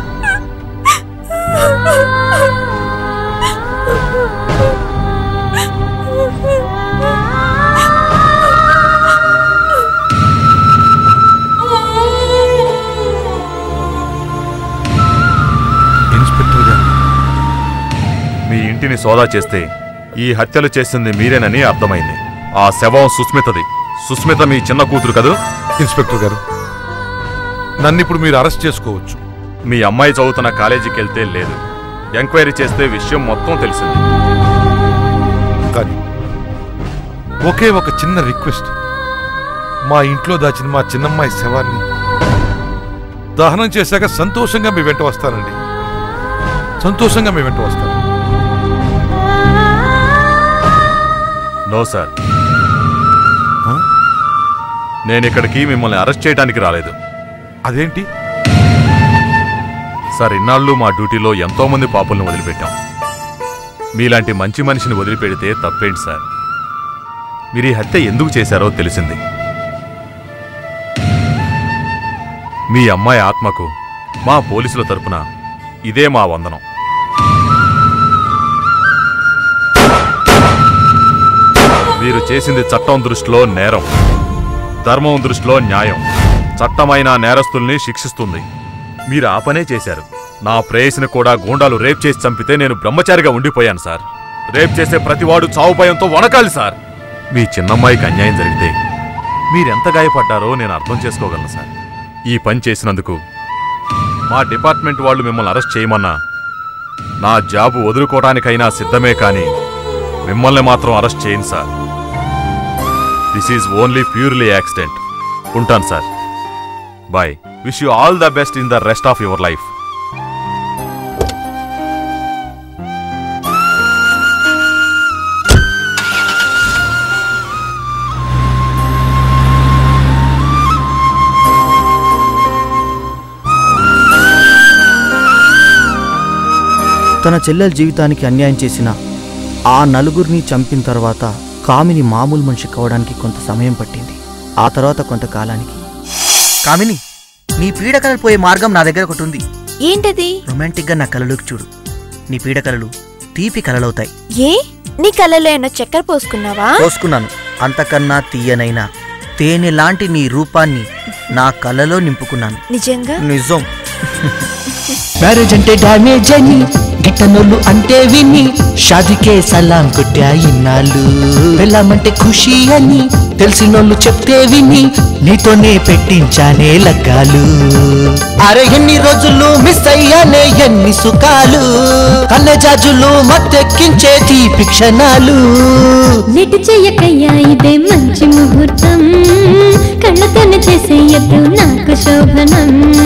ఇన్స్పెక్టర్ గారు మీ ఇంటిని సోదా చేస్తే ఈ హత్యలు చేసింది మీరేనని అర్థమైంది ఆ శవం సుస్మితది సుస్మిత మీ చిన్న కూతురు కదూ ఇన్స్పెక్టర్ గారు నన్ను ఇప్పుడు మీరు అరెస్ట్ చేసుకోవచ్చు మీ అమ్మాయి చదువుతున్న కాలేజీకి వెళ్తే లేదు ఎంక్వైరీ చేస్తే విషయం మొత్తం తెలిసింది కానీ ఒకే ఒక చిన్న రిక్వెస్ట్ మా ఇంట్లో దాచిన మా చిన్నమ్మాయి శవాన్ని దహనం చేశాక సంతోషంగా మీ వెంట వస్తానండి సంతోషంగా మీ వెంట వస్తాను నో సార్ నేను ఇక్కడికి మిమ్మల్ని అరెస్ట్ చేయడానికి రాలేదు అదేంటి సార్ ఇన్నాళ్ళు మా డ్యూటీలో ఎంతో మంది పాపులను వదిలిపెట్టాం మీలాంటి మంచి మనిషిని వదిలిపెడితే తప్పేంటి సార్ మీరు ఈ హత్య ఎందుకు చేశారో తెలిసింది మీ అమ్మాయి ఆత్మకు మా పోలీసుల తరపున ఇదే మా వందనం మీరు చేసింది చట్టం దృష్టిలో నేరం ధర్మం దృష్టిలో న్యాయం చట్టమైన నేరస్తుల్ని శిక్షిస్తుంది మీరు ఆ పనే చేశారు నా ప్రేయసిని కూడా గూండాలు రేప్ చేసి చంపితే నేను బ్రహ్మచారిగా ఉండిపోయాను సార్ రేప్ చేసే ప్రతివాడు చావు భయంతో వనకాలి సార్ మీ చిన్నమ్మాయికి అన్యాయం జరిగితే మీరెంత గాయపడ్డారో నేను అర్థం చేసుకోగలను సార్ ఈ పని చేసినందుకు మా డిపార్ట్మెంట్ వాళ్ళు మిమ్మల్ని అరెస్ట్ చేయమన్నా నా జాబు వదులుకోవడానికైనా సిద్ధమే కానీ మిమ్మల్ని మాత్రం అరెస్ట్ చేయను sir this is only purely accident ఉంటాను sir bye wish you all the best in the rest of your life తన చెల్లెల జీవితానికి అన్యాయం చేసిన ఆ నలుగురిని చంపిన తర్వాత కామిని మామూలు మనిషి కావడానికి కొంత సమయం పట్టింది ఆ తర్వాత కొంతకాలానికి కామిని నీ పీడ కలలు పోయే మార్గం నా దగ్గర ఒకటి ఉంది ఏంటది రొమాంటిక్ గా నా కలలోకి చూడు నీ పీడ కలలు తీపి కలలవుతాయి ఏ నీ కళ్ళలో ఏమన్నా చక్కెర పోసుకున్నావా పోసుకున్నాను అంతకన్నా తీయనైనా తేనె లాంటి నీ రూపాన్ని నా కలలో నింపుకున్నాను నిజంగా నిజం మ్యారేజ్ అంటే డ్యామేజ్ అని గిట్టనోళ్ళు అంటే విని షాదికే సలాం కొట్టా ఇన్నాళ్ళు వెళ్ళామంటే ఖుషి అని తెలిసినోళ్ళు చెప్తే విని నీతోనే పెట్టించానే లగ్గాలు అరే ఎన్ని రోజులు మిస్ అయ్యానే ఎన్ని సుఖాలు కన్నె జాజులు మత్తెక్కించే తీపి క్షణాలు నెటు చెయ్యకయ్యా ఇదే మంచి ముహూర్తం కళ్ళతోనే చేసేయద్దు నాకు శోభనం